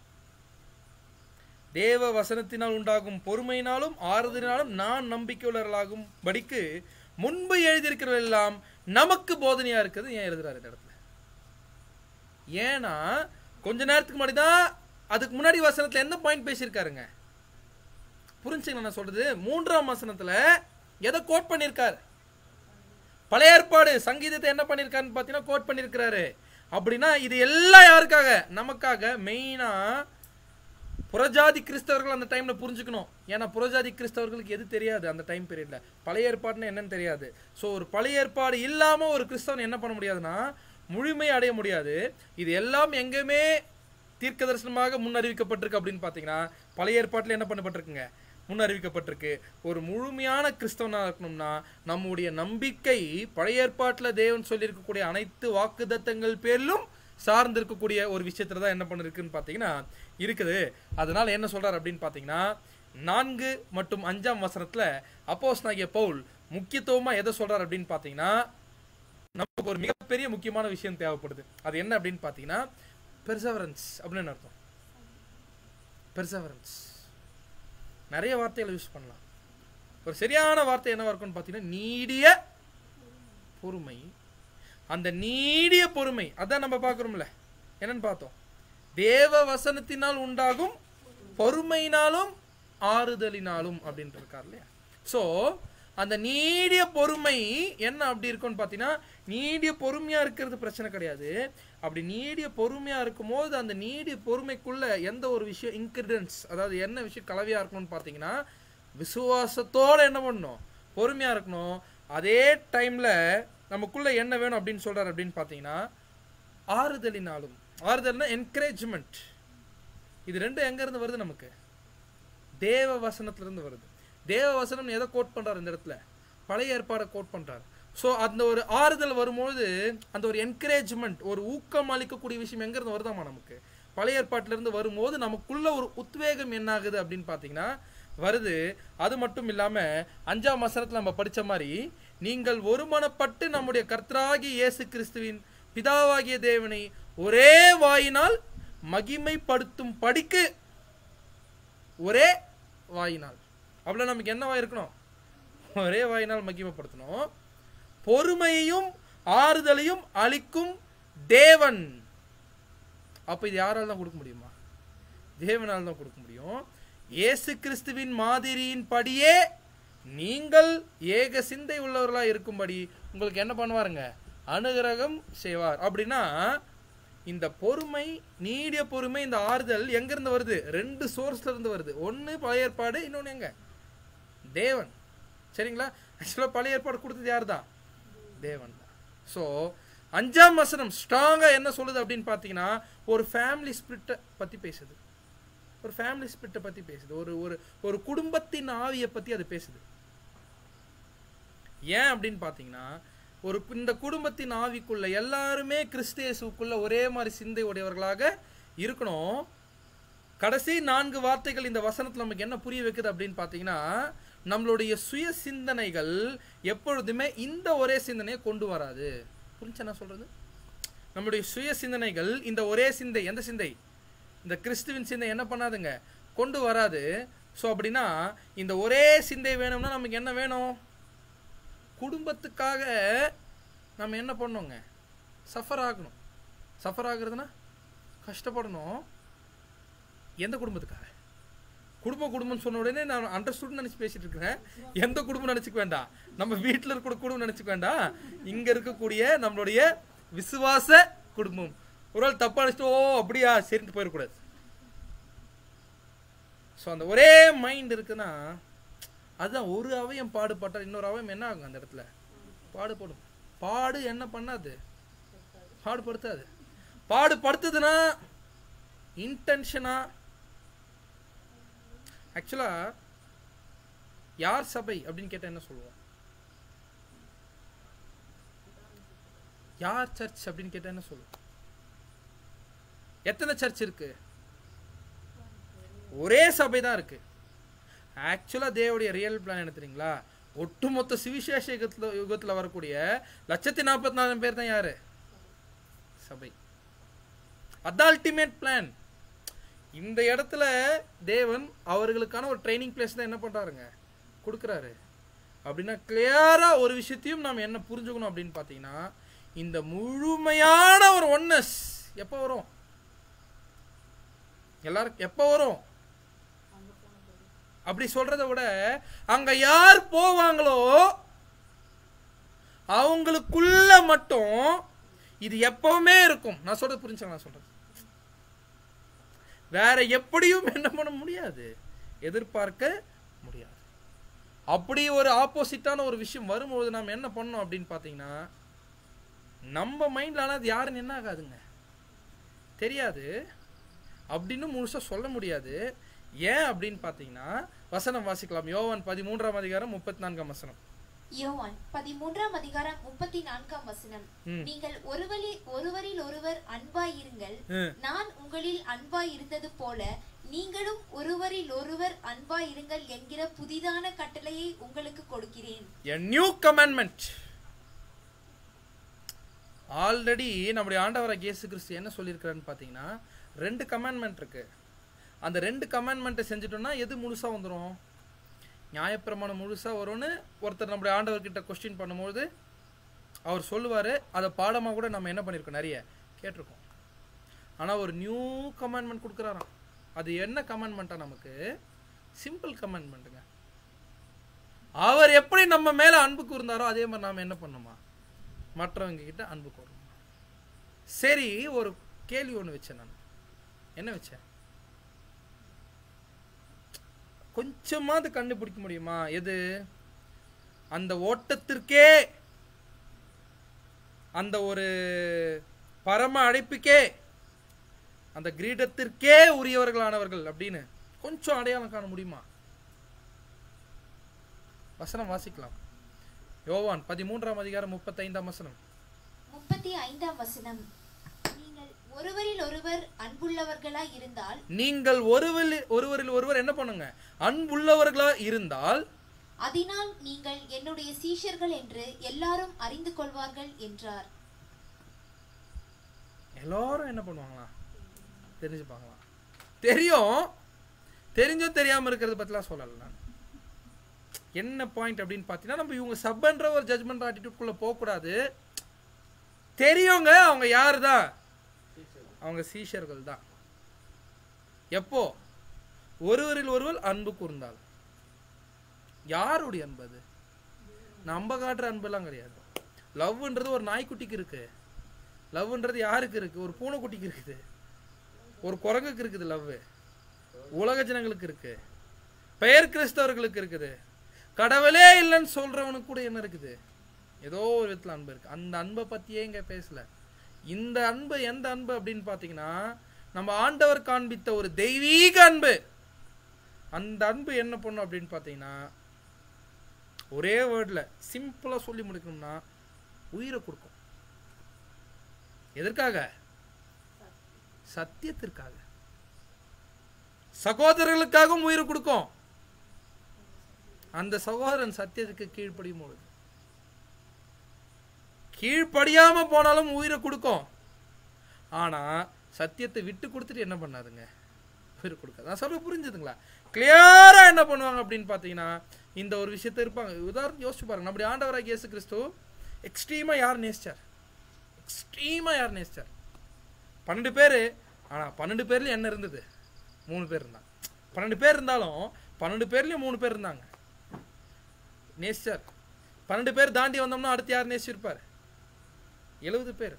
தேவ வசனத்தினால் உண்டாகும் பொறுமையினாலும் ஆறுதலினாலும் நான் நம்பிக்கையுள்ளவர்களாகும் படிக்கு முன்பு எழுதியிருக்கிறவெல்லாம் நமக்கு போதனையா இருக்குது ஏன் எழுதுறாரு இந்த இடத்துல ஏன்னா கொஞ்ச நேரத்துக்கு முன்னாடி தான் அதுக்கு முன்னாடி வசனத்துல என்ன பாயிண்ட் பேசியிருக்காருங்க புரிஞ்சுங்க நான் சொல்றது மூன்றாம் வசனத்துல எதை கோட் பண்ணியிருக்காரு பழைய ஏற்பாடு சங்கீதத்தை என்ன பண்ணியிருக்காருன்னு பார்த்தீங்கன்னா கோட் பண்ணியிருக்கிறாரு அப்படின்னா இது எல்லாம் யாருக்காக நமக்காக மெயினா புறஜாதி கிறிஸ்தவர்கள் அந்த டைம்ல புரிஞ்சுக்கணும் ஏன்னா புறஜாதி கிறிஸ்தவர்களுக்கு எது தெரியாது அந்த டைம் பீரியட்ல பழைய ஏற்பாடுன்னு என்னன்னு தெரியாது ஸோ ஒரு பழைய ஏற்பாடு இல்லாம ஒரு கிறிஸ்தவன் என்ன பண்ண முடியாதுன்னா முழுமை அடைய முடியாது இது எல்லாம் எங்கேயுமே தீர்க்க தரிசனமாக முன்னறிவிக்கப்பட்டிருக்கு அப்படின்னு பார்த்தீங்கன்னா பழைய ஏற்பாட்டில் என்ன பண்ணப்பட்டிருக்குங்க முன்னறிவிக்கப்பட்டிருக்கு ஒரு முழுமையான கிறிஸ்தவனாக இருக்கணும்னா நம்முடைய நம்பிக்கை பழைய ஏற்பாட்டில் தேவன் சொல்லியிருக்கக்கூடிய அனைத்து வாக்குத்தத்தங்கள் பேரிலும் சார்ந்து இருக்கக்கூடிய ஒரு விஷயத்துல தான் என்ன பண்ணிருக்குன்னு பார்த்தீங்கன்னா இருக்குது அதனால என்ன சொல்றாரு அப்படின்னு பார்த்தீங்கன்னா நான்கு மற்றும் அஞ்சாம் வசனத்துல அப்போஸ் நாகிய பவுல் முக்கியத்துவமா எதை சொல்றாரு அப்படின்னு பார்த்தீங்கன்னா நமக்கு ஒரு மிகப்பெரிய முக்கியமான விஷயம் தேவைப்படுது அது என்ன அப்படின்னு பார்த்தீங்கன்னா பெர்சவரன்ஸ் அப்படின்னு அர்த்தம் பெர்சவரன்ஸ் நிறைய வார்த்தைகளை யூஸ் பண்ணலாம் ஒரு சரியான வார்த்தை என்னவா இருக்கும்னு பார்த்தீங்கன்னா நீடிய பொறுமை அந்த நீடிய பொறுமை அதான் நம்ம பார்க்குறோம்ல என்னன்னு பார்த்தோம் தேவ வசனத்தினால் உண்டாகும் பொறுமையினாலும் ஆறுதலினாலும் அப்படின்ட்டு இருக்கார் இல்லையா ஸோ அந்த நீடிய பொறுமை என்ன அப்படி இருக்கும்னு பார்த்தீங்கன்னா நீடிய பொறுமையா இருக்கிறது பிரச்சனை கிடையாது அப்படி நீடிய பொறுமையா இருக்கும்போது அந்த நீடிய பொறுமைக்குள்ள எந்த ஒரு விஷயம் இன்கிரிடன்ஸ் அதாவது என்ன விஷயம் கலவையா இருக்கணும்னு பார்த்தீங்கன்னா விசுவாசத்தோட என்ன பண்ணணும் பொறுமையா இருக்கணும் அதே டைம்ல நமக்குள்ள என்ன வேணும் அப்படின்னு சொல்றாரு அப்படின்னு பார்த்தீங்கன்னா ஆறுதலினாலும் ஆறுதல்னா என்கரேஜ்மெண்ட் இது ரெண்டும் எங்க இருந்து வருது நமக்கு தேவ வசனத்துல இருந்து வருது தேவ வசனம் எதை கோட் பண்றாரு இந்த இடத்துல பழைய ஏற்பாடை கோட் பண்றாரு ஸோ அந்த ஒரு ஆறுதல் வரும்போது அந்த ஒரு என்கரேஜ்மெண்ட் ஒரு ஊக்கம் அளிக்கக்கூடிய விஷயம் எங்க இருந்து வருதாமா நமக்கு பழைய ஏற்பாட்டுல இருந்து வரும்போது நமக்குள்ள ஒரு உத்வேகம் என்ன ஆகுது அப்படின்னு பார்த்தீங்கன்னா வருது அது மட்டும் இல்லாம அஞ்சாம் வசனத்துல நம்ம படிச்ச மாதிரி நீங்கள் ஒருமனப்பட்டு நம்முடைய கர்த்தராகிய இயேசு கிறிஸ்துவின் பிதாவாகிய தேவனை ஒரே வாயினால் மகிமைப்படுத்தும் படிக்கு ஒரே வாயினால் அவ்வளோ நமக்கு என்னவா இருக்கணும் ஒரே வாயினால் மகிமைப்படுத்தணும் பொறுமையையும் ஆறுதலையும் அளிக்கும் தேவன் அப்ப இது யாரால தான் கொடுக்க முடியுமா தேவனால் தான் கொடுக்க முடியும் இயேசு கிறிஸ்துவின் மாதிரியின் படியே நீங்கள் ஏக சிந்தை உள்ளவர்களா இருக்கும்படி உங்களுக்கு என்ன பண்ணுவாருங்க அனுகிரகம் செய்வார் அப்படின்னா இந்த பொறுமை நீடிய பொறுமை இந்த ஆறுதல் எங்க இருந்து வருது ரெண்டு சோர்ஸ்ல இருந்து வருது ஒன்னு பழைய ஏற்பாடு இன்னொன்னு எங்க தேவன் சரிங்களா ஆக்சுவலாக பழைய ஏற்பாடு கொடுத்தது யார் தான் தேவன் தான் ஸோ அஞ்சாம் வசனம் ஸ்ட்ராங்காக என்ன சொல்லுது அப்படின்னு பார்த்தீங்கன்னா ஒரு ஃபேமிலி ஸ்பிரிட்டை பற்றி பேசுது ஒரு ஃபேமிலி ஸ்பிரிட்டை பற்றி பேசுது ஒரு ஒரு ஒரு குடும்பத்தின் ஆவியை பற்றி அது பேசுது ஏன் அப்படின்னு பார்த்தீங்கன்னா ஒரு கு- இந்த குடும்பத்தின் ஆவிக்குள்ள எல்லாருமே கிறிஸ்தேசுக்குள்ள ஒரே மாதிரி சிந்தை உடையவர்களாக இருக்கணும் கடைசி நான்கு வார்த்தைகள் இந்த வசனத்துல நமக்கு என்ன புரிய வைக்குது அப்படின்னு பார்த்தீங்கன்னா நம்மளுடைய சுய சிந்தனைகள் எப்பொழுதுமே இந்த ஒரே சிந்தனையை கொண்டு வராது புரிஞ்சா நான் சொல்றது நம்முடைய சுய சிந்தனைகள் இந்த ஒரே சிந்தை எந்த சிந்தை இந்த கிறிஸ்துவின் சிந்தை என்ன பண்ணாதுங்க கொண்டு வராது ஸோ அப்படின்னா இந்த ஒரே சிந்தை வேணும்னா நமக்கு என்ன வேணும் குடும்பத்துக்காக நம்ம என்ன பண்ணோங்க சஃபர் ஆகணும் சஃபர் ஆகுறதுனா கஷ்டப்படணும் எந்த குடும்பத்துக்காக குடும்பம் குடும்பம்னு சொன்ன உடனே நான் அண்டர்ஸ்டுட் நினச்சி பேசிட்டு இருக்கிறேன் எந்த குடும்பம் நினச்சிக்க வேண்டாம் நம்ம வீட்டில் இருக்கிற குடும்பம் நினச்சிக்க வேண்டாம் இங்கே இருக்கக்கூடிய நம்மளுடைய விசுவாச குடும்பம் ஒரு ஆள் தப்பா நினச்சிட்டு ஓ அப்படியா சரின்ட்டு போயிடக்கூடாது ஸோ அந்த ஒரே மைண்ட் இருக்குன்னா அதுதான் ஒரு அவயம் பாடுபட்டால் இன்னொரு அவயம் என்ன ஆகும் அந்த இடத்துல பாடுபடும் பாடு என்ன பண்ணாது பாடுபடுத்தாது பாடுபடுத்துதுன்னா இன்டென்ஷனா ஆக்சுவலா யார் சபை அப்படின்னு கேட்டா என்ன சொல்லுவோம் யார் சர்ச் அப்படின்னு கேட்டா என்ன சொல்லுவோம் எத்தனை சர்ச் இருக்கு ஒரே சபை தான் இருக்கு ஆக்சுவலா தேவடைய ரியல் பிளான் என்ன தெரியுங்களா ஒட்டுமொத்த சுவிசேஷ யுகத்துல யுகத்துல வரக்கூடிய லட்சத்தி நாற்பத்தி நாலு பேர் தான் யாரு சபை அதான் அல்டிமேட் பிளான் இந்த இடத்துல தேவன் அவர்களுக்கான ஒரு ட்ரைனிங் பிளேஸ் தான் என்ன பண்றாருங்க கொடுக்குறாரு அப்படின்னா கிளியரா ஒரு விஷயத்தையும் நாம் என்ன புரிஞ்சுக்கணும் அப்படின்னு பார்த்தீங்கன்னா இந்த முழுமையான ஒரு ஒன்னஸ் எப்போ வரும் எல்லாருக்கும் எப்போ வரும் அப்படி சொல்றத விட அங்க யார் போவாங்களோ அவங்களுக்குள்ள மட்டும் இது எப்பவுமே இருக்கும் நான் சொல்றது புரிஞ்சா நான் சொல்றது வேற எப்படியும் என்ன பண்ண முடியாது எதிர்பார்க்க முடியாது அப்படி ஒரு ஆப்போசிட்டான ஒரு விஷயம் வரும்போது நாம் என்ன பண்ணோம் அப்படின்னு பார்த்தீங்கன்னா நம்ம மைண்டில் ஆனால் அது யாருன்னு என்ன ஆகாதுங்க தெரியாது அப்படின்னு முழுசாக சொல்ல முடியாது ஏன் அப்படின்னு பார்த்தீங்கன்னா வசனம் வாசிக்கலாம் யோவான் பதிமூன்றாம் அதிகாரம் முப்பத்தி நான்காம் வசனம் யோவான் பதிமூன்றாம் அதிகாரம் முப்பத்தி நான்காம் வசனம் நீங்கள் ஒருவரில் ஒருவரில் ஒருவர் அன்பாய் இருங்கள் நான் உங்களில் அன்பாய் இருந்தது போல நீங்களும் ஒருவரில் ஒருவர் அன்பாய் இருங்கள் என்கிற புதிதான கட்டளையை உங்களுக்கு கொடுக்கிறேன் a நியூ கமாண்ட்மெண்ட் ஆல்ரெடி நம்முடைய ஆண்டவராக இயேசு கிறிஸ்து என்ன சொல்லியிருக்கிறான்னு பார்த்தீங்கன்னா ரெண்டு கமாண்ட்மெண்ட் இருக்கு அந்த ரெண்டு கமாண்ட்மெண்ட்டை செஞ்சுட்டோம்னா எது முழுசா வந்துடும் நியாயப்பிரமாணம் முழுசா வரும்னு ஒருத்தர் நம்முடைய ஆண்டவர்கிட்ட கொஸ்டின் பண்ணும்போது அவர் சொல்லுவார் அதை பாடமாக கூட நம்ம என்ன பண்ணியிருக்கோம் நிறைய கேட்டிருக்கோம் ஆனால் ஒரு நியூ கமாண்ட்மெண்ட் கொடுக்குறாராம் அது என்ன கமாண்ட்மெண்ட்டா நமக்கு சிம்பிள் கமாண்ட்மெண்ட்டுங்க அவர் எப்படி நம்ம மேல அன்பு கூர்ந்தாரோ அதே மாதிரி நாம என்ன பண்ணுமா மற்றவங்க கிட்ட அன்பு கூறணும் சரி ஒரு கேள்வி ஒன்று வச்சேன் நான் என்ன வச்சேன் கொஞ்சமாவது கண்டுபிடிக்க முடியுமா எது அந்த ஓட்டத்திற்கே அந்த ஒரு பரம அழைப்புக்கே அந்த கிரீடத்திற்கே உரியவர்களானவர்கள் அப்படின்னு கொஞ்சம் அடையாளம் காண முடியுமா வசனம் வாசிக்கலாம் யோவான் பதிமூன்றாம் அதிகாரம் முப்பத்தைந்தாம் வசனம் முப்பத்தி ஐந்தாம் வசனம் நீங்கள் ஒருவரில் ஒருவர் அன்புள்ளவர்களாய் இருந்தால் நீங்கள் ஒருவரில் ஒருவரில் ஒருவர் என்ன பண்ணுங்க அன்புள்ளவர்களா இருந்தால் அதனால் நீங்கள் என்னுடைய சீஷர்கள் என்று எல்லாரும் அறிந்து கொள்வார்கள் என்றார் எல்லாரும் என்ன பண்ணுவாங்களா தெரிஞ்சுப்பாங்களா தெரியும் தெரிஞ்சும் தெரியாம இருக்கிறத பத்திலாம் சொல்லல நான் என்ன பாயிண்ட் அப்படின்னு பார்த்தீங்கன்னா நம்ம இவங்க சப்ன்ற ஒரு ஜட்மெண்ட் ஆட்டிடியூட்குள்ள போகக்கூடாது தெரியுங்க அவங்க யாரு தான் அவங்க சீஷர்கள் தான் எப்போ ஒருவரில் ஒருவர் அன்பு கூர்ந்தால் யாருடைய அன்பு அது நம்ம காட்டுற அன்பெல்லாம் கிடையாது லவ்ன்றது ஒரு நாய்க்குட்டிக்கு இருக்கு லவ்ன்றது யாருக்கு இருக்கு ஒரு பூனைக்குட்டிக்கு இருக்குது ஒரு குரங்குக்கு இருக்குது லவ் உலக ஜனங்களுக்கு இருக்கு பெயர் கிறிஸ்தவர்களுக்கு இருக்குது கடவுளே இல்லைன்னு சொல்றவனுக்கு கூட என்ன இருக்குது ஏதோ ஒரு விதத்துல அன்பு இருக்கு அந்த அன்பை பத்தியே இங்க பேசல இந்த அன்பு எந்த அன்பு அப்படின்னு பாத்தீங்கன்னா நம்ம ஆண்டவர் காண்பித்த ஒரு தெய்வீக அன்பு அந்த அன்பு என்ன பண்ணும் அப்படின்னு பாத்தீங்கன்னா ஒரே வேர்ட்ல சிம்பிளா சொல்லி முடிக்கணும்னா உயிரை கொடுக்கும் எதற்காக சத்தியத்திற்காக சகோதரர்களுக்காகவும் உயிரை கொடுக்கும் அந்த சகோதரன் சத்தியத்துக்கு கீழ்ப்படியும் பொழுது கீழ்ப்படியாம போனாலும் உயிரை கொடுக்கும் ஆனா சத்தியத்தை விட்டு கொடுத்துட்டு என்ன பண்ணாதுங்க உயிரை கொடுக்காது நான் சொல்ல புரிஞ்சுதுங்களா கிளியரா என்ன பண்ணுவாங்க அப்படின்னு பார்த்தீங்கன்னா இந்த ஒரு விஷயத்த இருப்பாங்க உதாரணம் யோசிச்சு பாருங்க நம்முடைய ஆண்டவராக இயேசு கிறிஸ்து எக்ஸ்ட்ரீமா யார் நேசிச்சார் எக்ஸ்ட்ரீமா யார் நேசிச்சார் பன்னெண்டு பேர் ஆனா பன்னெண்டு பேர்ல என்ன இருந்தது மூணு பேர் இருந்தாங்க பன்னெண்டு பேர் இருந்தாலும் பன்னெண்டு பேர்லயும் மூணு பேர் இருந்தாங்க நேசிச்சார் பன்னெண்டு பேர் தாண்டி வந்தோம்னா அடுத்து யார் நேசிச்சிருப்பார் எழுபது பேர்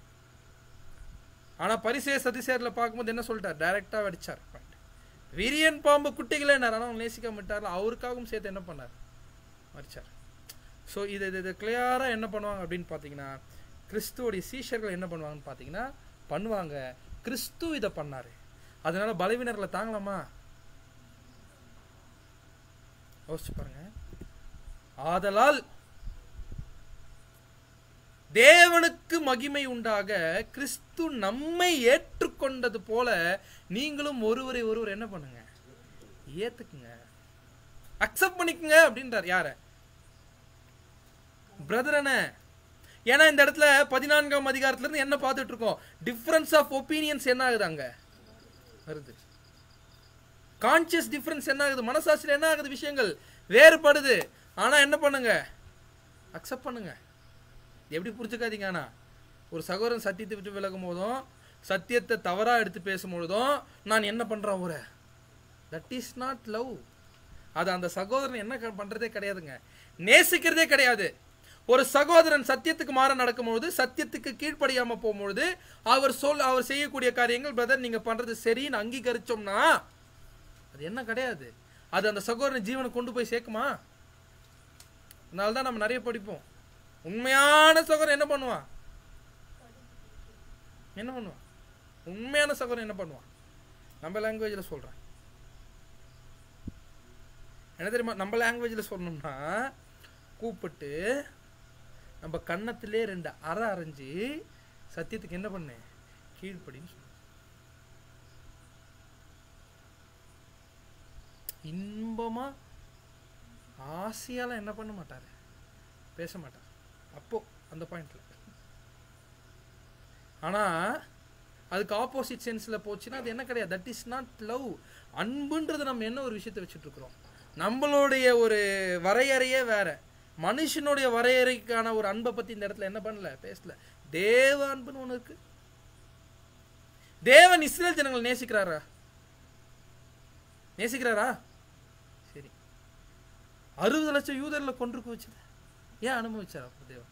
ஆனா பரிசே சதிசேர்ல பார்க்கும்போது என்ன சொல்லிட்டார் டைரக்டா அடிச்சார் விரியன் பாம்பு குட்டிகளே ஆனால் அவங்க நேசிக்க மாட்டார்ல அவருக்காகவும் சேர்த்து என்ன பண்ணார் மறிச்சார் ஸோ இது இது இது கிளியராக என்ன பண்ணுவாங்க அப்படின்னு பார்த்தீங்கன்னா கிறிஸ்துவோடைய சீஷர்கள் என்ன பண்ணுவாங்கன்னு பார்த்தீங்கன்னா பண்ணுவாங்க கிறிஸ்து இதை பண்ணாரு அதனால பலவீனர்களை தாங்கலாமா யோசிச்சு பாருங்க ஆதலால் தேவனுக்கு மகிமை உண்டாக கிறிஸ்து நம்மை ஏற்றுக்கொண்டது போல நீங்களும் ஒருவரை ஒருவர் என்ன பண்ணுங்க ஏத்துக்குங்க அக்செப்ட் பண்ணிக்கங்க அப்படின்றார் யார பிரதர் என்ன ஏன்னா இந்த இடத்துல பதினான்காம் அதிகாரத்துல இருந்து என்ன பார்த்துட்டு இருக்கோம் டிஃபரன்ஸ் ஆஃப் ஒப்பீனியன்ஸ் என்ன ஆகுது அங்க வருது கான்சியஸ் டிஃபரன்ஸ் என்ன ஆகுது மனசாட்சியில் என்ன ஆகுது விஷயங்கள் வேறுபடுது ஆனா என்ன பண்ணுங்க அக்செப்ட் பண்ணுங்க எப்படி புரிஞ்சுக்காதீங்க ஆனா ஒரு சகோதரன் சத்தியத்தை விட்டு விலகும் போதும் சத்தியத்தை தவறா எடுத்து பேசும் பொழுதும் நான் என்ன பண்றேன் ஒரு தட் இஸ் நாட் லவ் அது அந்த சகோதரன் என்ன க- பண்றதே கிடையாதுங்க நேசிக்கிறதே கிடையாது ஒரு சகோதரன் சத்தியத்துக்கு மாற நடக்கும்பொழுது சத்தியத்துக்கு கீழ்ப்படியாம போகும்பொழுது அவர் சொல் அவர் செய்யக்கூடிய காரியங்கள் பிரதர் நீங்க பண்றது சரின்னு அங்கீகரிச்சோம்னா அது என்ன கிடையாது அது அந்த சகோதரன் ஜீவனை கொண்டு போய் சேர்க்குமா அதனால தான் நம்ம நிறைய படிப்போம் உண்மையான சகோதரன் என்ன பண்ணுவான் என்ன பண்ணுவான் உண்மையான சகோதரன் என்ன பண்ணுவான் நம்ம லாங்குவேஜில் சொல்கிறேன் என்ன தெரியுமா நம்ம லாங்குவேஜில் சொல்லணும்னா கூப்பிட்டு நம்ம கன்னத்திலே ரெண்டு அரை அரைஞ்சு சத்தியத்துக்கு என்ன பண்ணு கீழ்ப்படின்னு சொல்லு இன்பமா ஆசையால என்ன பண்ண மாட்டாரு பேச மாட்டார் அப்போ அந்த பாயிண்ட்ல ஆனா அதுக்கு ஆப்போசிட் சென்ஸ்ல போச்சுன்னா அது என்ன கிடையாது தட் இஸ் நாட் லவ் அன்புன்றது நம்ம என்ன ஒரு விஷயத்தை வச்சுட்டு இருக்கிறோம் நம்மளுடைய ஒரு வரையறையே வேற மனுஷனுடைய வரையறைக்கான ஒரு அன்பை பத்தி இந்த இடத்துல என்ன பண்ணல பேசல தேவ அன்புன்னு ஒண்ணு இருக்கு தேவன் இஸ்ரேல் ஜனங்களை நேசிக்கிறாரா நேசிக்கிறாரா சரி அறுபது லட்சம் யூதர்ல கொன்று வச்சது ஏன் அனுபவிச்சார் அப்ப தேவன்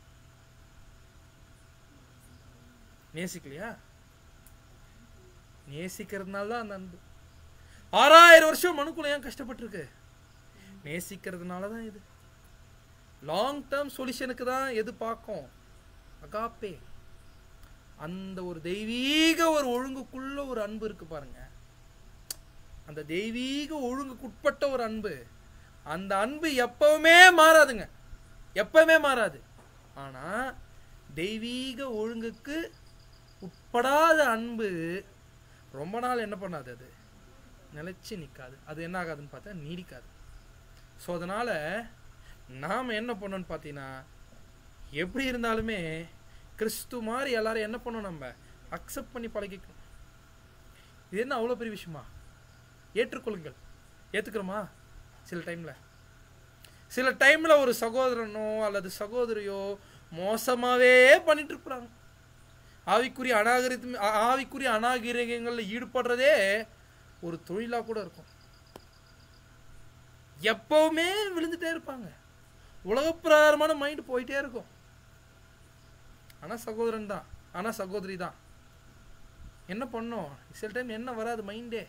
நேசிக்கலையா நேசிக்கிறதுனால தான் அந்த அன்பு ஆறாயிரம் வருஷம் மனுக்குள்ள ஏன் கஷ்டப்பட்டிருக்கு நேசிக்கிறதுனால தான் இது லாங் டேர்ம் சொல்யூஷனுக்கு தான் எது பார்க்கும் அகாப்பே அந்த ஒரு தெய்வீக ஒரு ஒழுங்குக்குள்ள ஒரு அன்பு இருக்கு பாருங்க அந்த தெய்வீக ஒழுங்குக்குட்பட்ட ஒரு அன்பு அந்த அன்பு எப்பவுமே மாறாதுங்க எப்பவுமே மாறாது ஆனா தெய்வீக ஒழுங்குக்கு உட்படாத அன்பு ரொம்ப நாள் என்ன பண்ணாது அது நிலைச்சு நிற்காது அது என்ன ஆகாதுன்னு பார்த்தா நீடிக்காது ஸோ அதனால நாம் என்ன பண்ணோம்னு பார்த்தீங்கன்னா எப்படி இருந்தாலுமே கிறிஸ்து மாதிரி எல்லாரும் என்ன பண்ணணும் நம்ம அக்செப்ட் பண்ணி பழகிக்கணும் இது என்ன அவ்வளோ பெரிய விஷயமா ஏற்றுக்கொள்ளுங்கள் ஏற்றுக்கிறோமா சில டைமில் சில டைமில் ஒரு சகோதரனோ அல்லது சகோதரியோ மோசமாகவே பண்ணிட்டு இருக்கிறாங்க ஆவிக்குரிய அநாகரிகம் ஆ- ஆவிக்குரிய அநாகரிகங்களில் ஈடுபடுறதே ஒரு தொழிலாக கூட இருக்கும் எப்பவுமே விழுந்துட்டே இருப்பாங்க உலகப்பிரகாரமான மைண்ட் போயிட்டே இருக்கும் ஆனால் சகோதரன் தான் ஆனால் சகோதரி தான் என்ன பண்ணோம் சில டைம் என்ன வராது மைண்டே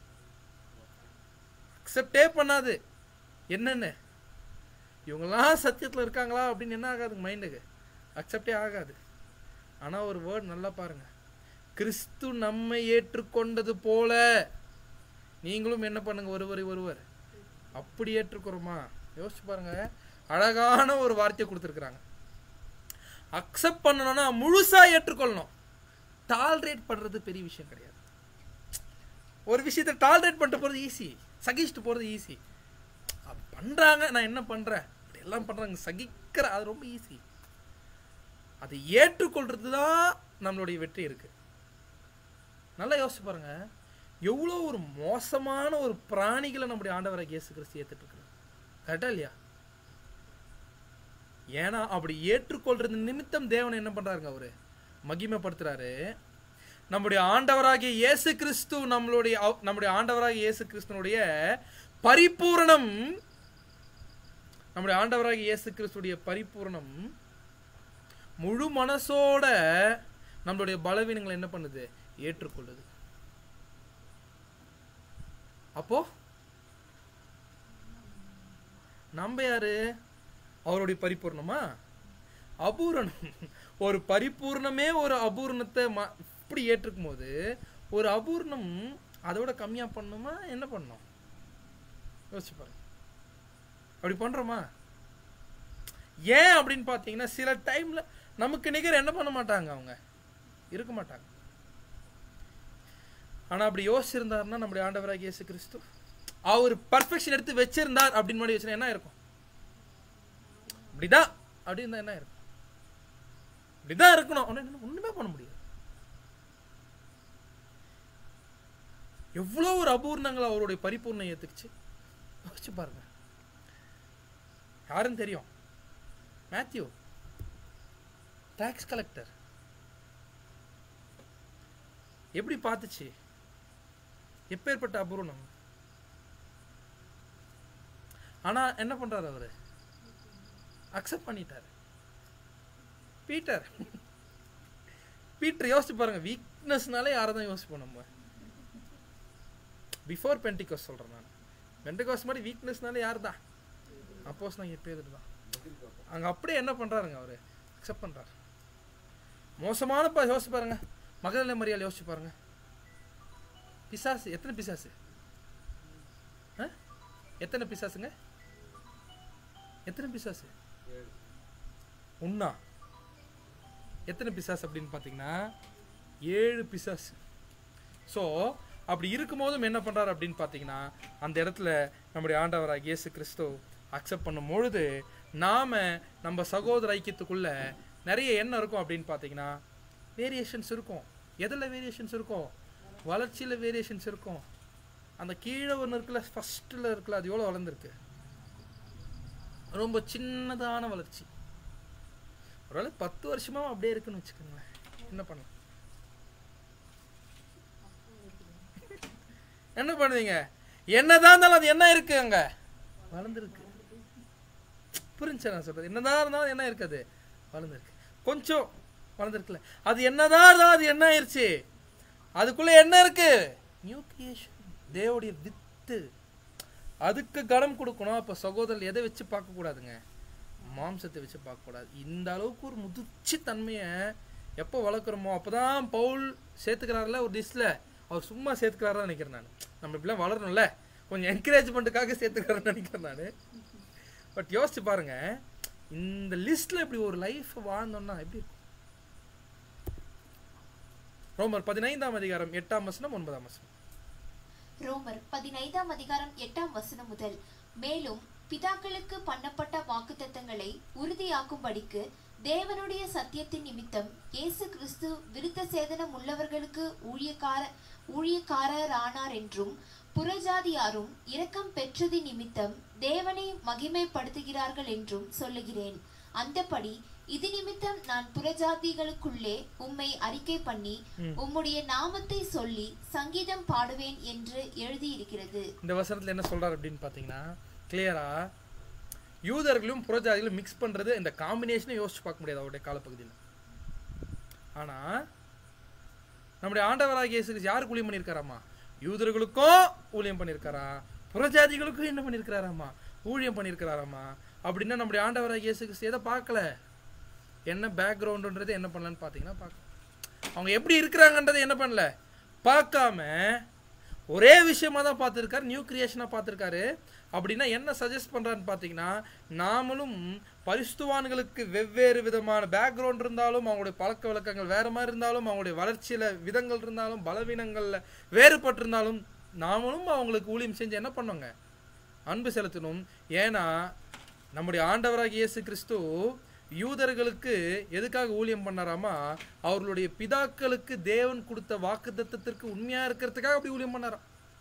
அக்செப்டே பண்ணாது என்னென்ன இவங்கெல்லாம் சத்தியத்தில் இருக்காங்களா அப்படின்னு என்ன ஆகாது மைண்டுக்கு அக்செப்டே ஆகாது ஆனால் ஒரு வேர்ட் நல்லா பாருங்க கிறிஸ்து நம்மை ஏற்றுக்கொண்டது போல நீங்களும் என்ன பண்ணுங்க ஒருவரை ஒருவர் அப்படி ஏற்றுக்கிறோமா யோசிச்சு பாருங்க அழகான ஒரு வார்த்தையை கொடுத்துருக்குறாங்க அக்செப்ட் பண்ணணும்னா முழுசா ஏற்றுக்கொள்ளணும் டாலரேட் பண்றது பெரிய விஷயம் கிடையாது ஒரு விஷயத்தை டாலரேட் பண்ணிட்டு போறது ஈஸி சகிச்சுட்டு போறது ஈஸி பண்றாங்க நான் என்ன பண்றேன் இப்படி எல்லாம் பண்றாங்க சகிக்கிற அது ரொம்ப ஈஸி அதை ஏற்றுக்கொள்றது தான் நம்மளுடைய வெற்றி இருக்கு நல்லா யோசிச்சு பாருங்க எவ்வளோ ஒரு மோசமான ஒரு பிராணிகளை நம்முடைய ஆண்டவரை இயேசு கிறிஸ்து ஏத்துட்டு இருக்கிறார் கரெக்டா இல்லையா ஏன்னா அப்படி ஏற்றுக்கொள்றது நிமித்தம் தேவன் என்ன பண்றாருங்க அவரு மகிமைப்படுத்துறாரு நம்முடைய ஆண்டவராகிய இயேசு கிறிஸ்து நம்மளுடைய அவ- நம்முடைய ஆண்டவராகிய இயேசு கிறிஸ்துனுடைய பரிபூரணம் நம்முடைய ஆண்டவராகிய இயேசு கிறிஸ்துடைய பரிபூரணம் முழு மனசோட நம்மளுடைய பலவீனங்களை என்ன பண்ணுது ஏற்றுக்கொள்ளுது அப்போ நம்ம யாரு அவருடைய பரிபூர்ணமா அபூரணம் ஒரு பரிபூர்ணமே ஒரு அபூர்ணத்தை ம- இப்படி ஏற்றுக்கும் போது ஒரு அபூர்ணம் அதோட கம்மியா பண்ணணுமா என்ன பண்ணணும் யோசிச்சு பாருங்க அப்படி பண்றோமா ஏன் அப்படின்னு பார்த்தீங்கன்னா சில டைம்ல நமக்கு நிகர் என்ன பண்ண மாட்டாங்க அவங்க இருக்க மாட்டாங்க ஆனா அப்படி யோசிச்சிருந்தாருன்னா நம்முடைய ஆண்டவராகிய இயேசு கிறிஸ்து அவர் பர்ஃபெக்ஷன் எடுத்து வச்சிருந்தார் அப்படின்னு முன்னாடி வச்சுனா என்ன இருக்கும் இப்படிதான் அப்படின்னு இருந்தா என்ன இருக்கும் இப்படிதான் இருக்கணும் ஆனா என்ன- ஒண்ணுமே பண்ண முடியாது எவ்வளவு ஒரு அபூர்ணங்கள் அவருடைய பரிபூர்ணம் ஏத்துக்குச்சு யோசிச்சு பாருங்க யாருன்னு தெரியும் மேத்யூ டாக்ஸ் கலெக்டர் எப்படி பார்த்துச்சு எப்பேற்பட்ட அபூர்ணம் ஆனா என்ன பண்றாரு அவரு அக்செப்ட் பண்ணிட்டாரு பீட்டர் பீட்டர் யோசிச்சு பாருங்க வீக்னஸ்னாலே யாரை தான் யோசிப்போம் நம்ம பிஃபோர் பென்டிகாஸ் சொல்கிறேன் நான் பென்டிகாஸ் மாதிரி வீக்னஸ்னாலே யார் தான் அப்போஸ் நான் பேர் தான் அங்கே அப்படியே என்ன பண்ணுறாருங்க அவர் அக்செப்ட் பண்ணுறாரு மோசமான பா யோசிச்சு பாருங்க மகளிர் மரியாதை யோசிச்சு பாருங்க பிசாசு எத்தனை பிசாசு ஆ? எத்தனை பிசாசுங்க எத்தனை பிசாசு உண்ணா எத்தனை பிசாசு அப்படின்னு பார்த்தீங்கன்னா ஏழு பிசாசு ஸோ அப்படி இருக்கும்போதும் என்ன பண்ணுறாரு அப்படின்னு பார்த்தீங்கன்னா அந்த இடத்துல நம்முடைய ஆண்டவராக இயேசு கிறிஸ்து அக்செப்ட் பண்ணும் பொழுது நாம் நம்ம சகோதர ஐக்கியத்துக்குள்ள நிறைய என்ன இருக்கும் அப்படின்னு பார்த்தீங்கன்னா வேரியேஷன்ஸ் இருக்கும் எதில் வேரியேஷன்ஸ் இருக்கும் வளர்ச்சியில் வேரியேஷன்ஸ் இருக்கும் அந்த கீழே ஒன்று இருக்குல்ல ஃபஸ்ட்டில் இருக்குல்ல அது எவ்வளோ வளர்ந்துருக்கு ரொம்ப சின்னதான வளர்ச்சி ஒருவேளை பத்து வருஷமா அப்படியே இருக்குன்னு வச்சுக்கோங்களேன் என்ன பண்ணலாம் என்ன பண்ணுவீங்க என்னதான் இருந்தாலும் அது என்ன இருக்கு அங்க வளர்ந்துருக்கு புரிஞ்சா நான் சொல்றது என்னதான் இருந்தாலும் என்ன இருக்குது வளர்ந்துருக்கு கொஞ்சம் வளர்ந்துருக்குல்ல அது என்னதான் இருந்தாலும் அது என்ன ஆயிருச்சு அதுக்குள்ள என்ன இருக்கு நியூ கிரியேஷன் தேவடைய வித்து அதுக்கு கடம் கொடுக்கணும் அப்போ சகோதரர் எதை வச்சு பார்க்கக்கூடாதுங்க மாம்சத்தை வச்சு பார்க்கக்கூடாது இந்த அளவுக்கு ஒரு முதிர்ச்சி தன்மையை எப்போ வளர்க்குறோமோ அப்போ தான் பவுல் சேர்த்துக்கிறாருல ஒரு டிஷ்ல அவர் சும்மா சேர்த்துக்கிறாருன்னு நினைக்கிறேன் நான் நம்ம இப்படிலாம் வளரணும்ல கொஞ்சம் என்கரேஜ்மெண்ட்டுக்காக சேர்த்துக்கிறாருன்னு நினைக்கிறேன் நான் பட் யோசிச்சு பாருங்க இந்த லிஸ்ட்ல இப்படி ஒரு லைஃப் வாழ்ந்தோம்னா எப்படி இருக்கும் ரோமர் பதினைந்தாம் அதிகாரம் எட்டாம் வசனம் ஒன்பதாம் வசனம் ரோமர் பதினைந்தாம் அதிகாரம் எட்டாம் வசனம் முதல் மேலும் பிதாக்களுக்கு பண்ணப்பட்ட வாக்குத்தத்தங்களை உறுதியாக்கும்படிக்கு தேவனுடைய சத்தியத்தின் நிமித்தம் இயேசு கிறிஸ்து விருத்த சேதனம் உள்ளவர்களுக்கு ஊழியக்கார ஊழியக்காரரானார் என்றும் புறஜாதியாரும் இரக்கம் பெற்றது நிமித்தம் தேவனை மகிமைப்படுத்துகிறார்கள் என்றும் சொல்லுகிறேன் அந்தபடி இது நிமித்தம் நான் புறஜாதிகளுக்குள்ளே உம்மை அறிக்கை பண்ணி உம்முடைய நாமத்தை சொல்லி சங்கீதம் பாடுவேன் என்று எழுதியிருக்கிறது இந்த வசனத்துல என்ன சொல்றாரு அப்படின்னு பார்த்தீங்கன்னா கிளியரா யூதர்களும் புறஜாதிகளும் மிக்ஸ் பண்றது இந்த காம்பினேஷனை யோசிச்சு பார்க்க முடியாது அவருடைய காலப்பகுதியில் ஆனா நம்முடைய ஆண்டவராகிய இயேசு கிறிஸ்து யாருக்கு ஊழியம் பண்ணியிருக்காராமா யூதர்களுக்கும் ஊழியம் பண்ணியிருக்காரா புறஜாதிகளுக்கும் என்ன பண்ணியிருக்கிறாராமா ஊழியம் பண்ணியிருக்கிறாராமா அப்படின்னா நம்முடைய ஆண்டவராகிய இயேசு கிறிஸ்து எதை பார்க்கல என்ன பேக்ரவுண்டுன்றது என்ன பண்ணலன்னு பார்த்தீங்கன்னா பார்க்க அவங்க எப்படி இருக்கிறாங்கன்றதை என்ன பண்ணல பார்க்காம ஒரே விஷயமா தான் பார்த்துருக்காரு நியூ கிரியேஷனாக பார்த்துருக்காரு அப்படின்னா என்ன சஜஸ்ட் பண்ணுறான்னு பார்த்தீங்கன்னா நாமளும் பரிசுத்துவான்களுக்கு வெவ்வேறு விதமான பேக்ரவுண்ட் இருந்தாலும் அவங்களுடைய பழக்க வழக்கங்கள் வேற மாதிரி இருந்தாலும் அவங்களுடைய வளர்ச்சியில் விதங்கள் இருந்தாலும் பலவீனங்களில் வேறுபட்டிருந்தாலும் நாமளும் அவங்களுக்கு ஊழியம் செஞ்சு என்ன பண்ணோங்க அன்பு செலுத்தணும் ஏன்னா நம்முடைய ஆண்டவராகிய இயேசு கிறிஸ்து யூதர்களுக்கு எதுக்காக ஊழியம் பண்ணாராமா அவர்களுடைய பிதாக்களுக்கு தேவன் கொடுத்த வாக்குத்தத்தத்திற்கு உண்மையா இருக்கிறதுக்காக அப்படி ஊழியம் பண்ணாராம்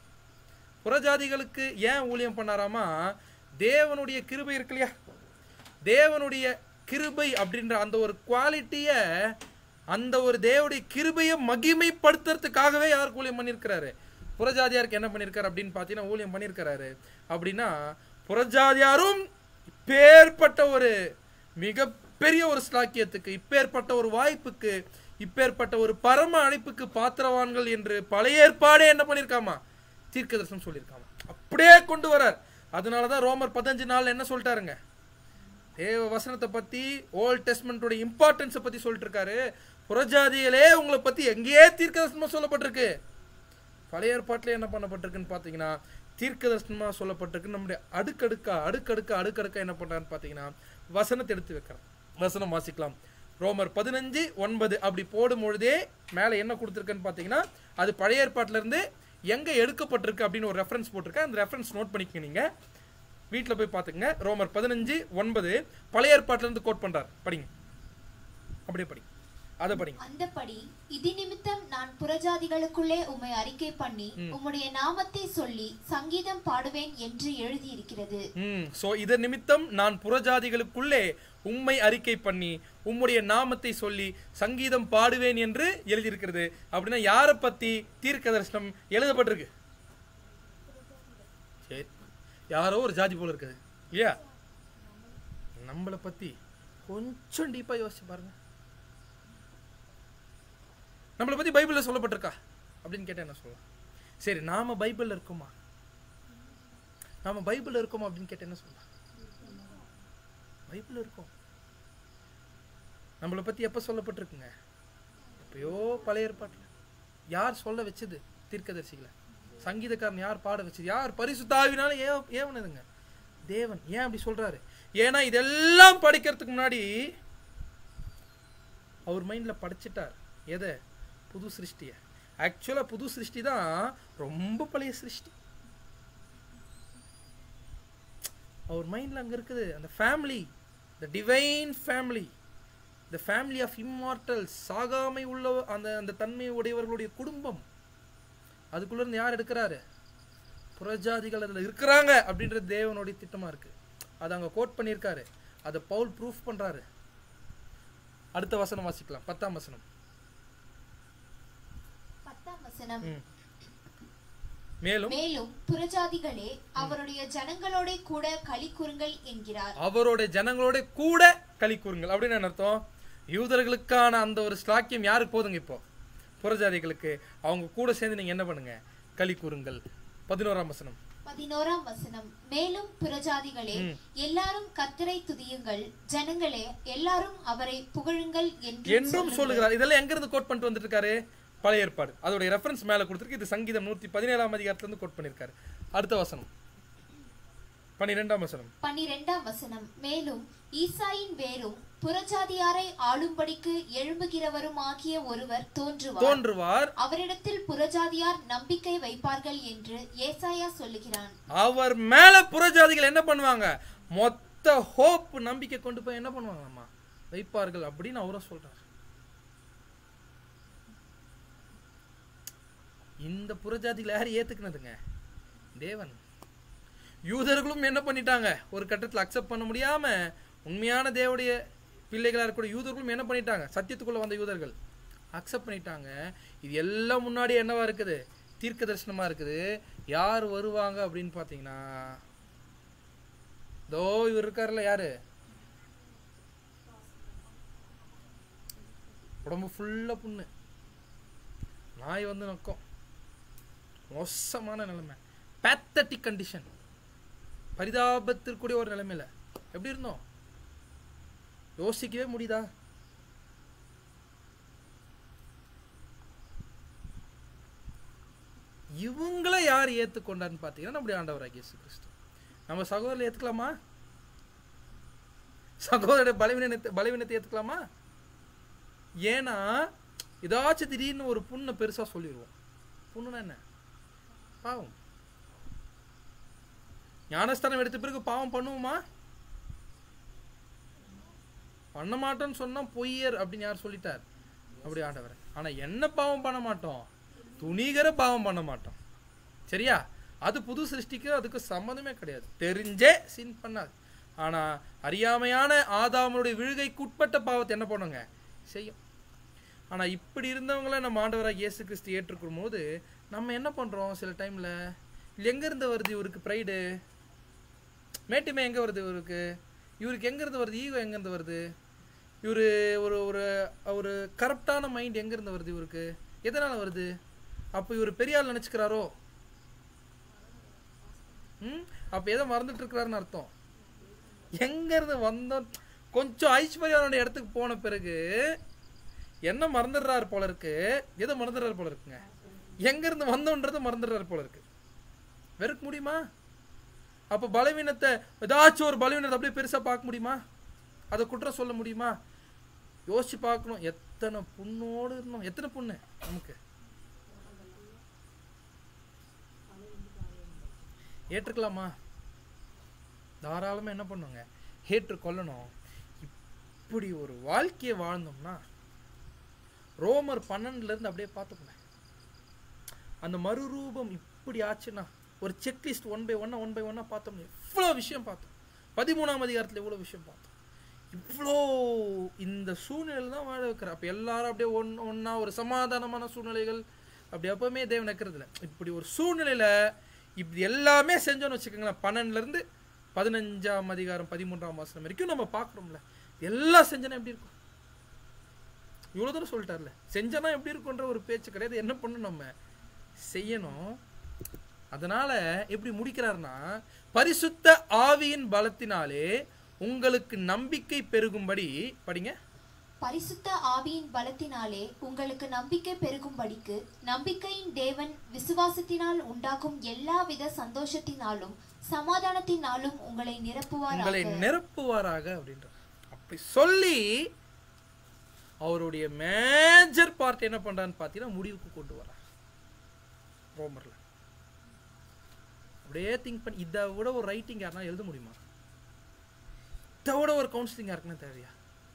புறஜாதிகளுக்கு ஏன் ஊழியம் பண்ணாராமா தேவனுடைய கிருபை இருக்கு இல்லையா தேவனுடைய கிருபை அப்படின்ற அந்த ஒரு குவாலிட்டியை அந்த ஒரு தேவனுடைய கிருபையை மகிமைப்படுத்துறதுக்காகவே யாருக்கு ஊழியம் பண்ணியிருக்கிறாரு புறஜாதியாருக்கு என்ன பண்ணியிருக்காரு அப்படின்னு பார்த்தீங்கன்னா ஊழியம் பண்ணியிருக்கிறாரு அப்படின்னா புறஜாதியாரும் இப்பேற்பட்ட ஒரு மிகப்பெரிய ஒரு ஸ்லாக்கியத்துக்கு இப்பேற்பட்ட ஒரு வாய்ப்புக்கு இப்பேற்பட்ட ஒரு பரம அழைப்புக்கு பாத்திரவான்கள் என்று பழைய ஏற்பாடே என்ன பண்ணியிருக்காமா தீர்க்கதர்சனம் சொல்லியிருக்காமா அப்படியே கொண்டு வரார் அதனால தான் ரோமர் பதினஞ்சு நாள் என்ன சொல்லிட்டாருங்க தேவ வசனத்தை பத்தி ஓல்ட் டெஸ்ட்மெண்ட்டோட இம்பார்ட்டன்ஸை பத்தி சொல்லிட்டு இருக்காரு புறஜாதிகளே உங்களை பத்தி எங்கேயே தீர்க்கதர்சனமா சொல்லப்பட்டிருக்கு பழைய ஏற்பாட்டில் என்ன பண்ணப்பட்டிருக்குன்னு பார்த்தீங்கன்னா தீர்க்கதர்சனமா சொல்லப்பட்டிருக்கு நம்முடைய அடுக்கடுக்கா அடுக்கடுக்கா அடுக்கடுக்கா என்ன பண்றான்னு பார்த்தீங்கன்னா வசனத்தை எடுத்து வைக்கிறோம் வசனம் வாசிக்கலாம் ரோமர் பதினஞ்சு ஒன்பது அப்படி போடும் பொழுதே மேலே என்ன கொடுத்துருக்குன்னு பார்த்தீங்கன்னா அது பழைய ஏற்பாட்டில இருந்து எங்க எடுக்கப்பட்டிருக்கு அப்படின்னு ஒரு ரெஃபரன்ஸ் போட்டிருக்கேன் அந்த ரெஃபரன்ஸ் நோட் பண்ணிக்கங்க நீங்க வீட்டில் போய் பார்த்துங்க ரோமர் பதினஞ்சு ஒன்பது பழைய ஏற்பாட்டில இருந்து கோட் பண்றார் படிங்க அப்படியே படிங்க அதை படிங்க அந்தபடி இது நிமித்தம் நான் புறஜாதிகளுக்குள்ளே உம்மை அறிக்கை பண்ணி உம்முடைய நாமத்தை சொல்லி சங்கீதம் பாடுவேன் என்று எழுதியிருக்கிறது ம் ஸோ இதன் நிமித்தம் நான் புறஜாதிகளுக்குள்ளே உம்மை அறிக்கை பண்ணி உம்முடைய நாமத்தை சொல்லி சங்கீதம் பாடுவேன் என்று எழுதியிருக்கிறது அப்படின்னா யாரை பத்தி தீர்க்க தரிசனம் எழுதப்பட்டிருக்கு சரி யாரோ ஒரு ஜாதி போல இருக்குது இல்லையா நம்மளை பத்தி கொஞ்சம் டீப்பா யோசிச்சு பாருங்க நம்மளை பற்றி பைபிளில் சொல்லப்பட்டிருக்கா அப்படின்னு கேட்டால் என்ன சொல்லலாம் சரி நாம பைபிளில் இருக்கோமா நாம பைபிளில் இருக்கோமா அப்படின்னு கேட்டால் என்ன சொல்லலாம் பைபிள் இருக்கோம் நம்மளை பற்றி எப்போ சொல்லப்பட்டிருக்குங்க எப்பயோ பழைய ஏற்பாட்டில் யார் சொல்ல வச்சது தீர்க்கதரிசிகளை சங்கீதக்காரன் யார் பாட வச்சது யார் பரிசுத்தாவினாலும் ஏ ஏவனதுங்க தேவன் ஏன் அப்படி சொல்றாரு ஏன்னா இதெல்லாம் படிக்கிறதுக்கு முன்னாடி அவர் மைண்டில் படிச்சிட்டார் எதை புது சிருஷ்டியை ஆக்சுவலாக புது சிருஷ்டி தான் ரொம்ப பழைய சிருஷ்டி அவர் மைண்டில் அங்கே இருக்குது அந்த family the divine family the family of immortals சாகாமை உள்ள அந்த அந்த தன்மை உடையவர்களுடைய குடும்பம் அதுக்குள்ள இருந்து யார் எடுக்கிறாரு புறஜாதிகள் அதில் இருக்கிறாங்க அப்படின்றது தேவனுடைய திட்டமாக இருக்கு அதை அங்கே கோட் பண்ணியிருக்காரு அதை பவுல் ப்ரூஃப் பண்ணுறாரு அடுத்த வசனம் வாசிக்கலாம் பத்தாம் வசனம் பத்தாம் வசனம் ம். மேலும் மேலும் புறஜாதிகளே அவருடைய ஜனங்களோட கூட களி கூறுங்கள் என்கிறார் அவரோட ஜனங்களோட கூட களி கூறுங்கள் அப்படின்னு என்ன அர்த்தம் யூதர்களுக்கான அந்த ஒரு ஸ்லாக்கியம் யாருக்கு போதுங்க இப்போ புறஜாதிகளுக்கு அவங்க கூட சேர்ந்து நீங்க என்ன பண்ணுங்க களி கூறுங்கள் பதினோராம் வசனம் பதினோராம் வசனம் மேலும் புறஜாதிகளே எல்லாரும் கர்த்தரை துதியுங்கள் ஜனங்களே எல்லாரும் அவரை புகழுங்கள் என்று என்றும் சொல்லுகிறார் இதெல்லாம் எங்க இருந்து கோட் பண்ணிட்டு வந்துட்டு இருக்காரு பழைய ஏற்பாடு அதோட ரெஃபரன்ஸ் மேல கொடுத்துருக்கு இது சங்கீதம் நூத்தி பதினேழாம் அதிகாரத்துல இருந்து கோட் பண்ணிருக்காரு அடுத்த வசனம் பன்னிரெண்டாம் வசனம் பன்னிரெண்டாம் வசனம் மேலும் ஈசாயின் வேரும் புறஜாதியாரை ஆளும்படிக்கு எழும்புகிறவரும் ஆகிய ஒருவர் தோன்றுவார் தோன்றுவார் அவரிடத்தில் புறஜாதியார் நம்பிக்கை வைப்பார்கள் என்று ஏசாயா சொல்லுகிறான் அவர் மேல புறஜாதிகள் என்ன பண்ணுவாங்க மொத்த ஹோப் நம்பிக்கை கொண்டு போய் என்ன பண்ணுவாங்கம்மா வைப்பார்கள் அப்படின்னு அவரும் சொல்றாரு இந்த புறஜாதிகளை யார் ஏத்துக்கினதுங்க தேவன் யூதர்களும் என்ன பண்ணிட்டாங்க ஒரு கட்டத்தில் அக்செப்ட் பண்ண முடியாம உண்மையான தேவடைய பிள்ளைகளா இருக்கக்கூடிய யூதர்களும் என்ன பண்ணிட்டாங்க சத்தியத்துக்குள்ள வந்த யூதர்கள் அக்செப்ட் பண்ணிட்டாங்க இது எல்லாம் முன்னாடி என்னவா இருக்குது தீர்க்க தரிசனமா இருக்குது யார் வருவாங்க அப்படின்னு பார்த்தீங்கன்னா தோ இவர் இருக்கார்ல யாரு உடம்பு ஃபுல்லா புண்ணு நாய் வந்து நக்கம் மோசமான நிலைமை பேத்தட்டிக் கண்டிஷன் பரிதாபத்திற்குரிய ஒரு நிலைமையில எப்படி இருந்தோம் யோசிக்கவே முடியுதா இவங்கள யார் ஏத்துக்கொண்டான்னு பார்த்தீங்கன்னா நம்முடைய ஆண்டவராகிய இயேசு கிறிஸ்து நம்ம சகோதரரை ஏத்துக்கலாமா சகோதரருடைய பலவீனத்தை பலவீனத்தை ஏத்துக்கலாமா ஏன்னா ஏதாச்சும் திடீர்னு ஒரு புண்ணை பெருசா சொல்லிடுவோம் புண்ணுனா என்ன பாவம் ஞானஸ்தானம் எடுத்த பிறகு பாவம் பண்ணுவோமா பண்ண மாட்டோம்னு சொன்னா பொய்யர் அப்படின்னு யார் சொல்லிட்டார் அப்படி ஆண்டவர் ஆனா என்ன பாவம் பண்ண மாட்டோம் துணிகர பாவம் பண்ண மாட்டோம் சரியா அது புது சிருஷ்டிக்கு அதுக்கு சம்மந்தமே கிடையாது தெரிஞ்சே சின் பண்ணாது ஆனா அறியாமையான ஆதாமனுடைய விழுகைக்கு உட்பட்ட பாவத்தை என்ன பண்ணுங்க செய்யும் ஆனா இப்படி இருந்தவங்கள நம்ம ஆண்டவராக இயேசு கிறிஸ்து ஏற்றுக்கும் போது நம்ம என்ன பண்றோம் சில டைம்ல எங்க இருந்து வருது இவருக்கு ப்ரைடு மேட்டுமே எங்க வருது இவருக்கு இவருக்கு எங்க இருந்து வருது ஈகோ எங்க இருந்து வருது இவரு ஒரு ஒரு ஒரு கரெக்டான மைண்ட் எங்க இருந்து வருது இவருக்கு எதனால வருது அப்போ இவர் பெரிய ஆள் நினைச்சுக்கிறாரோ ம் அப்ப எதை மறந்துட்டு இருக்கிறாருன்னு அர்த்தம் எங்க இருந்து வந்தோம் கொஞ்சம் ஐஸ்வர்யாவோட இடத்துக்கு போன பிறகு என்ன மறந்துடுறாரு போல இருக்கு எதை மறந்துடுறாரு போல இருக்குங்க எங்க இருந்து வந்தோன்றதை மறந்துடுறாரு போல இருக்கு வெறுக்க முடியுமா அப்ப பலவீனத்தை ஏதாச்சும் ஒரு பலவீனத்தை அப்படியே பெருசா பார்க்க முடியுமா அதை குற்றம் சொல்ல முடியுமா யோசிச்சு பார்க்கணும் எத்தனை புண்ணோடு இருந்தோம் எத்தனை புண்ணு நமக்கு ஏற்றுக்கலாமா தாராளமா என்ன பண்ணுங்க ஏற்றுக்கொள்ளணும் இப்படி ஒரு வாழ்க்கையை வாழ்ந்தோம்னா ரோமர் பன்னெண்டுல இருந்து அப்படியே பார்த்துக்கோங்க அந்த மறுரூபம் இப்படி ஆச்சுன்னா ஒரு செக்லிஸ்ட் ஒன் பை ஒன்னா ஒன் பை ஒன்னா பார்த்தோம் இவ்வளோ விஷயம் பார்த்தோம் பதிமூணாம் அதிகாரத்தில் இவ்வளோ விஷயம் பார்த்தோம் இவ்வளோ இந்த சூழ்நிலையில் தான் வாழ வைக்கிற அப்போ எல்லாரும் அப்படியே ஒன் ஒன்றா ஒரு சமாதானமான சூழ்நிலைகள் அப்படி எப்பவுமே தேவன் வைக்கிறது இல்லை இப்படி ஒரு சூழ்நிலையில் இப்படி எல்லாமே செஞ்சோன்னு வச்சுக்கோங்களேன் பன்னெண்டுலேருந்து பதினஞ்சாம் அதிகாரம் பதிமூன்றாம் மாதம் வரைக்கும் நம்ம பார்க்குறோம்ல எல்லாம் செஞ்சோன்னா எப்படி இருக்கும் இவ்வளோ தூரம் சொல்லிட்டார்ல செஞ்சனா எப்படி இருக்குன்ற ஒரு பேச்சு கிடையாது என்ன பண்ணணும் நம்ம செய்யணும் அதனால எப்படி முடிக்கிறாருன்னா பரிசுத்த ஆவியின் பலத்தினாலே உங்களுக்கு நம்பிக்கை பெருகும்படி படிங்க பரிசுத்த ஆவியின் பலத்தினாலே உங்களுக்கு நம்பிக்கை பெருகும்படிக்கு நம்பிக்கையின் தேவன் விசுவாசத்தினால் உண்டாகும் எல்லாவித சந்தோஷத்தினாலும் சமாதானத்தினாலும் உங்களை உங்களை நிரப்புவாராக நிரப்புவாராக அப்படின்ற அப்படி சொல்லி அவருடைய மேஜர் பார்ட் என்ன பண்றான்னு பார்த்தீங்கன்னா முடிவுக்கு கொண்டு வரார் ரோமர்ல அப்படியே திங்க் பண்ணி இதை விட ஒரு ரைட்டிங் யாருன்னா எழுத முடியுமா இதை விட ஒரு கவுன்சிலிங் யாருக்குன்னா தேவையா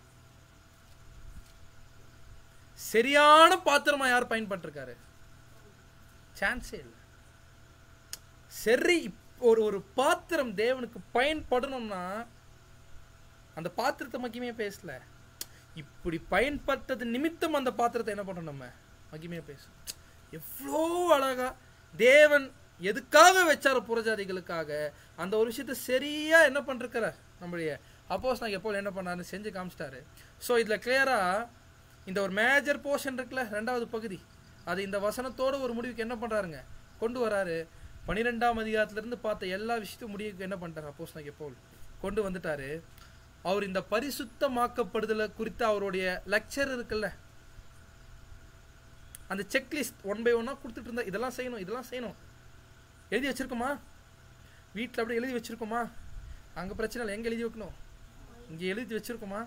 சரியான பாத்திரமா யார் பயன்பட்டிருக்காரு சான்ஸே இல்லை சரி இப்- ஒரு ஒரு பாத்திரம் தேவனுக்கு பயன்படணும்னா அந்த பாத்திரத்தை மகிமையா பேசல இப்படி பயன்பட்டது நிமித்தம் அந்த பாத்திரத்தை என்ன பண்றோம் நம்ம மகிமையா பேசும் எவ்வளோ அழகா தேவன் எதுக்காக வச்சார புறஜாதிகளுக்காக அந்த ஒரு விஷயத்த சரியா என்ன பண்ணிருக்கிறார் நம்மளுடைய அப்போஸ் நான் எப்போ என்ன பண்ணாருன்னு செஞ்சு காமிச்சிட்டாரு ஸோ இதில் கிளியராக இந்த ஒரு மேஜர் போர்ஷன் இருக்குல்ல ரெண்டாவது பகுதி அது இந்த வசனத்தோட ஒரு முடிவுக்கு என்ன பண்றாருங்க கொண்டு வராரு பன்னிரெண்டாம் அதிகாரத்திலிருந்து பார்த்த எல்லா விஷயத்தையும் முடிவுக்கு என்ன பண்ணிட்டாரு அப்போஸ் நான் எப்போ கொண்டு வந்துட்டாரு அவர் இந்த பரிசுத்தமாக்கப்படுதலை குறித்து அவருடைய லெக்சர் இருக்குல்ல அந்த செக்லிஸ்ட் ஒன் பை ஒன்னாக கொடுத்துட்டு இருந்தா இதெல்லாம் செய்யணும் இதெல்லாம் செய்யணும் எழுதி வச்சிருக்கோமா வீட்டில் அப்படியே எழுதி வச்சிருக்கோமா அங்கே பிரச்சனை இல்லை எங்கே எழுதி வைக்கணும் இங்கே எழுதி வச்சிருக்கோமா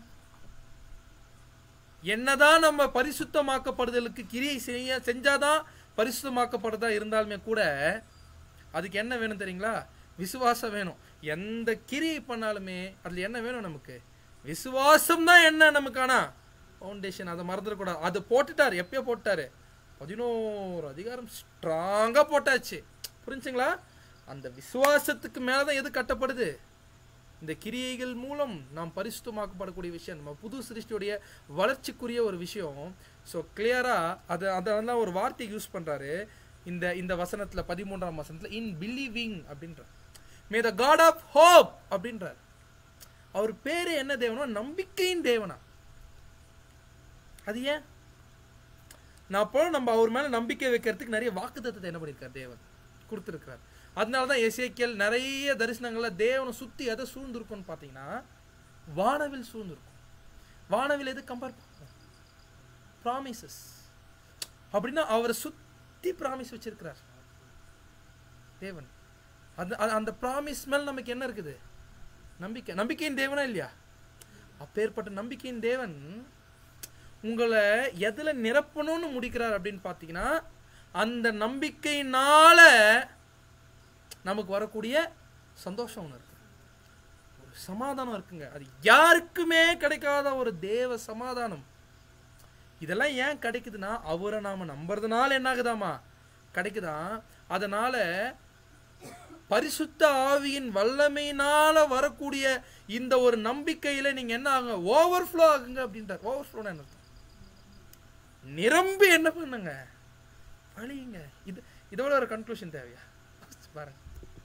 என்னதான் நம்ம பரிசுத்தமாக்கப்படுதலுக்கு கிரியை செய்ய செஞ்சாதான் பரிசுத்தமாக்கப்படுறதா இருந்தாலுமே கூட அதுக்கு என்ன வேணும் தெரியுங்களா விசுவாசம் வேணும் எந்த கிரியை பண்ணாலுமே அதுல என்ன வேணும் நமக்கு விசுவாசம் தான் என்ன நமக்கான ஃபவுண்டேஷன் அதை மறந்துடக்கூடாது அதை போட்டுட்டாரு எப்பயோ போட்டாரு பதினோரு அதிகாரம் ஸ்ட்ராங்கா போட்டாச்சு புரிஞ்சுங்களா அந்த விசுவாசத்துக்கு மேலதான் எது கட்டப்படுது இந்த கிரியைகள் மூலம் நாம் பரிசுத்தமாக்கப்படக்கூடிய விஷயம் நம்ம புது சிருஷ்டியுடைய வளர்ச்சிக்குரிய ஒரு விஷயம் ஸோ கிளியராக அதை அதெல்லாம் ஒரு வார்த்தை யூஸ் பண்ணுறாரு இந்த இந்த வசனத்தில் பதிமூன்றாம் வசனத்தில் இன் பிலீவிங் அப்படின்ற may the God of hope அப்படின்றார் அவர் பேரு என்ன தேவனா நம்பிக்கையின் தேவனா அது ஏன் நான் அப்போ நம்ம அவர் மேல நம்பிக்கை வைக்கிறதுக்கு நிறைய வாக்குத்தத்தத்தை என்ன பண்ணியிருக்கார் தேவன் கொடுத்துருக்கிறார் அதனால தான் எசேக்கியல் நிறைய தரிசனங்கள்ல தேவனை சுத்தி எதை சூழ்ந்திருக்கும்னு பார்த்தீங்கன்னா வானவில் சூழ்ந்திருக்கும் வானவில் எது கம்பேர் பண்ணும் ப்ராமிசஸ் அப்படின்னா அவரை சுத்தி ப்ராமிஸ் வச்சிருக்கிறார் தேவன் அந்த அந்த- அந்த ப்ராமிஸ் மேல நமக்கு என்ன இருக்குது நம்பிக்கை நம்பிக்கையின் தேவனா இல்லையா அப்பேற்பட்ட நம்பிக்கையின் தேவன் உங்களை எதுல நிரப்பணும்னு முடிக்கிறார் அப்படின்னு பார்த்தீங்கன்னா அந்த நம்பிக்கையினால நமக்கு வரக்கூடிய சந்தோஷம் ஒன்று இருக்கு ஒரு சமாதானம் இருக்குங்க அது யாருக்குமே கிடைக்காத ஒரு தேவ சமாதானம் இதெல்லாம் ஏன் கிடைக்குதுன்னா அவரை நாம நம்புறதுனால என்ன ஆகுதாமா கிடைக்குதா அதனால பரிசுத்த ஆவியின் வல்லமையினால வரக்கூடிய இந்த ஒரு நம்பிக்கையில நீங்க என்ன ஆகுங்க ஓவர்ஃப்ளோ ஆகுங்க அப்படின்றார் ஓவர்ஃப்ளோனா என்ன அர்த்தம்? நிரம்பி என்ன பண்ணுங்க வழியுங்க இது இதோட ஒரு கன்க்ளூஷன் தேவையா பாருங்க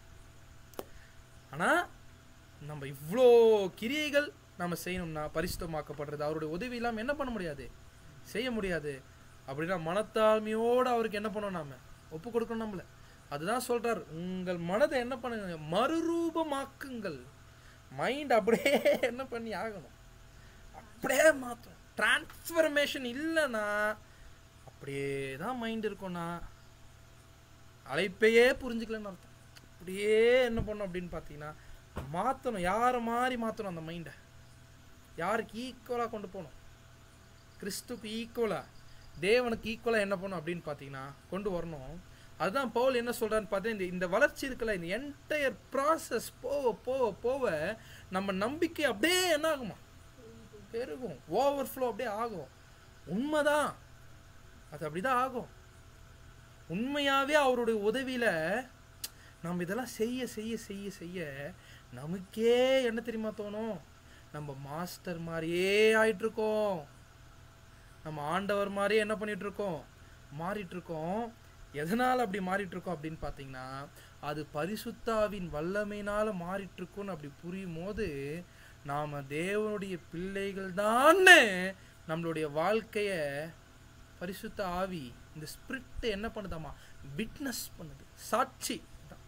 ஆனா நம்ம இவ்வளோ கிரியைகள் நம்ம செய்யணும்னா பரிசுத்தமாக்கப்படுறது அவருடைய உதவி இல்லாமல் என்ன பண்ண முடியாது செய்ய முடியாது அப்படின்னா மனத்தாழ்மையோடு அவருக்கு என்ன பண்ணணும் நாம ஒப்பு கொடுக்கணும் நம்மள அதுதான் சொல்றார் உங்கள் மனதை என்ன பண்ணுங்க மறுரூபமாக்குங்கள் மைண்ட் அப்படியே என்ன பண்ணி ஆகணும் அப்படியே மாற்றணும் டிரான்ஸ்ஃபர்மேஷன் இல்லைன்னா அப்படியே தான் மைண்ட் இருக்கும்னா அழைப்பையே புரிஞ்சுக்கலன்னு அர்த்தம் அப்படியே என்ன பண்ணணும் அப்படின்னு பார்த்தீங்கன்னா மாற்றணும் யாரை மாதிரி மாற்றணும் அந்த மைண்டை யாருக்கு ஈக்குவலாக கொண்டு போகணும் கிறிஸ்துக்கு ஈக்குவலாக தேவனுக்கு ஈக்குவலாக என்ன பண்ணணும் அப்படின்னு பார்த்தீங்கன்னா கொண்டு வரணும் அதுதான் பவுல் என்ன சொல்றான்னு பார்த்தா இந்த இந்த வளர்ச்சி இருக்குல்ல இந்த என்டையர் ப்ராசஸ் போக போக போக நம்ம நம்பிக்கை அப்படியே என்ன ஆகுமா பெருகும் ஓவர்ஃப்ளோ அப்படியே ஆகும் உண்மைதான் அது அப்படிதான் ஆகும் உண்மையாவே அவருடைய உதவியில நம்ம இதெல்லாம் செய்ய செய்ய செய்ய செய்ய நமக்கே என்ன தெரியுமா தோணும் நம்ம மாஸ்டர் மாதிரியே ஆயிட்டு இருக்கோம் நம்ம ஆண்டவர் மாதிரியே என்ன பண்ணிட்டு இருக்கோம் மாறிட்டு இருக்கோம் எதனால அப்படி மாறிட்டு இருக்கோம் அப்படின்னு பார்த்தீங்கன்னா அது பரிசுத்தாவின் வல்லமையினால மாறிட்டு இருக்கோம்னு அப்படி புரியும் போது நாம தேவனுடைய பிள்ளைகள் தான்னு நம்மளுடைய வாழ்க்கைய பரிசுத்த ஆவி இந்த ஸ்பிரிட் என்ன பண்ணுதாமா விட்னஸ் பண்ணுது சாட்சி தான்.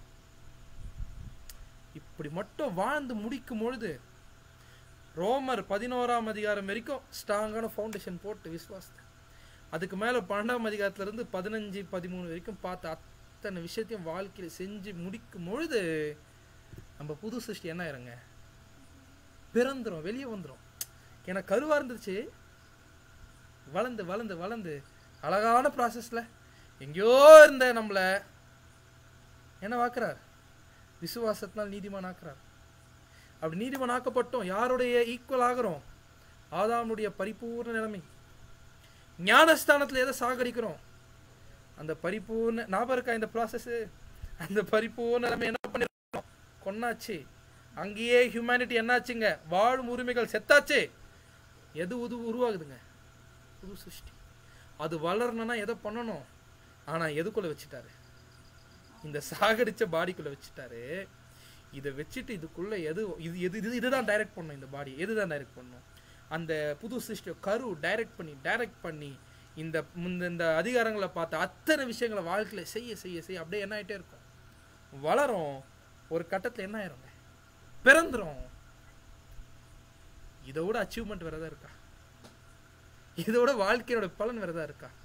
இப்படி மட்டும் வாழ்ந்து முடிக்கும் பொழுது ரோமர் பதினோராம் அதிகாரம் வரைக்கும் ஸ்ட்ராங்கான ஃபவுண்டேஷன் போட்டு விசுவாசத்தை அதுக்கு மேலே பன்னெண்டாம் அதிகாரத்துல இருந்து பதினஞ்சு பதிமூணு வரைக்கும் பார்த்த அத்தனை விஷயத்தையும் வாழ்க்கையில் செஞ்சு முடிக்கும் பொழுது நம்ம புது சிருஷ்டி என்ன ஆயிருங்க பிறந்துரும் வெளியே வந்துரும் ஏன்னா கருவா இருந்துச்சு வளர்ந்து வளர்ந்து வளர்ந்து அழகான ப்ராசஸில் எங்கேயோ இருந்த நம்மளை என்ன வாக்குறார் விசுவாசத்தினால் நீதிமான் ஆக்குறார் அப்படி நீதிமான் ஆக்கப்பட்டோம் யாருடைய ஈக்குவல் ஆகிறோம் ஆதாமுடைய பரிபூர்ண நிலைமை ஞானஸ்தானத்தில் எதை சாகடிக்கிறோம் அந்த பரிபூர்ண ஞாபகம் இருக்கா இந்த ப்ராசஸ் அந்த பரிபூர்ண நிலைமை என்ன பண்ணிருக்கோம் கொன்னாச்சு அங்கேயே ஹியூமனிட்டி என்னாச்சுங்க வாழும் உரிமைகள் செத்தாச்சு எது உது உருவாகுதுங்க புது சிருஷ்டி அது வளரணும்னா எதை பண்ணணும் ஆனா எதுக்குள்ள வச்சுட்டாரு இந்த சாகடிச்ச பாடிக்குள்ள வச்சுட்டாரு இதை வச்சுட்டு இதுக்குள்ள எது இது எது இது இதுதான் டைரக்ட் பண்ணும் இந்த பாடி எதுதான் டைரக்ட் பண்ணும் அந்த புது சிருஷ்டியை கரு டைரக்ட் பண்ணி டைரக்ட் பண்ணி இந்த இந்த இந்த அதிகாரங்களை பார்த்து அத்தனை விஷயங்களை வாழ்க்கையில செய்ய செய்ய செய்ய அப்படியே என்ன ஆயிட்டே இருக்கும் வளரும் ஒரு கட்டத்துல என்ன ஆயிருங்க பிறந்துரும் இதை விட அச்சீவ்மெண்ட் வேற ஏதாவது இருக்கா இதோட வாழ்க்கையோட பலன் வேற ஏதாவது இருக்கா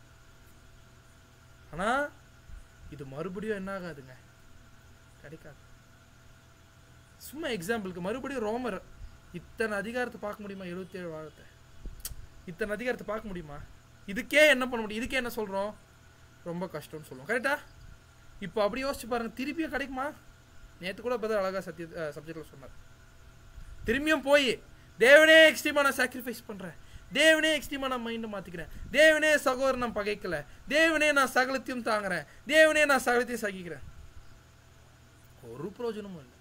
ஆனா இது மறுபடியும் என்ன ஆகாதுங்க கிடைக்காது சும்மா எக்ஸாம்பிளுக்கு மறுபடியும் ரோமர் இத்தனை அதிகாரத்தை பார்க்க முடியுமா எழுபத்தி ஏழு வாரத்தை இத்தனை அதிகாரத்தை பார்க்க முடியுமா இதுக்கே என்ன பண்ண முடியும் இதுக்கே என்ன சொல்றோம் ரொம்ப கஷ்டம்னு சொல்லுவோம் கரெக்டா இப்போ அப்படி யோசிச்சு பாருங்க திருப்பியும் கிடைக்குமா நேற்று கூட பதில் அழகா சத்திய சப்ஜெக்ட்ல சொன்னார் திரும்பியும் போய் தேவனே எக்ஸ்ட்ரீமா நான் சாக்ரிஃபைஸ் பண்றேன் தேவனே எக்ஸ்ட்ரீமா நான் மைண்டை மாத்திக்கிறேன் தேவனே சகோதரன் நான் பகைக்கல தேவனே நான் சகலத்தையும் தாங்குறேன் தேவனே நான் சகலத்தையும் சகிக்கிறேன் ஒரு பிரயோஜனமும் இல்லை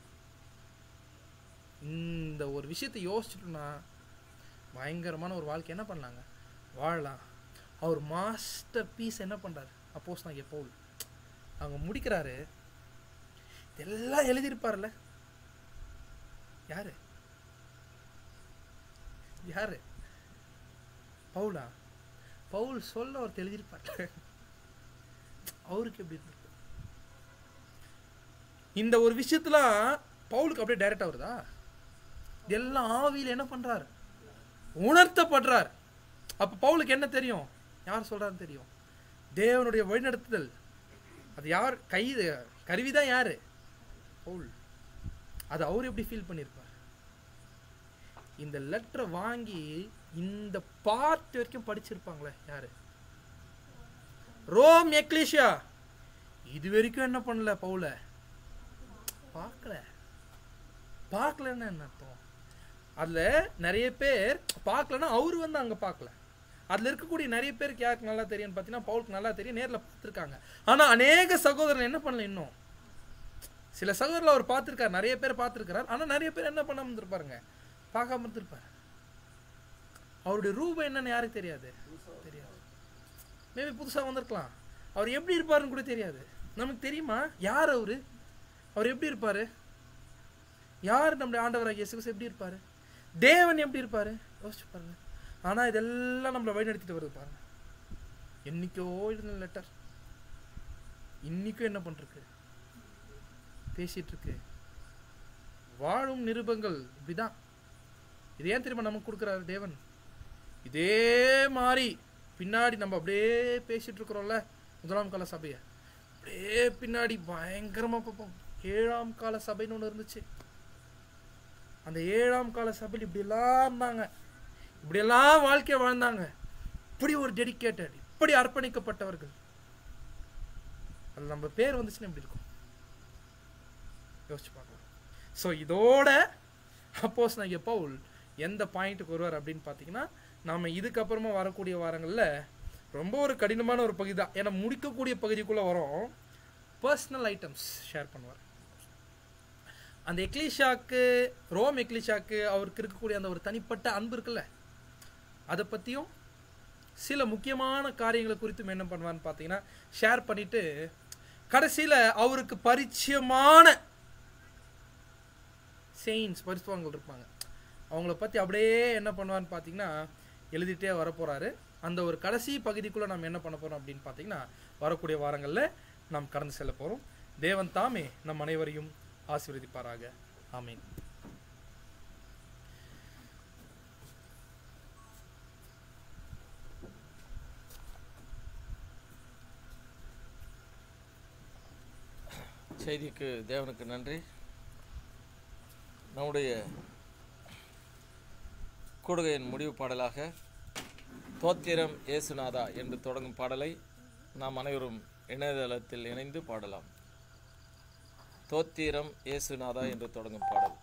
இந்த ஒரு விஷயத்தை யோசிச்சுட்டோம்னா பயங்கரமான ஒரு வாழ்க்கை என்ன பண்ணலாங்க வாழலாம் அவர் மாஸ்டர் பீஸ் என்ன பண்றாரு அப்போஸ் நான் எப்போ அவங்க முடிக்கிறாரு இதெல்லாம் எழுதியிருப்பார்ல யாரு யாரு பவுலா பவுல் சொல்ல அவர் எழுதியிருப்பார் அவருக்கு எப்படி இருந்திருக்கு இந்த ஒரு விஷயத்துல பவுலுக்கு அப்படியே டைரக்டா வருதா இதெல்லாம் ஆவியில என்ன பண்றாரு உணர்த்தப்படுறார் அப்ப பவுலுக்கு என்ன தெரியும் யார் சொல்றாருன்னு தெரியும் தேவனுடைய வழிநடத்துதல் அது யார் கை கருவிதான் யாரு பவுல் அது அவர் எப்படி ஃபீல் பண்ணியிருப்பார் இந்த லெட்டரை வாங்கி இந்த பார்ட் வரைக்கும் படிச்சிருப்பாங்களே யாரு ரோம் எக்லிஷியா இது வரைக்கும் என்ன பண்ணல பவுல பார்க்கல பார்க்கலன்னா என்ன அர்த்தம் அதுல நிறைய பேர் பார்க்கலன்னா அவரு வந்து அங்க பார்க்கல அதுல இருக்கக்கூடிய நிறைய பேருக்கு யாருக்கு நல்லா தெரியும்னு பார்த்தீங்கன்னா பவுலுக்கு நல்லா தெரியும் நேர்ல பார்த்துருக்காங்க ஆனா அநேக சகோதரன் என்ன பண்ணல இன்னும் சில சகோதரில் அவர் பார்த்துருக்காரு நிறைய பேர் பார்த்துருக்கிறார் ஆனா நிறைய பேர் என்ன பண்ணாம இருந்திருப்பாருங்க பார்க்காம இருந்திருப்பாரு அவருடைய ரூபம் என்னன்னு யாருக்கு தெரியாது தெரியாது மேபி புதுசா வந்திருக்கலாம் அவர் எப்படி இருப்பாருன்னு கூட தெரியாது நமக்கு தெரியுமா யார் அவரு அவர் எப்படி இருப்பாரு யார் நம்முடைய ஆண்டவராக இயேசு கிறிஸ்து எப்படி இருப்பாரு தேவன் எப்படி இருப்பாரு யோசிச்சு பாருங்க ஆனா இதெல்லாம் நம்மளை வழிநடத்திட்டு வருது பாருங்க என்னைக்கோ எழுதின லெட்டர் இன்னைக்கும் என்ன பண்ணிருக்கு பேசிட்டு இருக்கு வாழும் நிருபங்கள் இப்படிதான் இது ஏன் தெரியுமா நமக்கு கொடுக்குறாரு தேவன் இதே மாதிரி பின்னாடி நம்ம அப்படியே பேசிட்டு இருக்கிறோம்ல முதலாம் கால சபையை அப்படியே பின்னாடி பயங்கரமா பார்ப்போம் ஏழாம் கால சபைன்னு ஒன்று இருந்துச்சு அந்த ஏழாம் கால சபையில் இப்படியெல்லாம் இருந்தாங்க இப்படியெல்லாம் வாழ்க்கையை வாழ்ந்தாங்க இப்படி ஒரு டெடிக்கேட்டட் இப்படி அர்ப்பணிக்கப்பட்டவர்கள் அது நம்ம பேர் வந்துச்சுன்னா எப்படி இருக்கும் யோசிச்சு பார்க்கலாம் ஸோ இதோட அப்போஸ் நான் பவுல் எந்த பாயிண்ட்டுக்கு வருவார் அப்படின்னு பார்த்தீங்கன்னா நாம இதுக்கப்புறமா வரக்கூடிய வாரங்களில் ரொம்ப ஒரு கடினமான ஒரு பகுதி தான் ஏன்னா முடிக்கக்கூடிய பகுதிக்குள்ளே வரும் பர்சனல் ஐட்டம்ஸ் ஷேர் பண்ணுவார் அந்த எக்லிஷாக்கு ரோம் எக்லிஷாக்கு அவருக்கு இருக்கக்கூடிய அந்த ஒரு தனிப்பட்ட அன்பு இருக்குல்ல அதை பற்றியும் சில முக்கியமான காரியங்களை குறித்தும் என்ன பண்ணுவான்னு பார்த்தீங்கன்னா ஷேர் பண்ணிட்டு கடைசியில் அவருக்கு பரிச்சயமான செயின்ஸ் பரிசுவாங்கள் இருப்பாங்க அவங்கள பற்றி அப்படியே என்ன பண்ணுவான்னு பார்த்தீங்கன்னா எழுதிட்டே வரப்போறாரு அந்த ஒரு கடைசி பகுதிக்குள்ளே நம்ம என்ன பண்ண போகிறோம் அப்படின்னு பார்த்தீங்கன்னா வரக்கூடிய வாரங்களில் நாம் கடந்து செல்ல போகிறோம் தேவன் தாமே நம் அனைவரையும் ஆசீர்வதிப்பாராக ஆமீன் செய்திக்கு தேவனுக்கு நன்றி நம்முடைய கூடுகையின் முடிவு பாடலாக தோத்திரம் ஏசுநாதா என்று தொடங்கும் பாடலை நாம் அனைவரும் இணையதளத்தில் இணைந்து பாடலாம் தோத்திரம் ஏசுநாதா என்று தொடங்கும் பாடல்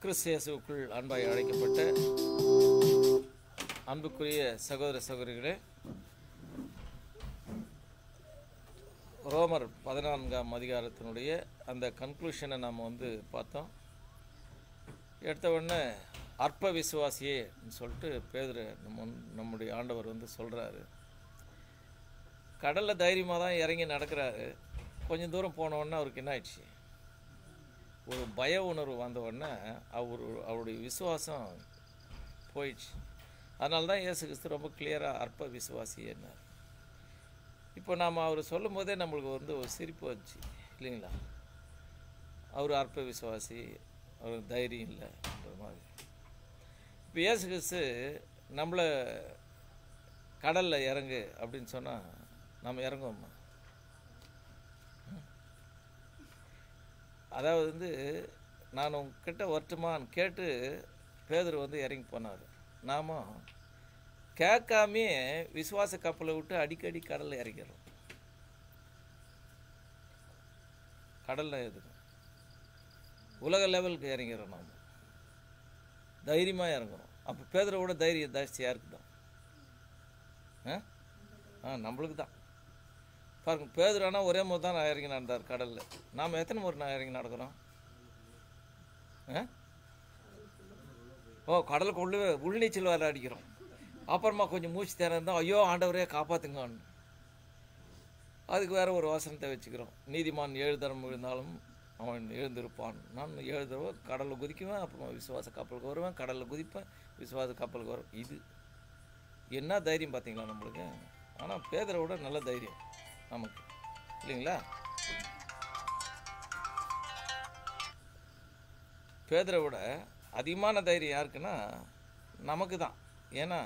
கிறிஸ்து இயேசுவுக்குள் அன்பாய் அழைக்கப்பட்ட அன்புக்குரிய சகோதர சகோதரிகளே ரோமர் பதினான்காம் அதிகாரத்தினுடைய அந்த கன்க்ளூஷனை நாம் வந்து பார்த்தோம் எடுத்த உடனே அற்ப விசுவாசியே சொல்லிட்டு பேதுரு நம்ம நம்முடைய ஆண்டவர் வந்து சொல்கிறாரு கடலில் தைரியமாக தான் இறங்கி நடக்கிறாரு கொஞ்சம் தூரம் போன உடனே அவருக்கு என்ன ஆயிடுச்சு ஒரு பய உணர்வு வந்த உடனே அவர் அவருடைய விசுவாசம் போயிடுச்சு அதனால தான் இயேசு கிறிஸ்து ரொம்ப கிளியராக அற்ப விசுவாசின்னார் இப்போ நாம் அவர் சொல்லும் போதே நம்மளுக்கு வந்து ஒரு சிரிப்பு வந்துச்சு இல்லைங்களா அவர் அற்ப விசுவாசி அவருக்கு தைரியம் இல்லைன்ற மாதிரி இப்போ இயேசு கிறிஸ்து நம்மளை கடலில் இறங்கு அப்படின்னு சொன்னால் நம்ம இறங்குவோமா அதாவது வந்து நான் உங்ககிட்ட வரட்டுமான்னு கேட்டு பேதர் வந்து இறங்கி போனார் நாம கேட்காமே விசுவாச கப்பலை விட்டு அடிக்கடி கடலில் இறங்கிறோம் கடலில் எதுக்கு உலக லெவலுக்கு இறங்கிறோம் நாம் தைரியமாக இறங்குறோம் அப்போ பேதரை விட தைரியம் ஜாஸ்தியாக இருக்குதான் ஆ ஆ நம்மளுக்கு தான் பாருங்க பேதர் ஆனால் ஒரே முறை தான் நான் இறங்கி நடந்தார் கடலில் நாம் எத்தனை முறை நான் இறங்கி நடக்கிறோம் ஆ ஓ கடலுக்குள்ளே உள்நீச்சல் வேறு அடிக்கிறோம் அப்புறமா கொஞ்சம் மூச்சு திறந்தோம் ஐயோ ஆண்டவரே காப்பாற்றுங்கன்னு அதுக்கு வேற ஒரு வசனத்தை வச்சுக்கிறோம் நீதிமான் ஏழு தரம் விழுந்தாலும் அவன் எழுந்திருப்பான் நான் ஏழு தடவை கடலில் குதிக்குவேன் அப்புறமா விசுவாச கப்பலுக்கு வருவேன் கடலில் குதிப்பேன் விசுவாச கப்பலுக்கு வரும் இது என்ன தைரியம் பார்த்தீங்களா நம்மளுக்கு ஆனால் பேதரை விட நல்ல தைரியம் நமக்கு இல்லைங்களா பேதரை விட அதிகமான தைரியம் யாருக்குன்னா நமக்கு தான் ஏன்னா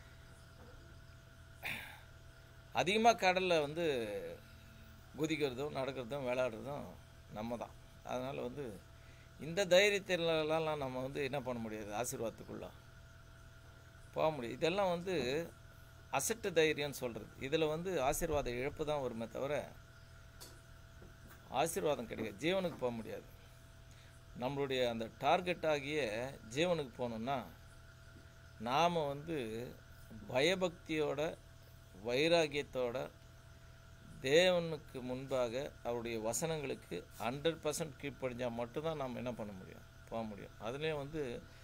அதிகமாக கடலில் வந்து குதிக்கிறதும் நடக்கிறதும் விளையாடுறதும் நம்ம தான் அதனால் வந்து இந்த தைரியத்திலலாம் நம்ம வந்து என்ன பண்ண முடியாது ஆசீர்வாதத்துக்குள்ள போக முடியும் இதெல்லாம் வந்து அசட்டு தைரியம்னு சொல்கிறது இதில் வந்து ஆசீர்வாத இழப்பு தான் வருமே தவிர ஆசீர்வாதம் கிடையாது ஜீவனுக்கு போக முடியாது நம்மளுடைய அந்த டார்கெட் ஆகிய ஜீவனுக்கு போகணுன்னா நாம் வந்து பயபக்தியோட வைராகியத்தோட தேவனுக்கு முன்பாக அவருடைய வசனங்களுக்கு ஹண்ட்ரட் பர்சன்ட் கீழ்ப்படிஞ்சால் மட்டும்தான் நாம் என்ன பண்ண முடியும் போக முடியும் அதுலேயும் வந்து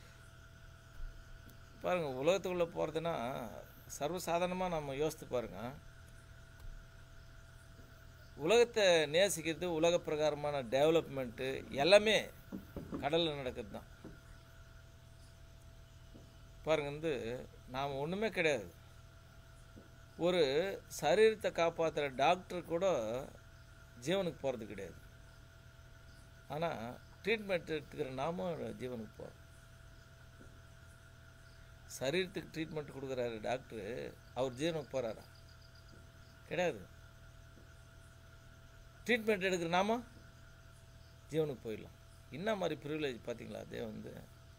பாருங்கள் உலகத்துக்குள்ளே போகிறதுனா சர்வசாதாரணமாக நம்ம யோசித்து பாருங்கள் உலகத்தை நேசிக்கிறது உலக பிரகாரமான டெவலப்மெண்ட்டு எல்லாமே கடலில் நடக்கிறது தான் பாருங்க வந்து நாம் ஒன்றுமே கிடையாது ஒரு சரீரத்தை காப்பாற்றுற டாக்டர் கூட ஜீவனுக்கு போகிறது கிடையாது ஆனால் ட்ரீட்மெண்ட் எடுத்துக்கிற நாமும் ஜீவனுக்கு போகிறோம் சரீரத்துக்கு ட்ரீட்மெண்ட் கொடுக்குறாரு டாக்டரு அவர் ஜீவனுக்கு போகிறாரா கிடையாது ட்ரீட்மெண்ட் எடுக்கிற நாம ஜீவனுக்கு போயிடலாம் என்ன மாதிரி ப்ரிவிலேஜ் பார்த்தீங்களா அதே வந்து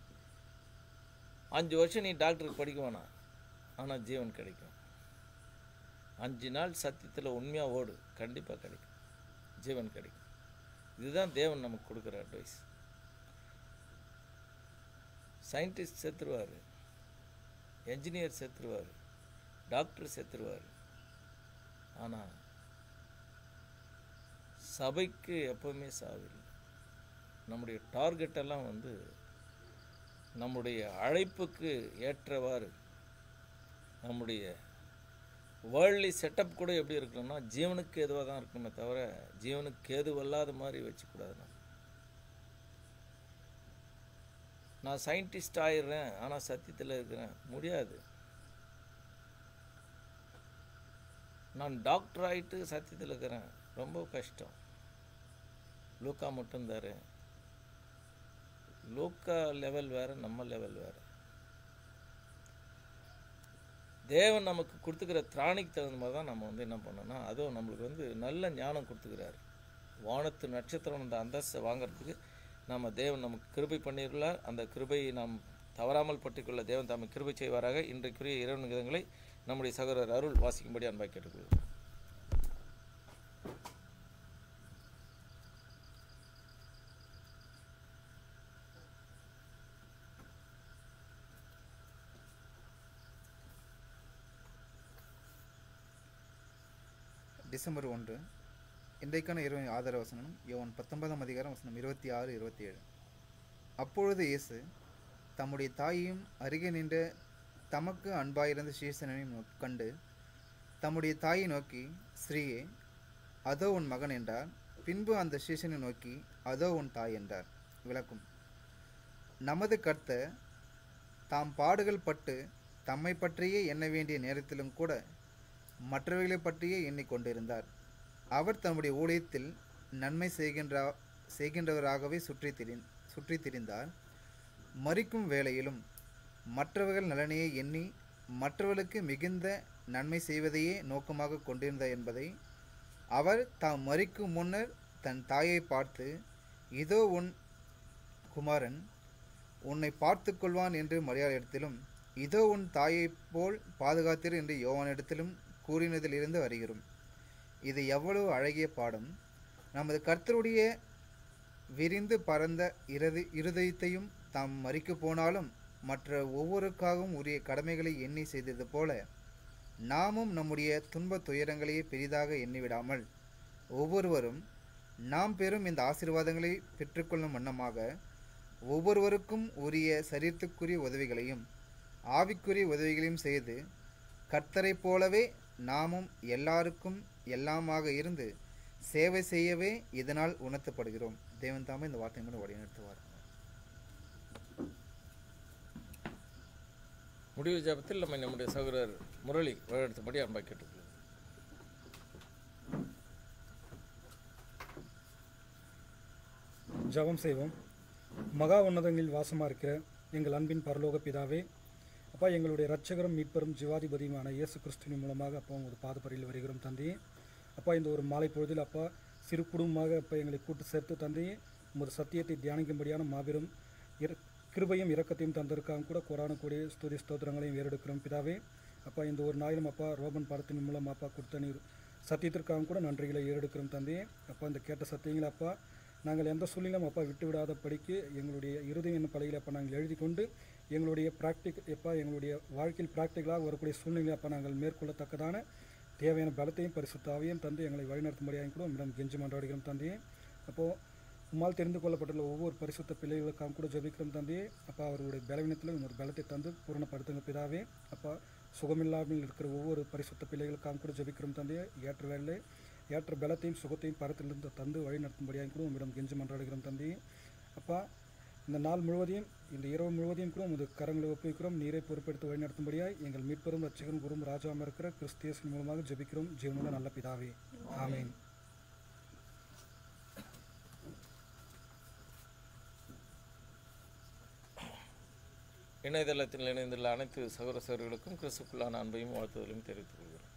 அஞ்சு வருஷம் நீ டாக்டருக்கு படிக்க வேணாம் ஆனால் ஜீவன் கிடைக்கும் அஞ்சு நாள் சத்தியத்தில் உண்மையாக ஓடு கண்டிப்பாக கிடைக்கும் ஜீவன் கிடைக்கும் இதுதான் தேவன் நமக்கு கொடுக்குற அட்வைஸ் சயின்டிஸ்ட் செத்துருவார் என்ஜினியர் செத்துருவார் டாக்டர் செத்துருவார் ஆனால் சபைக்கு எப்போவுமே சாவில்லை நம்முடைய டார்கெட் எல்லாம் வந்து நம்முடைய அழைப்புக்கு ஏற்றவாறு நம்முடைய வேர்ல்ட்லி செட்டப் கூட எப்படி இருக்கணும்னா ஜீவனுக்கு எதுவாக தான் இருக்கணுமே தவிர ஜீவனுக்கு ஏதுவல்லாத மாதிரி வச்சுக்கூடாது நம்ம நான் சயின்டிஸ்ட் ஆயிடுறேன் ஆனால் சத்தியத்தில் இருக்கிறேன் முடியாது நான் டாக்டர் ஆகிட்டு சத்தியத்தில் இருக்கிறேன் ரொம்ப கஷ்டம் லூக்கா மட்டும் தாரு லூக்கா லெவல் வேறு நம்ம லெவல் வேறு தேவன் நமக்கு கொடுத்துக்கிற திராணிக்கு தகுந்த மாதிரி தான் நம்ம வந்து என்ன பண்ணோம்னா அதுவும் நம்மளுக்கு வந்து நல்ல ஞானம் கொடுத்துக்கிறாரு வானத்து நட்சத்திரம் அந்த அந்தஸ்தை வாங்குறதுக்கு நம்ம தேவன் நமக்கு கிருபை பண்ணியுள்ளார் அந்த கிருபையை நாம் தவறாமல் பற்றிக்கொள்ள தேவன் தாமை கிருபை செய்வாராக இன்றைக்குரிய இறைவன் விதங்களை நம்முடைய சகோதரர் அருள் வாசிக்கும்படி அன்பாய் கேட்டுக்கொள்கிறோம் டிசம்பர் ஒன்று இன்றைக்கான இரவு ஆதார வசனம் யோவான் பத்தொன்பதாம் அதிகாரம் வசனம் இருபத்தி ஆறு இருபத்தி ஏழு அப்பொழுது இயேசு தம்முடைய தாயையும் அருகே நின்ற தமக்கு அன்பாயிருந்த சீசனையும் நோக்- கண்டு தம்முடைய தாயை நோக்கி ஸ்ரீயே அதோ உன் மகன் என்றார் பின்பு அந்த சீசனை நோக்கி அதோ உன் தாய் என்றார் விளக்கும் நமது கர்த்தர் தாம் பாடுகள் பட்டு தம்மை பற்றியே எண்ண வேண்டிய நேரத்திலும் கூட மற்றவர்களை பற்றியே எண்ணிக்கொண்டிருந்தார் அவர் தம்முடைய ஊழியத்தில் நன்மை செய்கின்ற செய்கின்றவராகவே சுற்றி திரி சுற்றி திரிந்தார் மறிக்கும் வேளையிலும் மற்றவர்கள் நலனையே எண்ணி மற்றவர்களுக்கு மிகுந்த நன்மை செய்வதையே நோக்கமாக கொண்டிருந்தார் என்பதை அவர் தாம் மறிக்கும் முன்னர் தன் தாயை பார்த்து இதோ உன் குமாரன் உன்னை பார்த்து கொள்வான் என்று மரியாதையிடத்திலும் இதோ உன் தாயைப் போல் பாதுகாத்திரு என்று யோவானிடத்திலும் கூறினதிலிருந்து அறிகிறோம் இது எவ்வளவு அழகிய பாடம் நமது கர்த்தருடைய விரிந்து பரந்த இருது இருதயத்தையும் தாம் மறிக்க போனாலும் மற்ற ஒவ்வொருக்காகவும் உரிய கடமைகளை எண்ணி செய்தது போல நாமும் நம்முடைய துன்ப துயரங்களையே பெரிதாக எண்ணிவிடாமல் ஒவ்வொருவரும் நாம் பெறும் இந்த ஆசீர்வாதங்களை பெற்றுக்கொள்ளும் வண்ணமாக ஒவ்வொருவருக்கும் உரிய சரீரத்துக்குரிய உதவிகளையும் ஆவிக்குரிய உதவிகளையும் செய்து கர்த்தரைப் போலவே நாமும் எல்லாருக்கும் எல்லாமாக இருந்து சேவை செய்யவே இதனால் உணர்த்தப்படுகிறோம் தேவன் தாமே இந்த வார்த்தை மூலம் வழிநடத்துவார் முடிவு ஜபத்தில் நம்ம நம்முடைய சகோதரர் முரளி வழிநடத்தபடி அன்பாக கேட்டுக்கொள்வோம் ஜெபம் செய்வோம் மகா உன்னதங்களில் வாசமாக இருக்கிற எங்கள் அன்பின் பரலோக பிதாவே அப்பா எங்களுடைய இரட்சகரும் மீட்பரும் ஜீவாதிபதியுமான இயேசு கிறிஸ்துவின் மூலமாக அப்பா உங்களது பாதப்பறையில் வருகிறோம் தந்தையே அப்பா இந்த ஒரு மாலை பொழுதில் அப்பா சிறு குடும்பமாக அப்பா எங்களை கூட்டு சேர்த்து தந்தையே உமது சத்தியத்தை தியானிக்கும்படியான மாபெரும் இர கிருபையும் இரக்கத்தையும் தந்திருக்காங்க கூட கொரான கூடிய ஸ்துதி ஸ்தோத்திரங்களையும் ஏறெடுக்கிறோம் பிதாவே அப்பா இந்த ஒரு நாளிலும் அப்பா ரோபன் படத்தின் மூலம் அப்பா கொடுத்த நீர் சத்தியத்திற்காக கூட நன்றிகளை ஏறெடுக்கிறோம் தந்தையே அப்பா இந்த கேட்ட சத்தியங்களை அப்பா நாங்கள் எந்த சூழ்நிலையும் அப்பா விட்டு விடாத படிக்கு எங்களுடைய இறுதி என்ன பலகையில் அப்பா நாங்கள் எழுதி கொண்டு எங்களுடைய ப்ராக்டிக் எப்பா எங்களுடைய வாழ்க்கையில் ப்ராக்டிக்கலாக வரக்கூடிய சூழ்நிலை அப்பா நாங்கள் மேற்கொள்ளத்தக்கதான தேவையான பலத்தையும் பரிசுத்தாவையும் தந்து எங்களை வழிநடத்தும்படியாக கூட உம்மிடம் கெஞ்சி மன்றாடுகிறோம் தந்தையே அப்போது உம்மால் தெரிந்து கொள்ளப்பட்டுள்ள ஒவ்வொரு பரிசுத்த பிள்ளைகளுக்காக கூட ஜெபிக்கிறோம் தந்தையே அப்பா அவர்களுடைய பலவீனத்திலும் இன்னொரு பலத்தை தந்து பூரணப்படுத்துங்க பிதாவே அப்பா சுகமில்லாமல் இருக்கிற ஒவ்வொரு பரிசுத்த பிள்ளைகளுக்காக கூட ஜெபிக்கிறோம் தந்தையே ஏற்ற வேலை ஏற்ற பலத்தையும் சுகத்தையும் பரத்திலிருந்து தந்து வழி நடத்தும்படியாக கூட உம்மிடம் கெஞ்சி மன்றாடுகிறோம் தந்தையே அப்பா இந்த நாள் முழுவதையும் இந்த இரவு முழுவதையும் கூட உமது கரங்களை ஒப்புவிக்கிறோம் நீரை பொறுப்பெடுத்து வழி நடத்தும்படியாய் எங்கள் மீட்பெரும் ரட்சகரும் குரும் ராஜாவும் இருக்கிற கிறிஸ்தியசின் மூலமாக ஜெபிக்கிறோம் ஜீவனுள்ள நல்ல பிதாவே ஆமென் இணையதளத்தில் இணைந்துள்ள அனைத்து சகோதர சகோதரிகளுக்கும் கிறிஸ்துக்குள்ளான அன்பையும் வாழ்த்துதலையும் தெரிவித்துக் கொள்கிறோம்